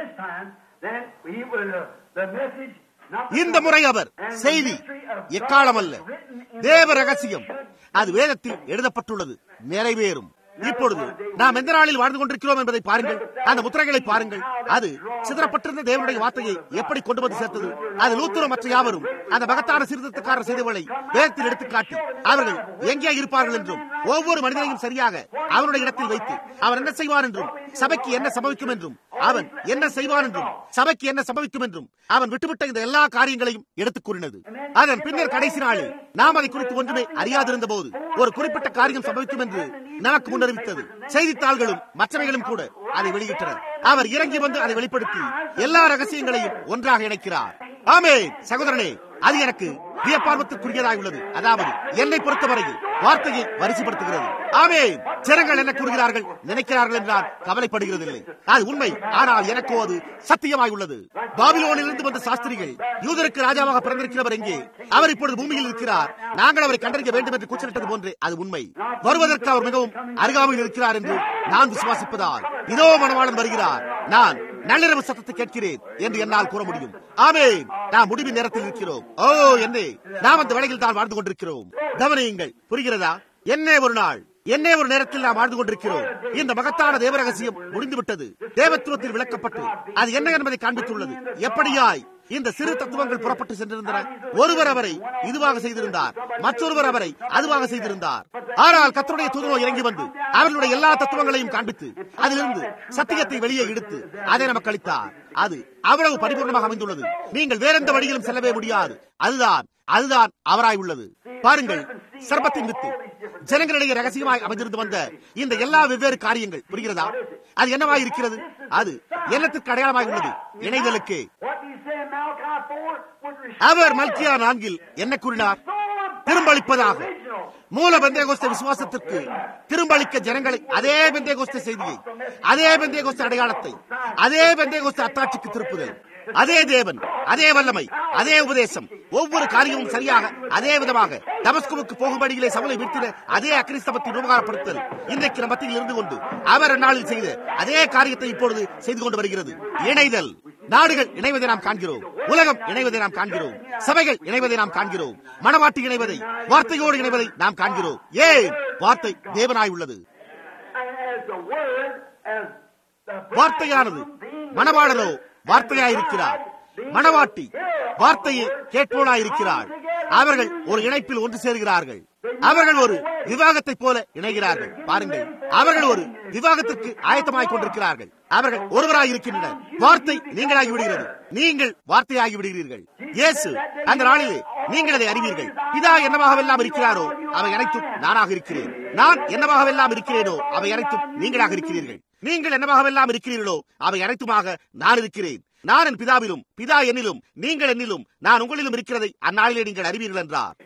இந்த முறை அவர் செய்தி எக்காலம் அல்ல தேவ ரகசியம் அது வேதத்தில் எழுதப்பட்டுள்ளது நிறைவேறும் இப்பொழுது நாம் எந்த நாளில் வாழ்ந்து கொண்டிருக்கிறோம் என்பதை பாருங்கள் அந்த முத்திரைகளை பாருங்கள் அது சிதறப்பட்டிருந்த தேவனுடைய வார்த்தையை எப்படி கொண்டு வந்து சேர்த்தது அது லூத்துரம் மற்ற யாவரும் அந்த மகத்தான சீர்திருத்தக்காரர் செய்தவர்களை வேதத்தில் எடுத்துக்காட்டி அவர்கள் எங்கே இருப்பார்கள் என்றும் ஒவ்வொரு மனிதனையும் சரியாக அவனுடைய இடத்தில் வைத்து அவன் என்ன செய்வான் என்றும் சபைக்கு என்ன சம்பவிக்கும் என்றும் அவன் என்ன செய்வான் என்றும் சபைக்கு என்ன சம்பவிக்கும் என்றும் அவன் விட்டுவிட்ட இந்த எல்லா காரியங்களையும் எடுத்துக் கூறினது அதன் பின்னர் கடைசி நாளில் நாம் அதை குறித்து ஒன்றுமே அறியாதிருந்த போது ஒரு குறிப்பிட்ட காரியம் சம்பவிக்கும் என்று நமக்கு முன்னறிவித்தது செய்தித்தாள்களும் மற்றவைகளும் கூட அதை வெளியிட்டன அவர் இறங்கி வந்து அதை வெளிப்படுத்தி எல்லா ரகசியங்களையும் ஒன்றாக இணைக்கிறார் ஆமே சகோதரனே அது எனக்கு வியப்பார்வத்திற்குரியதாக உள்ளது அதாவது என்னை பொறுத்தவரையில் வார்த்தையை வரிசைப்படுத்துகிறது ஆமே ஜனங்கள் என்ன கூறுகிறார்கள் நினைக்கிறார்கள் என்றால் கவலைப்படுகிறதில்லை அது உண்மை ஆனால் எனக்கோ அது சத்தியமாய் உள்ளது பாபிலோனிலிருந்து வந்த சாஸ்திரிகள் யூதருக்கு ராஜாவாக பிறந்திருக்கிறவர் எங்கே அவர் இப்பொழுது பூமியில் இருக்கிறார் நாங்கள் அவரை கண்டறிய வேண்டும் என்று கூச்சலிட்டது போன்றே அது உண்மை வருவதற்கு அவர் மிகவும் அருகாமையில் இருக்கிறார் என்று நான் விசுவாசிப்பதால் இதோ மணவாளன் வருகிறார் நான் நள்ளிரவு சத்தத்தை கேட்கிறேன் என்று என்னால் கூற முடியும் ஆமே நாம் முடிவின் நேரத்தில் இருக்கிறோம் ஓ என்னே நாம் அந்த வேளையில் தான் வாழ்ந்து கொண்டிருக்கிறோம் கவனியுங்கள் புரிகிறதா என்னே ஒரு நாள் என்னே ஒரு நேரத்தில் நாம் வாழ்ந்து கொண்டிருக்கிறோம் இந்த மகத்தான தேவ ரகசியம் முடிந்துவிட்டது தேவத்துவத்தில் விளக்கப்பட்டு அது என்ன என்பதை காண்பித்துள்ளது எப்படியாய் இந்த சிறு தத்துவங்கள் புறப்பட்டு சென்றிருந்தன ஒருவர் அவரை இதுவாக செய்திருந்தார் மற்றொருவர் அவரை அதுவாக செய்திருந்தார் ஆனால் கத்தருடைய தூதரோ இறங்கி வந்து அவர்களுடைய எல்லா தத்துவங்களையும் காண்பித்து அதிலிருந்து சத்தியத்தை வெளியே எடுத்து அதை நமக்கு அளித்தார் அது அவ்வளவு பரிபூர்ணமாக அமைந்துள்ளது நீங்கள் வேறெந்த வழியிலும் செல்லவே முடியாது அதுதான் அதுதான் அவராய் உள்ளது பாருங்கள் சர்பத்தின் வித்து ஜனங்களிடையே ரகசியமாய் அமைந்திருந்து வந்த இந்த எல்லா வெவ்வேறு காரியங்கள் புரிகிறதா அது என்னவாய் இருக்கிறது அது எண்ணத்திற்கு அடையாளமாய் உள்ளது இணைதலுக்கு அவர் மல்கியா நான்கில் என்ன கூறினார் திரும்பளிப்பதாக மூல பெந்தேகோஸ்த விசுவாசத்திற்கு திரும்பளிக்க ஜனங்களை அதே பெந்தேகோஸ்த செய்தியை அதே பெந்தேகோஸ்த அடையாளத்தை அதே பெந்தேகோஸ்த அத்தாட்சிக்கு திருப்புதல் அதே தேவன் அதே வல்லமை அதே உபதேசம் ஒவ்வொரு காரியமும் சரியாக அதே விதமாக தமஸ்குவுக்கு போகும்படியிலே சவுளை வீழ்த்தின அதே அக்ரிஸ்தபத்தை உபகாரப்படுத்தல் இன்றைக்கு நம் மத்தியில் இருந்து கொண்டு அவர் அந்நாளில் செய்த அதே காரியத்தை இப்பொழுது செய்து கொண்டு வருகிறது இணைதல் நாடுகள் இணைவதை நாம் காண்கிறோம் உலகம் இணைவதை நாம் காண்கிறோம் சபைகள் இணைவதை நாம் காண்கிறோம் மனவாட்டி இணைவதை வார்த்தையோடு இணைவதை நாம் காண்கிறோம் ஏன் வார்த்தை தேவனாய் உள்ளது வார்த்தையானது மணவாளனோ வார்த்தையாயிருக்கிறார் மணவாட்டி வார்த்தையை கேட்போனாயிருக்கிறார் அவர்கள் ஒரு இணைப்பில் ஒன்று சேர்கிறார்கள் அவர்கள் ஒரு விவாகத்தை போல இணைகிறார்கள் பாருங்கள் அவர்கள் ஒரு விவாகத்திற்கு ஆயத்தமாய் கொண்டிருக்கிறார்கள் அவர்கள் ஒருவராய் இருக்கின்றனர் வார்த்தை நீங்களாகி விடுகிறது நீங்கள் வார்த்தையாகி விடுகிறீர்கள் இயேசு அந்த நாளிலே நீங்கள் அதை அறிவீர்கள் பிதா என்னவாகவெல்லாம் இருக்கிறாரோ அவை அனைத்தும் நானாக இருக்கிறேன் நான் என்னவாகவெல்லாம் இருக்கிறேனோ அவை அனைத்தும் நீங்களாக இருக்கிறீர்கள் நீங்கள் என்னவாகவெல்லாம் இருக்கிறீர்களோ அவை அனைத்துமாக நான் இருக்கிறேன் நான் என் பிதாவிலும் பிதா என்னிலும் நீங்கள் என்னிலும் நான் உங்களிலும் இருக்கிறதை அந்நாளிலே நீங்கள் அறிவீர்கள் என்றார்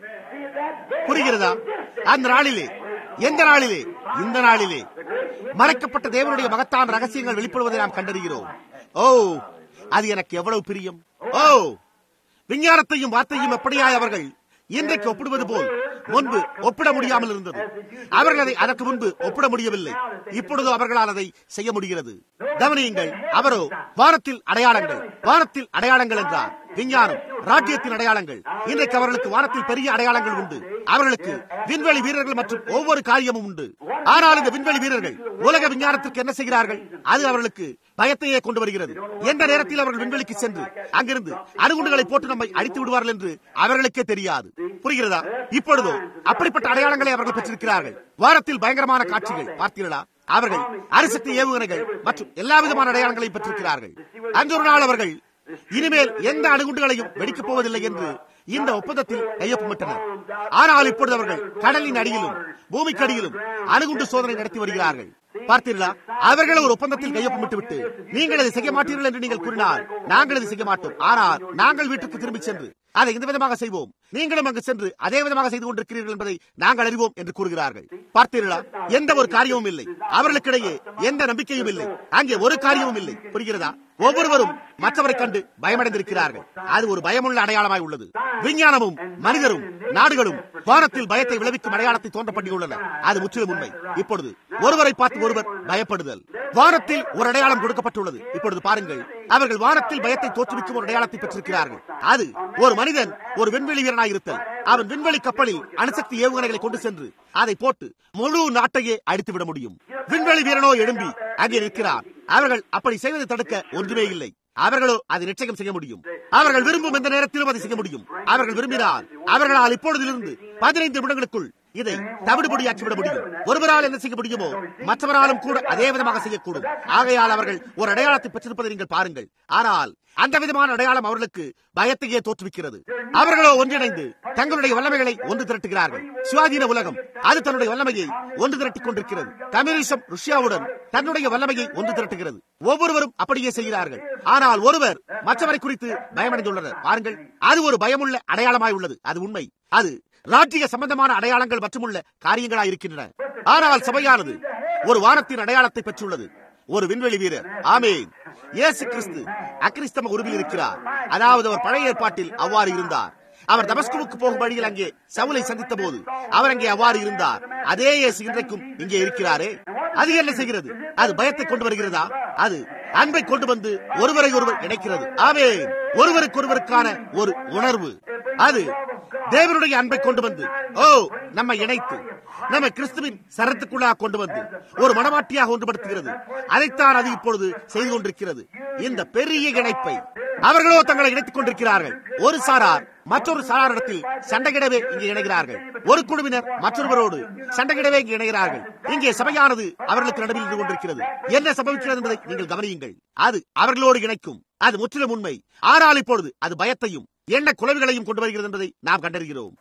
புரிகிறதா அந்த நாளிலே எந்த நாளிலே இந்த நாளிலே மறைக்கப்பட்ட தேவனுடைய மகத்தான ரகசியங்கள் வெளிப்படுவதை நாம் கண்டறிகிறோம் ஓ அது எனக்கு எவ்வளவு பிரியம் ஓ விஞ்ஞானத்தையும் வார்த்தையும் எப்படியாய் அவர்கள் இன்றைக்கு ஒப்பிடுவது போல் முன்பு ஒப்பிட முடியாமல் இருந்தது அவர்கள் அதை அதற்கு முன்பு ஒப்பிட முடியவில்லை இப்பொழுது அவர்களால் அதை செய்ய முடிகிறது கவனியுங்கள் அவரோ வானத்தில் அடையாளங்கள் வானத்தில் அடையாளங்கள் என்றார் விஞ்ஞானம் ராஜ்யத்தின் அடையாளங்கள் இன்றைக்கு அவர்களுக்கு வானத்தில் பெரிய அடையாளங்கள் உண்டு அவர்களுக்கு விண்வெளி வீரர்கள் மற்றும் ஒவ்வொரு காரியமும் உண்டு ஆனால் இந்த விண்வெளி வீரர்கள் உலக விஞ்ஞானத்திற்கு என்ன செய்கிறார்கள் அது அவர்களுக்கு பயத்தையே கொண்டு வருகிறது எந்த நேரத்தில் அவர்கள் விண்வெளிக்கு சென்று அங்கிருந்து அணுகுண்டுகளை போட்டு நம்மை அடித்து விடுவார்கள் என்று அவர்களுக்கே தெரியாது புரிகிறதா இப்பொழுதோ அப்படிப்பட்ட அடையாளங்களை அவர்கள் பெற்றிருக்கிறார்கள் வாரத்தில் பயங்கரமான காட்சிகள் பார்த்தீர்களா அவர்கள் அரிசக்தி ஏவுகணைகள் மற்றும் எல்லா விதமான அடையாளங்களையும் பெற்றிருக்கிறார்கள் அன்று ஒரு நாள் அவர்கள் இனிமேல் எந்த அணுகுண்டுகளையும் வெடிக்கப் போவதில்லை என்று இந்த ஒப்பந்தத்தில் கையொப்பமிட்டனர் ஆனால் இப்பொழுது அவர்கள் கடலின் அடியிலும் பூமிக்கு அடியிலும் அணுகுண்டு சோதனை நடத்தி வருகிறார்கள் பார்த்தீர்களா அவர்கள் ஒரு ஒப்பந்தத்தில் கையொப்பமிட்டு விட்டு நீங்கள் அதை செய்ய மாட்டீர்கள் என்று நீங்கள் கூறினால் நாங்கள் அதை செய்ய மாட்டோம் ஆனால் நாங்கள் வீட்டுக்கு திரும்பி சென்று அதை இந்த விதமாக செய்வோம் நீங்களும் அங்கு சென்று அதே விதமாக செய்து கொண்டிருக்கிறீர்கள் என்பதை நாங்கள் அறிவோம் என்று கூறுகிறார்கள் பார்த்தீர்களா எந்த ஒரு காரியமும் இல்லை அவர்களுக்கிடையே எந்த நம்பிக்கையும் இல்லை அங்கே ஒரு காரியமும் இல்லை புரிகிறதா ஒவ்வொருவரும் மற்றவரை கண்டு பயமடைந்திருக்கிறார்கள் அது ஒரு பயமுள்ள அடையாளமாய் உள்ளது விஞ்ஞானமும் மனிதரும் நாடுகளும் வானத்தில் பயத்தை விளைவிக்கும் அடையாளத்தை தோன்ற பண்ணியுள்ளன அது முற்றிலும் உண்மை இப்பொழுது ஒருவரை பார்த்து ஒருவர் பயப்படுதல் வானத்தில் ஒரு அடையாளம் கொடுக்கப்பட்டுள்ளது இப்பொழுது பாருங்கள் அவர்கள் வானத்தில் பயத்தை தோற்றுவிக்கும் ஒரு அடையாளத்தை பெற்றிருக்கிறார்கள் அது ஒரு மனிதன் ஒரு விண்வெளி வீரனாக இருத்தல் அவன் விண்வெளி கப்பலில் அணுசக்தி ஏவுகணைகளை கொண்டு சென்று அதை போட்டு முழு நாட்டையே அடித்து விட முடியும் விண்வெளி வீரனோ எழும்பி அங்கே நிற்கிறார் அவர்கள் அப்படி செய்வதை தடுக்க ஒன்றுமே இல்லை அவர்களோ அதை நிச்சயம் செய்ய முடியும் அவர்கள் விரும்பும் எந்த நேரத்திலும் அதை செய்ய முடியும் அவர்கள் விரும்பினால் அவர்களால் இப்பொழுதிலிருந்து பதினைந்து நிமிடங்களுக்குள் இதை தவிடுபடியாக்கி விட முடியும் ஒருவரால் என்ன செய்ய முடியுமோ மற்றவராலும் கூட அதே விதமாக செய்யக்கூடும் ஆகையால் அவர்கள் ஒரு அடையாளத்தை பெற்றிருப்பதை நீங்கள் பாருங்கள் ஆனால் அந்த விதமான அடையாளம் அவர்களுக்கு பயத்தையே தோற்றுவிக்கிறது அவர்களோ ஒன்றிணைந்து தங்களுடைய வல்லமைகளை ஒன்று திரட்டுகிறார்கள் சுவாதீன உலகம் அது தன்னுடைய வல்லமையை ஒன்று திரட்டிக் கொண்டிருக்கிறது கம்யூனிசம் ருஷ்யாவுடன் தன்னுடைய வல்லமையை ஒன்று திரட்டுகிறது ஒவ்வொருவரும் அப்படியே செய்கிறார்கள் ஆனால் ஒருவர் மற்றவரை குறித்து பயமடைந்துள்ளனர் பாருங்கள் அது ஒரு பயமுள்ள அடையாளமாய் உள்ளது அது உண்மை அது ராஜ்ய சம்பந்தமான அடையாளங்கள் மற்றுமுள்ள காரியங்களாய் இருக்கின்றன ஆனால் சபையானது ஒரு வானத்தின் அடையாளத்தை பெற்றுள்ளது ஒரு விண்வெளி வீரர் ஆமேன் இயேசு கிறிஸ்து அக்கிரிஸ்தம உருவில் இருக்கிறார் அதாவது அவர் பழைய ஏற்பாட்டில் அவ்வாறு இருந்தார் அவர் தமஸ்குவுக்கு போகும் வழியில் அங்கே சவுலை சந்தித்த போது அவர் அங்கே அவ்வாறு இருந்தார் அதே இயேசு இன்றைக்கும் இங்கே இருக்கிறாரே அது என்ன செய்கிறது அது பயத்தை கொண்டு வருகிறதா அது அன்பை கொண்டு வந்து ஒருவரை ஒருவர் இணைக்கிறது ஆவே ஒருவருக்கொருவருக்கான ஒரு உணர்வு அது தேவனுடைய அன்பை கொண்டு வந்து ஓ நம்மை இணைத்து நம்ம கிறிஸ்துவின் சரத்துக்குள்ளாக கொண்டு வந்து ஒரு மனமாட்டியாக ஒன்றுபடுத்துகிறது அதைத்தான் அது இப்பொழுது செய்து கொண்டிருக்கிறது இந்த பெரிய இணைப்பை அவர்களோ தங்களை இணைத்துக் கொண்டிருக்கிறார்கள் ஒரு சாரார் மற்றொரு சாராரிடத்தில் சண்டையிடவே இங்கே இணைகிறார்கள் ஒரு குழுவினர் மற்றொருவரோடு சண்டையிடவே இங்கே இணைகிறார்கள் இங்கே சபையானது அவர்களுக்கு நடுவில் இருந்து கொண்டிருக்கிறது என்ன சம்பவிக்கிறது என்பதை நீங்கள் கவனியுங்கள் அது அவர்களோடு இணைக்கும் அது முற்றிலும் உண்மை ஆனால் இப்பொழுது அது பயத்தையும் என்ன குழவிகளையும் கொண்டு வருகிறது என்பதை நாம் கண்டறிகிறோம்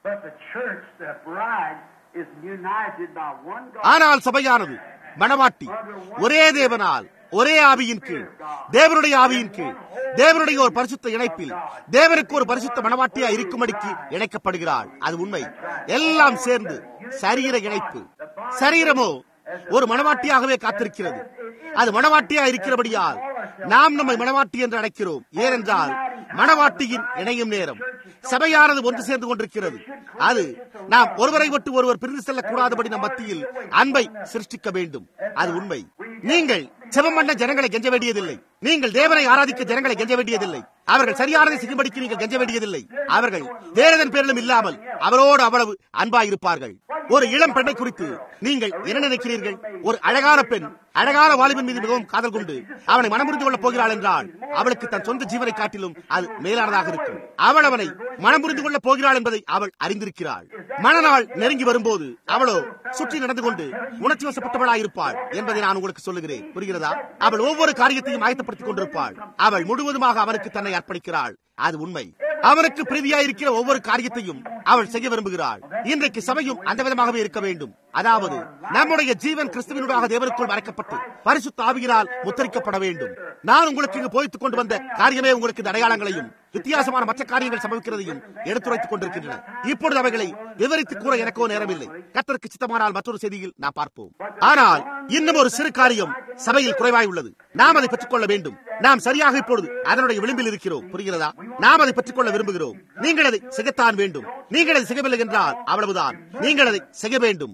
ஆனால் சபையானது மணவாட்டி ஒரே தேவனால் ஒரே ஆவியின் கீழ் தேவனுடைய ஆவியின் கீழ் தேவனுடைய ஒரு பரிசுத்த இணைப்பில் தேவனுக்கு ஒரு பரிசுத்த மனவாட்டியா இருக்கும்படிக்கு இணைக்கப்படுகிறாள் அது உண்மை எல்லாம் சேர்ந்து சரீர இணைப்பு சரீரமோ ஒரு மனவாட்டியாகவே காத்திருக்கிறது அது மனவாட்டியா இருக்கிறபடியால் நாம் நம்மை மனவாட்டி என்று அழைக்கிறோம் ஏனென்றால் மனவாட்டியின் இணையும் நேரம் சபையானது ஒன்று சேர்ந்து கொண்டிருக்கிறது அது நாம் ஒருவரை விட்டு ஒருவர் பிரிந்து செல்லக்கூடாதபடி நம் மத்தியில் அன்பை சிருஷ்டிக்க வேண்டும் அது உண்மை நீங்கள் செபம் பண்ண ஜனங்களை கெஞ்ச வேண்டியதில்லை நீங்கள் தேவனை ஆராதிக்க ஜனங்களை கெஞ்ச வேண்டியதில்லை அவர்கள் சரியானதை செய்யும்படிக்கு நீங்கள் கெஞ்ச வேண்டியதில்லை அவர்கள் வேறதன் பேரிலும் இல்லாமல் அவரோடு அவ்வளவு அன்பாயிருப்பார்கள் ஒரு இளம் பெண்ணை குறித்து நீங்கள் என்ன நினைக்கிறீர்கள் ஒரு அழகான பெண் அழகான வாலிபன் மீது மிகவும் காதல் கொண்டு அவனை மனமுறிந்து கொள்ளப் போகிறாள் என்றால் அவளுக்கு தன் சொந்த ஜீவனை காட்டிலும் அது மேலானதாக இருக்கும் அவள் அவனை மனமுறிந்து கொள்ளப் போகிறாள் என்பதை அவள் அறிந்திருக்கிறாள் மனநாள் நெருங்கி வரும்போது அவளோ சுற்றி நடந்து கொண்டு உணர்ச்சி வசப்பட்டவளாயிருப்பாள் என்பதை நான் உங்களுக்கு சொல்லுகிறேன் புரிகிறதா அவள் ஒவ்வொரு காரியத்தையும் ஆயத்தப்படுத்திக் கொண்டிருப்பாள் அவள் முழுவதுமாக அவனுக்கு தன்னை அர்ப்பணிக்கிறாள் அது உண்மை அவனுக்கு பிரீதியாயிருக்கிற ஒவ்வொரு காரியத்தையும் அவள் செய்ய விரும்புகிறாள் இன்றைக்கு சபையும் அந்த விதமாகவே இருக்க வேண்டும் அதாவது நம்முடைய ஜீவன் கிறிஸ்துவனுடாக தேவனுக்குள் மறைக்கப்பட்டு பரிசுத்த ஆவியினால் முத்தரிக்கப்பட வேண்டும் நான் உங்களுக்கு இங்கு போய்த்துக் கொண்டு வந்த காரியமே உங்களுக்கு இந்த அடையாளங்களையும் வித்தியாசமான மற்ற காரியங்கள் சம்பவிக்கிறதையும் எடுத்துரைத்துக் கொண்டிருக்கின்றன இப்பொழுது அவைகளை விவரித்து கூற எனக்கோ நேரமில்லை கத்தருக்கு சித்தமானால் மற்றொரு செய்தியில் நாம் பார்ப்போம் ஆனால் இன்னும் ஒரு சிறு காரியம் சபையில் குறைவாய் உள்ளது நாம் அதை பெற்றுக்கொள்ள வேண்டும் நாம் சரியாக இப்பொழுது அதனுடைய விளிம்பில் இருக்கிறோம் புரிகிறதா நாம் அதை பெற்றுக்கொள்ள விரும்புகிறோம் நீங்கள் அதை செய்யத்தான் வேண்டும் நீங்கள் அதை செய்யவில்லை என்றால் அவ்வளவுதான் நீங்கள் அதை செய்ய வேண்டும்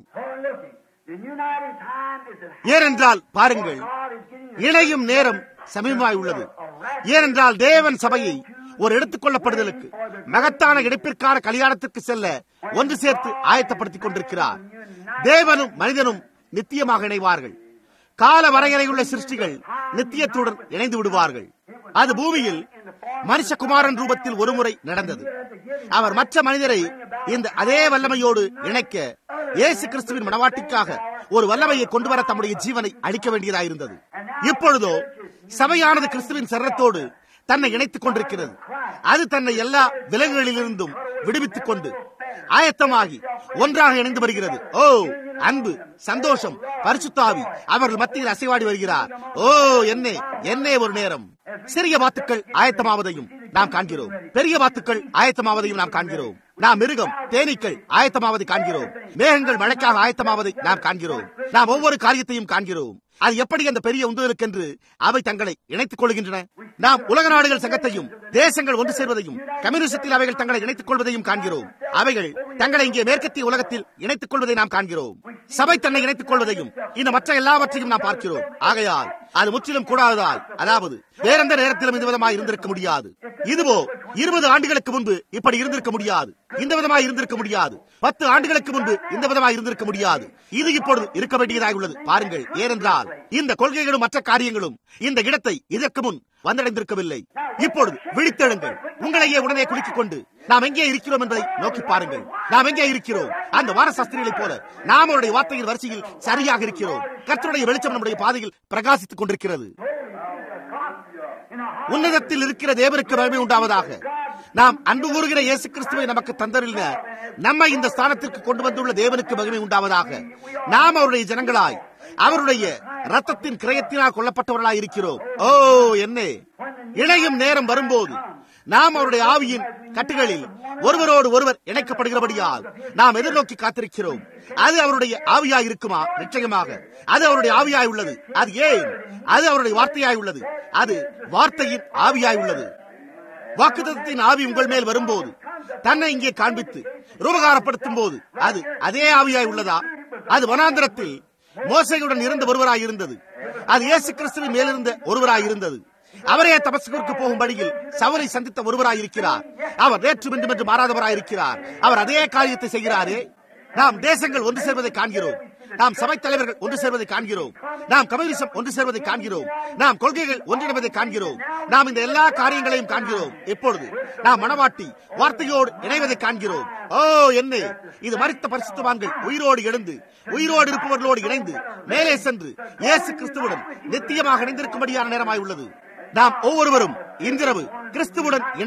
ஏனென்றால் பாருங்கள் இணையும் நேரம் சமீபமாய் உள்ளது ஏனென்றால் தேவன் சபையை ஒரு எடுத்துக் கொள்ளப்படுதலுக்கு மகத்தான இணைப்பிற்கான கல்யாணத்திற்கு செல்ல ஒன்று சேர்த்து ஆயத்தப்படுத்திக் கொண்டிருக்கிறார் தேவனும் மனிதனும் நித்தியமாக இணைவார்கள் கால வரையறையுள்ள சிருஷ்டிகள் நித்தியத்துடன் இணைந்து விடுவார்கள் அது பூமியில் மனுஷகுமாரன் ரூபத்தில் ஒருமுறை நடந்தது அவர் மற்ற மனிதரை இந்த அதே வல்லமையோடு இணைக்க இயேசு கிறிஸ்துவின் மனவாட்டிக்காக ஒரு வல்லமையை கொண்டு வர தம்முடைய ஜீவனை அளிக்க வேண்டியதாயிருந்தது இப்பொழுதோ சபையானது கிறிஸ்துவின் சரத்தோடு தன்னை இணைத்துக் கொண்டிருக்கிறது அது தன்னை எல்லா விலங்குகளிலிருந்தும் விடுவித்துக் கொண்டு ஆயத்தமாகி ஒன்றாக இணைந்து வருகிறது ஓ அன்பு சந்தோஷம் பரிசுத்தாவி அவர்கள் மத்தியில் அசைவாடி வருகிறார் ஓ என்னே என்னே ஒரு நேரம் சிறிய வாத்துக்கள் ஆயத்தமாவதையும் நாம் காண்கிறோம் பெரிய வாத்துக்கள் ஆயத்தமாவதையும் நாம் காண்கிறோம் நாம் மிருகம் தேனீக்கள் ஆயத்தமாவதை காண்கிறோம் மேகங்கள் மழைக்காக ஆயத்தமாவதை நாம் காண்கிறோம் நாம் ஒவ்வொரு காரியத்தையும் காண்கிறோம் அது எப்படி அந்த பெரிய உந்துதலுக்கென்று அவை தங்களை இணைத்துக் கொள்கின்றன நாம் உலக நாடுகள் சங்கத்தையும் தேசங்கள் ஒன்று சேர்வதையும் கம்யூனிசத்தில் அவைகள் தங்களை இணைத்துக் கொள்வதையும் காண்கிறோம் அவைகள் தங்களை இங்கே மேற்கத்திய உலகத்தில் இணைத்துக் கொள்வதை நாம் காண்கிறோம் சபை தன்னை இணைத்துக் கொள்வதையும் இந்த மற்ற எல்லாவற்றையும் நாம் பார்க்கிறோம் ஆகையால் அது முற்றிலும் கூடாததால் அதாவது வேறெந்த நேரத்திலும் இந்த விதமாக இருந்திருக்க முடியாது இதுவோ இருபது ஆண்டுகளுக்கு முன்பு இப்படி இருந்திருக்க முடியாது இந்த விதமாக இருந்திருக்க முடியாது பத்து ஆண்டுகளுக்கு முன்பு இந்த விதமாக இருந்திருக்க முடியாது இது இப்பொழுது இருக்க வேண்டியதாக உள்ளது பாருங்கள் ஏனென்றால் இந்த கொள்கைகளும் மற்ற காரியங்களும் இந்த இடத்தை இதற்கு முன் வந்தடைந்திருக்கவில்லை இப்பொழுது விழித்தெழுங்கள் உங்களையே உடனே குலுக்கிக் கொண்டு நாம் எங்கே இருக்கிறோம் என்பதை நோக்கி பாருங்கள் நாம் எங்கே இருக்கிறோம் அந்த வாரசாஸ்திரிகளைப் போல நாம் அவருடைய வார்த்தையின் வரிசையில் சரியாக இருக்கிறோம் கர்த்தருடைய வெளிச்சம் நம்முடைய பாதையில் பிரகாசித்துக் கொண்டிருக்கிறது உன்னதத்தில் இருக்கிற தேவருக்கு மகிமை உண்டாவதாக நாம் அன்பு கூறுகிற இயேசு கிறிஸ்துவை நமக்கு தந்தரில்ல நம்மை இந்த ஸ்தானத்திற்கு கொண்டு வந்துள்ள தேவனுக்கு மகிமை உண்டாவதாக நாம் அவருடைய ஜனங்களாய் அவருடைய ரத்தத்தின் கிரயத்தினால் கொல்லப்பட்டவர்களாய் இருக்கிறோம் ஓ என்னே இணையும் நேரம் வரும்போது நாம் அவருடைய ஆவியின் கட்டுகளில் ஒருவரோடு ஒருவர் இணைக்கப்படுகிறபடியால் நாம் எதிர்நோக்கி காத்திருக்கிறோம் அது அவருடைய ஆவியாய் இருக்குமா நிச்சயமாக அது அவருடைய ஆவியாய் உள்ளது அது ஏன் அது அவருடைய வார்த்தையாய் உள்ளது அது வார்த்தையின் ஆவியாய் உள்ளது வாக்குத்தத்தின் ஆவி உங்கள் மேல் வரும்போது தன்னை இங்கே காண்பித்து ரூபகாரப்படுத்தும் போது அது அதே ஆவியாய் உள்ளதா அது வனாந்திரத்தில் மோசையுடன் இருந்த ஒருவராய் இருந்தது அது இயேசு கிறிஸ்துவின் மேலிருந்த ஒருவராய் இருந்தது அவரே தமஸ்குக்கு போகும் வழியில் சவலை சந்தித்த ஒருவராய் இருக்கிறார் அவர் நேற்று மின்றும் என்று மாறாதவராய் இருக்கிறார் அவர் அதே காரியத்தை செய்கிறாரே நாம் தேசங்கள் ஒன்று சேர்வதை காண்கிறோம் நாம் சபை தலைவர்கள் ஒன்று சேர்வதை காண்கிறோம் நாம் கம்யூனிசம் ஒன்று சேர்வதை காண்கிறோம் நாம் கொள்கைகள் ஒன்றிணைவதை காண்கிறோம் நாம் இந்த எல்லா காரியங்களையும் காண்கிறோம் எப்பொழுது நாம் மனவாட்டி வார்த்தையோடு இணைவதை காண்கிறோம் ஓ என்ன இது மறித்த பரிசுத்தவான்கள் உயிரோடு எழுந்து உயிரோடு இருப்பவர்களோடு இணைந்து மேலே சென்று இயேசு கிறிஸ்துவுடன் நித்தியமாக இணைந்திருக்கும்படியான நேரமாய் உள்ளது நாம் ஒவ்வொருவரும் இன்றிரவு கிறிஸ்துவுடன் இணைய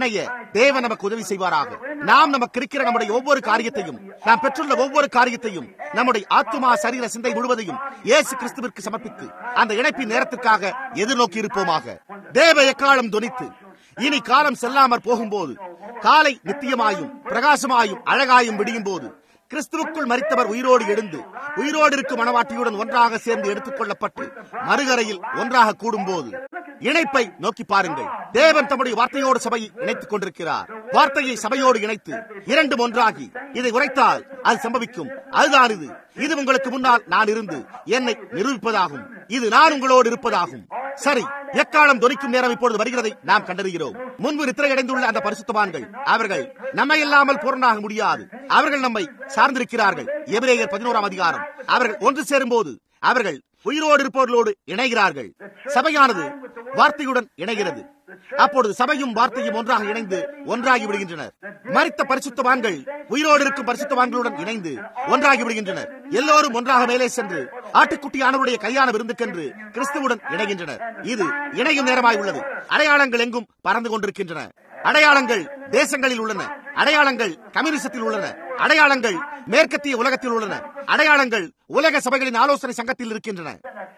தேவன் நமக்கு உதவி செய்வாராக நாம் நமக்கு இருக்கிற நம்முடைய ஒவ்வொரு காரியத்தையும் நாம் பெற்றுள்ள ஒவ்வொரு காரியத்தையும் நம்முடைய ஆத்துமா சரீர சிந்தை முழுவதையும் இயேசு கிறிஸ்துவிற்கு சமர்ப்பித்து அந்த இணைப்பின் நேரத்திற்காக எதிர்நோக்கி இருப்போமாக தேவ எக்காலம் துணித்து இனி காலம் செல்லாமற் போகும்போது காலை நித்தியமாயும் பிரகாசமாயும் அழகாயும் விடியும் போது கிறிஸ்துவுக்குள் மறித்தவர் உயிரோடு எழுந்து உயிரோடு இருக்கும் மனவாட்டியுடன் ஒன்றாக சேர்ந்து எடுத்துக் கொள்ளப்பட்டு மறுகரையில் ஒன்றாக கூடும்போது இணைப்பை நோக்கி பாருங்கள் தேவன் தம்முடைய வார்த்தையோடு சபையை இணைத்துக் கொண்டிருக்கிறார் வார்த்தையை சபையோடு இணைத்து இரண்டும் ஒன்றாகி இதை உரைத்தால் அது சம்பவிக்கும் அதுதான் இது இது உங்களுக்கு முன்னால் நான் இருந்து என்னை நிரூபிப்பதாகும் இது நான் உங்களோடு இருப்பதாகும் சரி எக்காலம் தொனிக்கும் நேரம் இப்பொழுது வருகிறதை நாம் கண்டறிகிறோம் முன்பு நித்திரையடைந்துள்ள அந்த பரிசுத்தவான்கள் அவர்கள் நம்மை இல்லாமல் பூரணாக முடியாது அவர்கள் நம்மை சார்ந்திருக்கிறார்கள் எபிரேயர் பதினோராம் அதிகாரம் அவர்கள் ஒன்று சேரும் போது அவர்கள் உயிரோடு இருப்பவர்களோடு இணைகிறார்கள் சபையானது வார்த்தையுடன் இணைகிறது அப்பொழுது சபையும் வார்த்தையும் ஒன்றாக இணைந்து ஒன்றாகி விடுகின்றனர் மறித்த பரிசுத்தவான்கள் உயிரோடு இருக்கும் பரிசுத்தவான்களுடன் இணைந்து ஒன்றாகி விடுகின்றனர் எல்லோரும் ஒன்றாக மேலே சென்று ஆட்டுக்குட்டியானவருடைய கல்யாண விருந்துக்கென்று கிறிஸ்துவுடன் இணைகின்றனர் இது இணையும் நேரமாய் உள்ளது அடையாளங்கள் எங்கும் பறந்து கொண்டிருக்கின்றன அடையாளங்கள் தேசங்களில் உள்ளன அடையாளங்கள் கம்யூனிசத்தில் உள்ளன அடையாளங்கள் மேற்கத்திய உலகத்தில் உள்ளன அடையாளங்கள் உலக சபைகளின் ஆலோசனை சங்கத்தில் இருக்கின்றன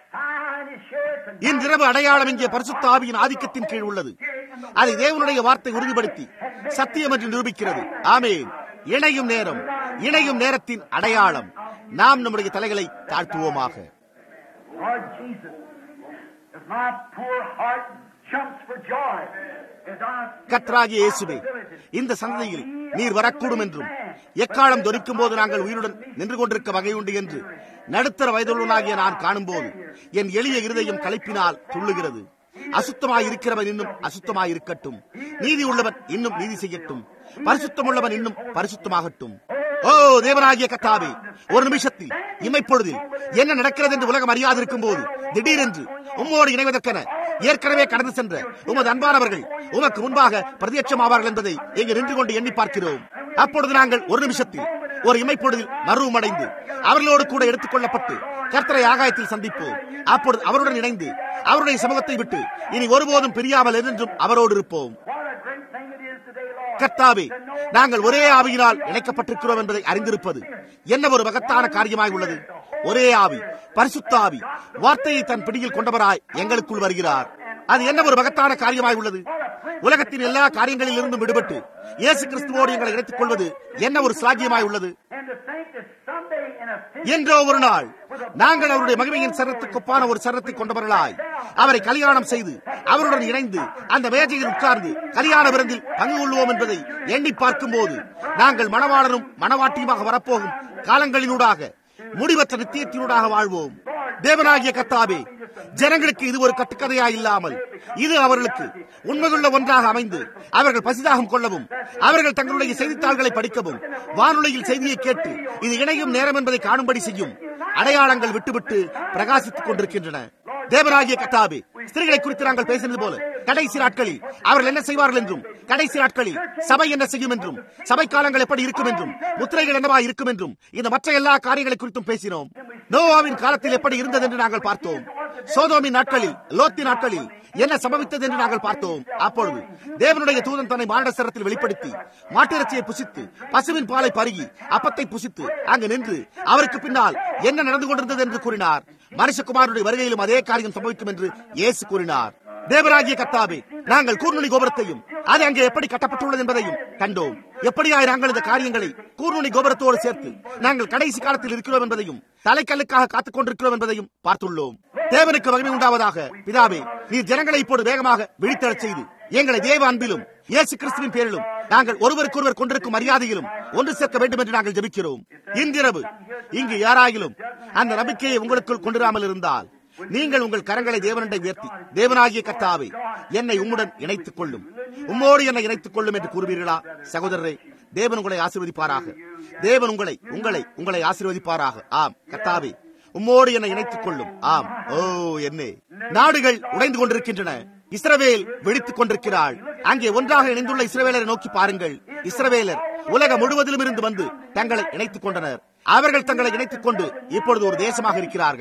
இன்றிரவு அடையாளம் இங்கே பரிசுத்த ஆவியின் ஆதிக்கத்தின் கீழ் உள்ளது அதை தேவனுடைய வார்த்தை உறுதிப்படுத்தி சத்தியம் என்று நிரூபிக்கிறது ஆமேன் இணையும் நேரம் இணையும் நேரத்தின் அடையாளம் நாம் நம்முடைய தலைகளை தாழ்த்துவோமாக Lord Jesus, if my poor heart jumps for joy as I கத்ராகிய இயேசுவே இந்த சந்ததியில் நீர் வரக்கூடும் என்றும் எக்காலம் தொனிக்கும் போது நாங்கள் உயிருடன் நின்று கொண்டிருக்க வகையுண்டு என்று நடுத்தர வயதுள்ளவனாகிய நான் காணும்போது என் எளிய இருதயம் களைப்பினால் துள்ளுகிறது அசுத்தமாய் இருக்கிறவன் இன்னும் அசுத்தமாய் இருக்கட்டும் நீதி உள்ளவன் இன்னும் நீதி செய்யட்டும் பரிசுத்தம் உள்ளவன் இன்னும் பரிசுத்தமாகட்டும் ஓ தேவனாகிய கத்தாவே ஒரு நிமிஷத்தில் இமைப்பொழுதில் என்ன நடக்கிறது என்று உலகம் அறியாதிருக்கும் போது திடீரென்று உம்மோடு இணைவதற்கென ஏற்கனவே கடந்து சென்ற உமது அன்பானவர்கள் உமக்கு முன்பாக பிரதியட்சமாவார்கள் என்பதை இங்கு நின்று கொண்டு எண்ணி பார்க்கிறோம் அப்பொழுது நாங்கள் ஒரு நிமிஷத்தில் ஒரு இமைப்பொழுதில் மருவமடைந்து அவர்களோடு கூட எடுத்துக் கொள்ளப்பட்டு கர்த்தரை ஆகாயத்தில் சந்திப்போம் அப்பொழுது அவருடன் இணைந்து அவருடைய சமூகத்தை விட்டு இனி ஒருபோதும் பிரியாமல் என்றென்றும் அவரோடு இருப்போம் What a great thing it is today, Lord. கர்த்தாவே நாங்கள் ஒரே ஆவியினால் இணைக்கப்பட்டிருக்கிறோம் என்பதை அறிந்திருப்பது என்ன ஒரு மகத்தான காரியமாய் உள்ளது ஒரே ஆவி பரிசுத்த ஆவி வார்த்தையை தன் பிடியில் கொண்டவராய் எங்களுக்குள் வருகிறார் அது என்ன ஒரு மகத்தான காரியமாய் உள்ளது உலகத்தின் எல்லா காரியங்களில் இருந்தும் விடுபட்டு இயேசு கிறிஸ்துவோடு எங்களை இணைத்துக் கொள்வது என்ன ஒரு சாகியமாய் உள்ளது And to think that someday in a என்றோ ஒரு நாள் நாங்கள் அவருடைய மகிமையின் சரத்துக்கு ஒப்பான ஒரு சரத்தை கொண்டவர்களாய் அவரை கல்யாணம் செய்து அவருடன் இணைந்து அந்த மேஜையில் உட்கார்ந்து கல்யாண விருந்தில் பங்கு கொள்வோம் என்பதை எண்ணி பார்க்கும்போது நாங்கள் மணவாளரும் மணவாட்டியுமாக வரப்போகும் காலங்களினூடாக முடிவற்ற நித்தியத்தினூடாக வாழ்வோம் தேவனாகிய கத்தாவே ஜனங்களுக்கு இது ஒரு கட்டுக்கதையா இல்லாமல் இது அவர்களுக்கு உண்மையுள்ள ஒன்றாக அமைந்து அவர்கள் பசிதாகம் கொள்ளவும் அவர்கள் தங்களுடைய செய்தித்தாள்களை படிக்கவும் வானொலியில் செய்தியை கேட்டு இது இணையும் நேரம் என்பதை காணும்படி செய்யும் அடையாளங்கள் விட்டுவிட்டு பிரகாசித்துக் கொண்டிருக்கின்றன தேவனாகிய கத்தாவே ஸ்திரீகளை குறித்து நாங்கள் பேசினது போல கடைசி நாட்களில் அவர்கள் என்ன செய்வார்கள் என்றும் கடைசி நாட்களில் சபை என்ன செய்யும் என்றும் சபை காலங்கள் எப்படி இருக்கும் என்றும் முத்திரைகள் என்னவா இருக்கும் என்றும் இந்த மற்ற எல்லா காரியங்களை குறித்தும் பேசினோம் நோவாவின் காலத்தில் எப்படி இருந்தது என்று நாங்கள் பார்த்தோம் சோதோமின் நாட்களில் லோத்தி நாட்களில் என்ன சம்பவித்தது என்று நாங்கள் பார்த்தோம் அப்பொழுது தேவனுடைய தூதன் தன்னை மாரடசரத்தில் வெளிப்படுத்தி மாட்டிறச்சியை புசித்து பசுவின் பாலை பருகி அப்பத்தை புசித்து அங்கு நின்று அவருக்கு பின்னால் என்ன நடந்து கொண்டிருந்தது என்று கூறினார் மனுஷகுமாரனுடைய வருகையிலும் அதே காரியம் சம்பவிக்கும் என்று இயேசு கூறினார் தேவராகிய கத்தாவே நாங்கள் கூர்நுனி கோபுரத்தையும் அது அங்கே எப்படி கட்டப்பட்டுள்ளது என்பதையும் கண்டோம் எப்படியாய் நாங்கள் இந்த காரியங்களை கூர்நுனி கோபுரத்தோடு சேர்த்து நாங்கள் கடைசி காலத்தில் இருக்கிறோம் என்பதையும் தலைக்கல்லுக்காக காத்துக் கொண்டிருக்கிறோம் என்பதையும் பார்த்துள்ளோம் தேவனுக்கு மகிமை உண்டாவதாக பிதாவே நீர் ஜனங்களை இப்போது வேகமாக விழித்தெழச் செய்து எங்களை தேவ அன்பிலும் இயேசு கிறிஸ்துவின் பேரிலும் நாங்கள் ஒருவருக்கொருவர் கொண்டிருக்கும் மரியாதையிலும் ஒன்று சேர்க்க வேண்டும் என்று நாங்கள் ஜெபிக்கிறோம் இன்றிரவு இங்கு யாராயிலும் அந்த நம்பிக்கையை உங்களுக்குள் கொண்டிராமல் இருந்தால் நீங்கள் உங்கள் கரங்களை தேவனண்டை உயர்த்தி தேவனாகிய கர்த்தாவே என்னை உம்முடன் இணைத்துக் கொள்ளும் உம்மோடு என்னை இணைத்துக் கொள்ளும் என்று கூறுவீர்களா சகோதரரே தேவன் உங்களை ஆசீர்வதிப்பாராக தேவன் உங்களை உங்களை உங்களை ஆசீர்வதிப்பாராக ஆம் கர்த்தாவே உம்மோடு என்னை இணைத்துக் கொள்ளும் ஆம் ஓ என்னே நாடுகள் உடைந்து கொண்டிருக்கின்றன இஸ்ரவேல் வெடித்துக் கொண்டிருக்கிறாள் அங்கே ஒன்றாக இணைந்துள்ள இஸ்ரவேலரை நோக்கி பாருங்கள் இஸ்ரவேலர் உலகம் முழுவதிலும் இருந்து வந்து தங்களை இணைத்துக் கொண்டனர் அவர்கள் தங்களை இணைத்துக் கொண்டு இப்பொழுது ஒரு தேசமாக இருக்கிறார்கள்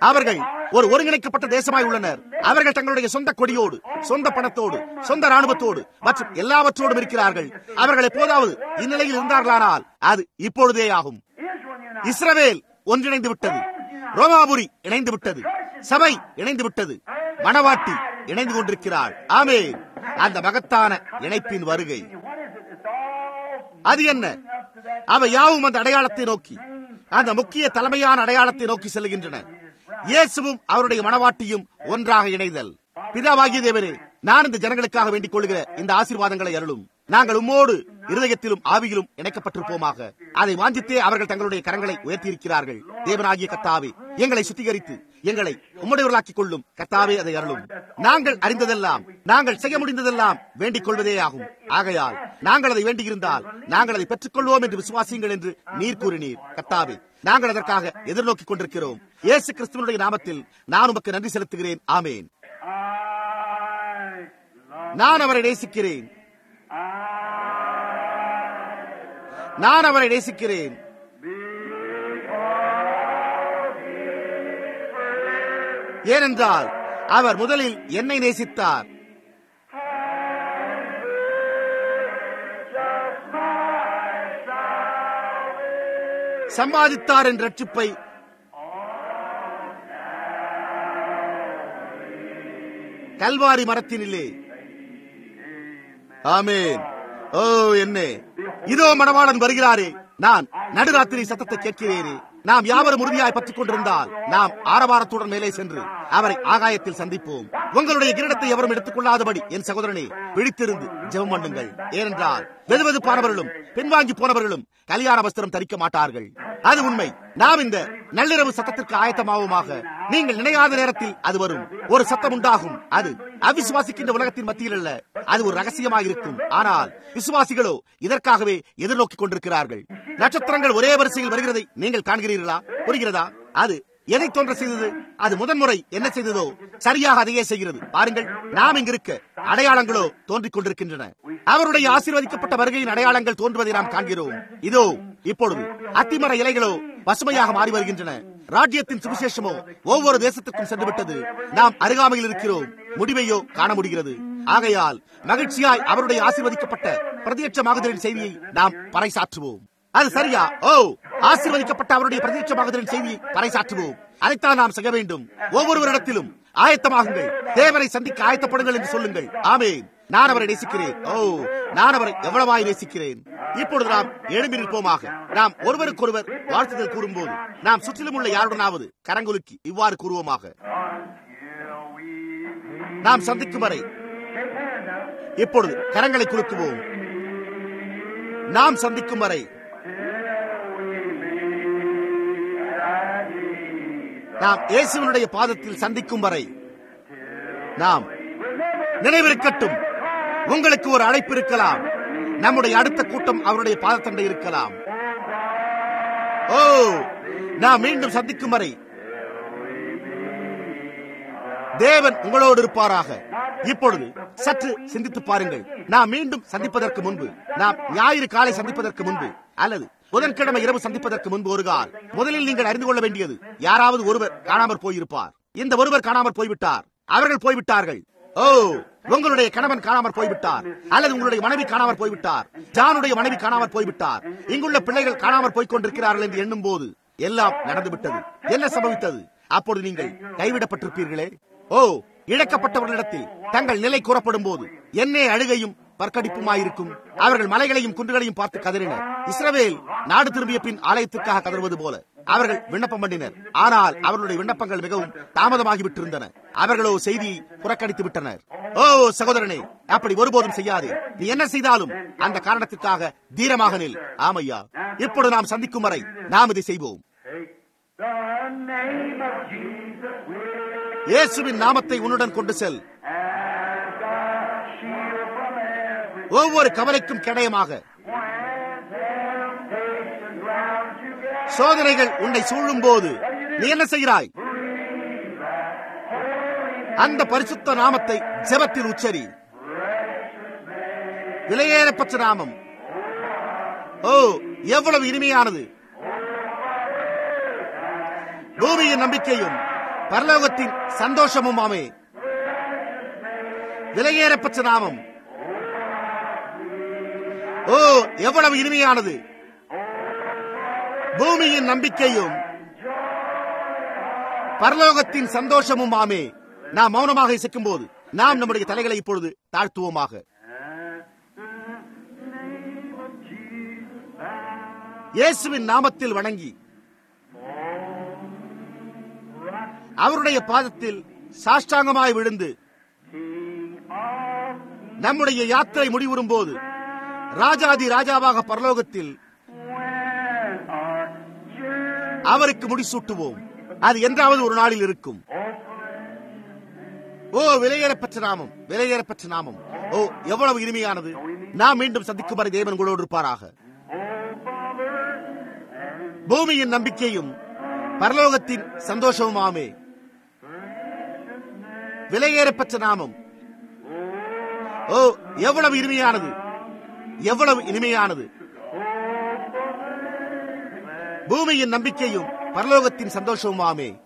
அவர்கள் ஒரு ஒருங்கிணைக்கப்பட்ட தேசமாய் உள்ளனர் அவர்கள் தங்களுடைய சொந்த கொடியோடு சொந்த பணத்தோடு சொந்த ராணுவத்தோடு மற்றும் எல்லாவற்றோடும் இருக்கிறார்கள் அவர்கள் எப்போதாவது இந்நிலையில் இருந்தார்களானால் அது இப்பொழுதே ஆகும் இஸ்ரவேல் ஒன்றிணைந்து விட்டது ரோமாபுரி இணைந்து விட்டது சபை இணைந்து விட்டது மணவாட்டி இணைந்து கொண்டிருக்கிறாள் ஆமே அந்த மகத்தான இணைப்பின் வருகை அது என்ன அவை யாவும் அந்த அடையாளத்தை நோக்கி அந்த முக்கிய தலைமையான அடையாளத்தை நோக்கி செல்கின்றன இயேசுவும் அவருடைய மனவாட்டியும் ஒன்றாக இணைதல் பிதாவாகிய தேவனே நான் இந்த ஜனங்களுக்காக வேண்டிக் கொள்கிற இந்த ஆசீர்வாதங்களை அருளும் நாங்கள் உம்மோடு இருதயத்திலும் ஆவியிலும் இணைக்கப்பட்டிருப்போமாக அதை வாஞ்சித்தே அவர்கள் தங்களுடைய கரங்களை உயர்த்தியிருக்கிறார்கள் தேவனாகிய கத்தாவே எங்களை சுத்திகரித்து எங்களை உம்முடையவர்களாக்கிக் கொள்ளும் கத்தாவே அதை அருளும் நாங்கள் அறிந்ததெல்லாம் நாங்கள் செய்ய முடிந்ததெல்லாம் வேண்டிக் கொள்வதே ஆகும் ஆகையால் நாங்கள் அதை வேண்டியிருந்தால் நாங்கள் அதை பெற்றுக்கொள்வோம் என்று விசுவாசியுங்கள் என்று நீர் கூறினீர் கத்தாவே நாங்கள் அதற்காக எதிர்நோக்கிக் கொண்டிருக்கிறோம் இயேசு கிறிஸ்துவனுடைய நாமத்தில் நான் உமக்கு நன்றி செலுத்துகிறேன் ஆமேன் நான் அவரை நேசிக்கிறேன் நான் அவரை நேசிக்கிறேன் ஏனென்றால் அவர் முதலில் என்னை நேசித்தார் சம்பாதித்தார் என்ற ரட்சிப்பை கல்வாரி மரத்தினிலே ஆமேன் ஓ என்ன இதோ மணவாளன் வருகிறாரே நான் நடுராத்திரி சத்தத்தை கேட்கிறேனே நாம் யாவரும் உறுதியாய் பற்றிக் கொண்டிருந்தால் நாம் ஆரவாரத்துடன் மேலே சென்று அவரை ஆகாயத்தில் சந்திப்போம் உங்களுடைய கிரீடத்தை எவரும் எடுத்துக் கொள்ளாதபடி என் சகோதரனே விழித்திருந்து ஜெபம் பண்ணுங்கள் ஏனென்றால் வெதுவெதுப்பானவர்களும் பின்வாங்கி போனவர்களும் கல்யாண வஸ்திரம் தரிக்க மாட்டார்கள் அது உண்மை நாம் இந்த நள்ளிரவு சத்தத்திற்கு ஆயத்தமாவுமாக நீங்கள் நினையாத நேரத்தில் அது வரும் ஒரு சத்தம் உண்டாகும் அது அவிசுவாசிக்கின்ற உலகத்தின் மத்தியில் அல்ல அது ஒரு ரகசியமாக இருக்கும் ஆனால் விசுவாசிகளோ இதற்காகவே எதிர்நோக்கிக் கொண்டிருக்கிறார்கள் நட்சத்திரங்கள் ஒரே வரிசையில் வருகிறதை நீங்கள் காண்கிறீர்களா புரிகிறதா அது எதை தோன்ற செய்தது அது முதன்முறை என்ன செய்ததோ சரியாக அதையே செய்கிறது பாருங்கள் நாம் இங்கிருக்க அடையாளங்களோ தோன்றிக் கொண்டிருக்கின்றன அவருடைய ஆசீர்வதிக்கப்பட்ட வருகையின் அடையாளங்கள் தோன்றுவதை நாம் காண்கிறோம் இதோ இப்பொழுது அத்திமர இலைகளோ பசுமையாக மாறி வருகின்றன ராஜ்யத்தின் சுவிசேஷமோ ஒவ்வொரு தேசத்துக்கும் சென்று விட்டது நாம் அருகாமையில் இருக்கிறோம் முடிவையோ காண முடிகிறது ஆகையால் மகிழ்ச்சியாய் அவருடைய ஆசீர்வதிக்கப்பட்ட பிரதியட்சமாகுதலின் செய்தியை நாம் பறைசாற்றுவோம் அது சரியா ஓ ஆசீர்வதிக்கப்பட்ட அவருடைய பிரதியட்சமாகுதலின் செய்தியை பறைசாற்றுவோம் அதைத்தான் நாம் செய்ய வேண்டும் ஒவ்வொருவரிடத்திலும் ஆயத்தமாகுங்கள் தேவரை சந்திக்க ஆயத்தப்படுங்கள் என்று சொல்லுங்கள் ஆமேன் நான் அவரை நேசிக்கிறேன் ஓ நான் அவரை எவ்வளவாய் நேசிக்கிறேன் இப்பொழுது நாம் எழும்பி நிற்போமாக நாம் ஒருவருக்கொருவர் வாழ்த்துதல் கூறும்போது நாம் சுற்றிலும் உள்ள யாருடனாவது கரங்குலுக்கி இவ்வாறு கூறுவோமாக நாம் சந்திக்கும் வரை இப்பொழுது கரங்களை குலுக்குவோம் நாம் சந்திக்கும் வரை நாம் இயேசுவனுடைய பாதத்தில் சந்திக்கும் வரை நாம் நினைவிருக்கட்டும் உங்களுக்கு ஒரு அழைப்பு இருக்கலாம் நம்முடைய அடுத்த கூட்டம் அவருடைய பாதத்தண்டை இருக்கலாம் ஓ நாம் மீண்டும் சந்திக்கும் வரை தேவன் உங்களோடு இருப்பாராக இப்பொழுது சற்று சிந்தித்து பாருங்கள் நாம் மீண்டும் சந்திப்பதற்கு முன்பு நாம் ஞாயிறு காலை சந்திப்பதற்கு முன்பு அல்லது புதன்கிழமை இரவு சந்திப்பதற்கு முன்பு ஒரு கால் முதலில் நீங்கள் அறிந்து கொள்ள வேண்டியது யாராவது ஒருவர் காணாமற் போயிருப்பார் இந்த ஒருவர் காணாமற் போய்விட்டார் அவர்கள் போய்விட்டார்கள் ஓ உங்களுடைய கணவன் காணாமற் போய்விட்டார் அல்லது உங்களுடைய மனைவி காணாமற் போய்விட்டார் ஜானுடைய மனைவி காணாமற் போய்விட்டார் இங்குள்ள பிள்ளைகள் காணாமற் போய்க் கொண்டிருக்கிறார்கள் என்று எண்ணும் போது எல்லாம் நடந்துவிட்டது என்ன சம்பவித்தது அப்பொழுது நீங்கள் கைவிடப்பட்டிருப்பீர்களே ஓ இழக்கப்பட்டவர்களிடத்தில் தங்கள் நிலை கூறப்படும் போது என்னே அழுகையும் பற்கடிப்புமாயிருக்கும் அவர்கள் மலைகளையும் குன்றுகளையும் பார்த்து கதறினர் இஸ்ரவேல் நாடு திரும்பிய பின் ஆலயத்திற்காக கதறுவது போல அவர்கள் விண்ணப்பம் பண்ணினர் ஆனால் அவர்களுடைய விண்ணப்பங்கள் மிகவும் தாமதமாகிவிட்டிருந்தன அவர்களோ செய்தியை புறக்கணித்து விட்டனர் ஓ சகோதரனே அப்படி ஒருபோதும் செய்யாதே நீ என்ன செய்தாலும் அந்த காரணத்திற்காக தீரமாக நில் ஆமையா இப்பொழுது நாம் சந்திக்கும் வரை நாம் இதை செய்வோம் The name of Jesus will இயேசுவின் நாமத்தை உன்னுடன் கொண்டு செல் as a shield from every ஒவ்வொரு கவலைக்கும் கிடையமாக temptation round you get. சோதனைகள் உன்னை சூழும் போது நீ என்ன செய்கிறாய் அந்த பரிசுத்த நாமத்தை ஜெபத்தில் உச்சரி விலையேறப்பட்ட நாமம் ஓ எவ்வளவு இனிமையானது பூமியின் நம்பிக்கையும் பரலோகத்தின் சந்தோஷமும் ஆமே விலையேறப்பட்ட நாமம் ஓ எவ்வளவு இனிமையானது பூமியின் நம்பிக்கையும் பரலோகத்தின் சந்தோஷமும் ஆமே நாம் மௌனமாக இசைக்கும் போது நாம் நம்முடைய தலைகளை இப்பொழுது தாழ்த்துவோமாக இயேசுவின் நாமத்தில் வணங்கி அவருடைய பாதத்தில் சாஷ்டாங்கமாய் விழுந்து நம்முடைய யாத்திரை முடிவுறும் போது ராஜாதி ராஜாவாக பரலோகத்தில் அவருக்கு முடிசூட்டுவோம் அது என்றாவது ஒரு நாளில் இருக்கும் ஓ விலையேறப்பட்ட நாமம் விலையேறப்பட்ட நாமம் ஓ எவ்வளவு இனிமையானது நாம் மீண்டும் சந்திக்கும் வரை தேவன் உங்களோடு இருப்பாராக பூமியின் நம்பிக்கையும் பரலோகத்தின் சந்தோஷமுமாமே விலையேறப்பட்ட நாமம் ஓ எவ்வளவு இனிமையானது எவ்வளவு இனிமையானது பூமியின் நம்பிக்கையும் பரலோகத்தின் சந்தோஷமுமாமே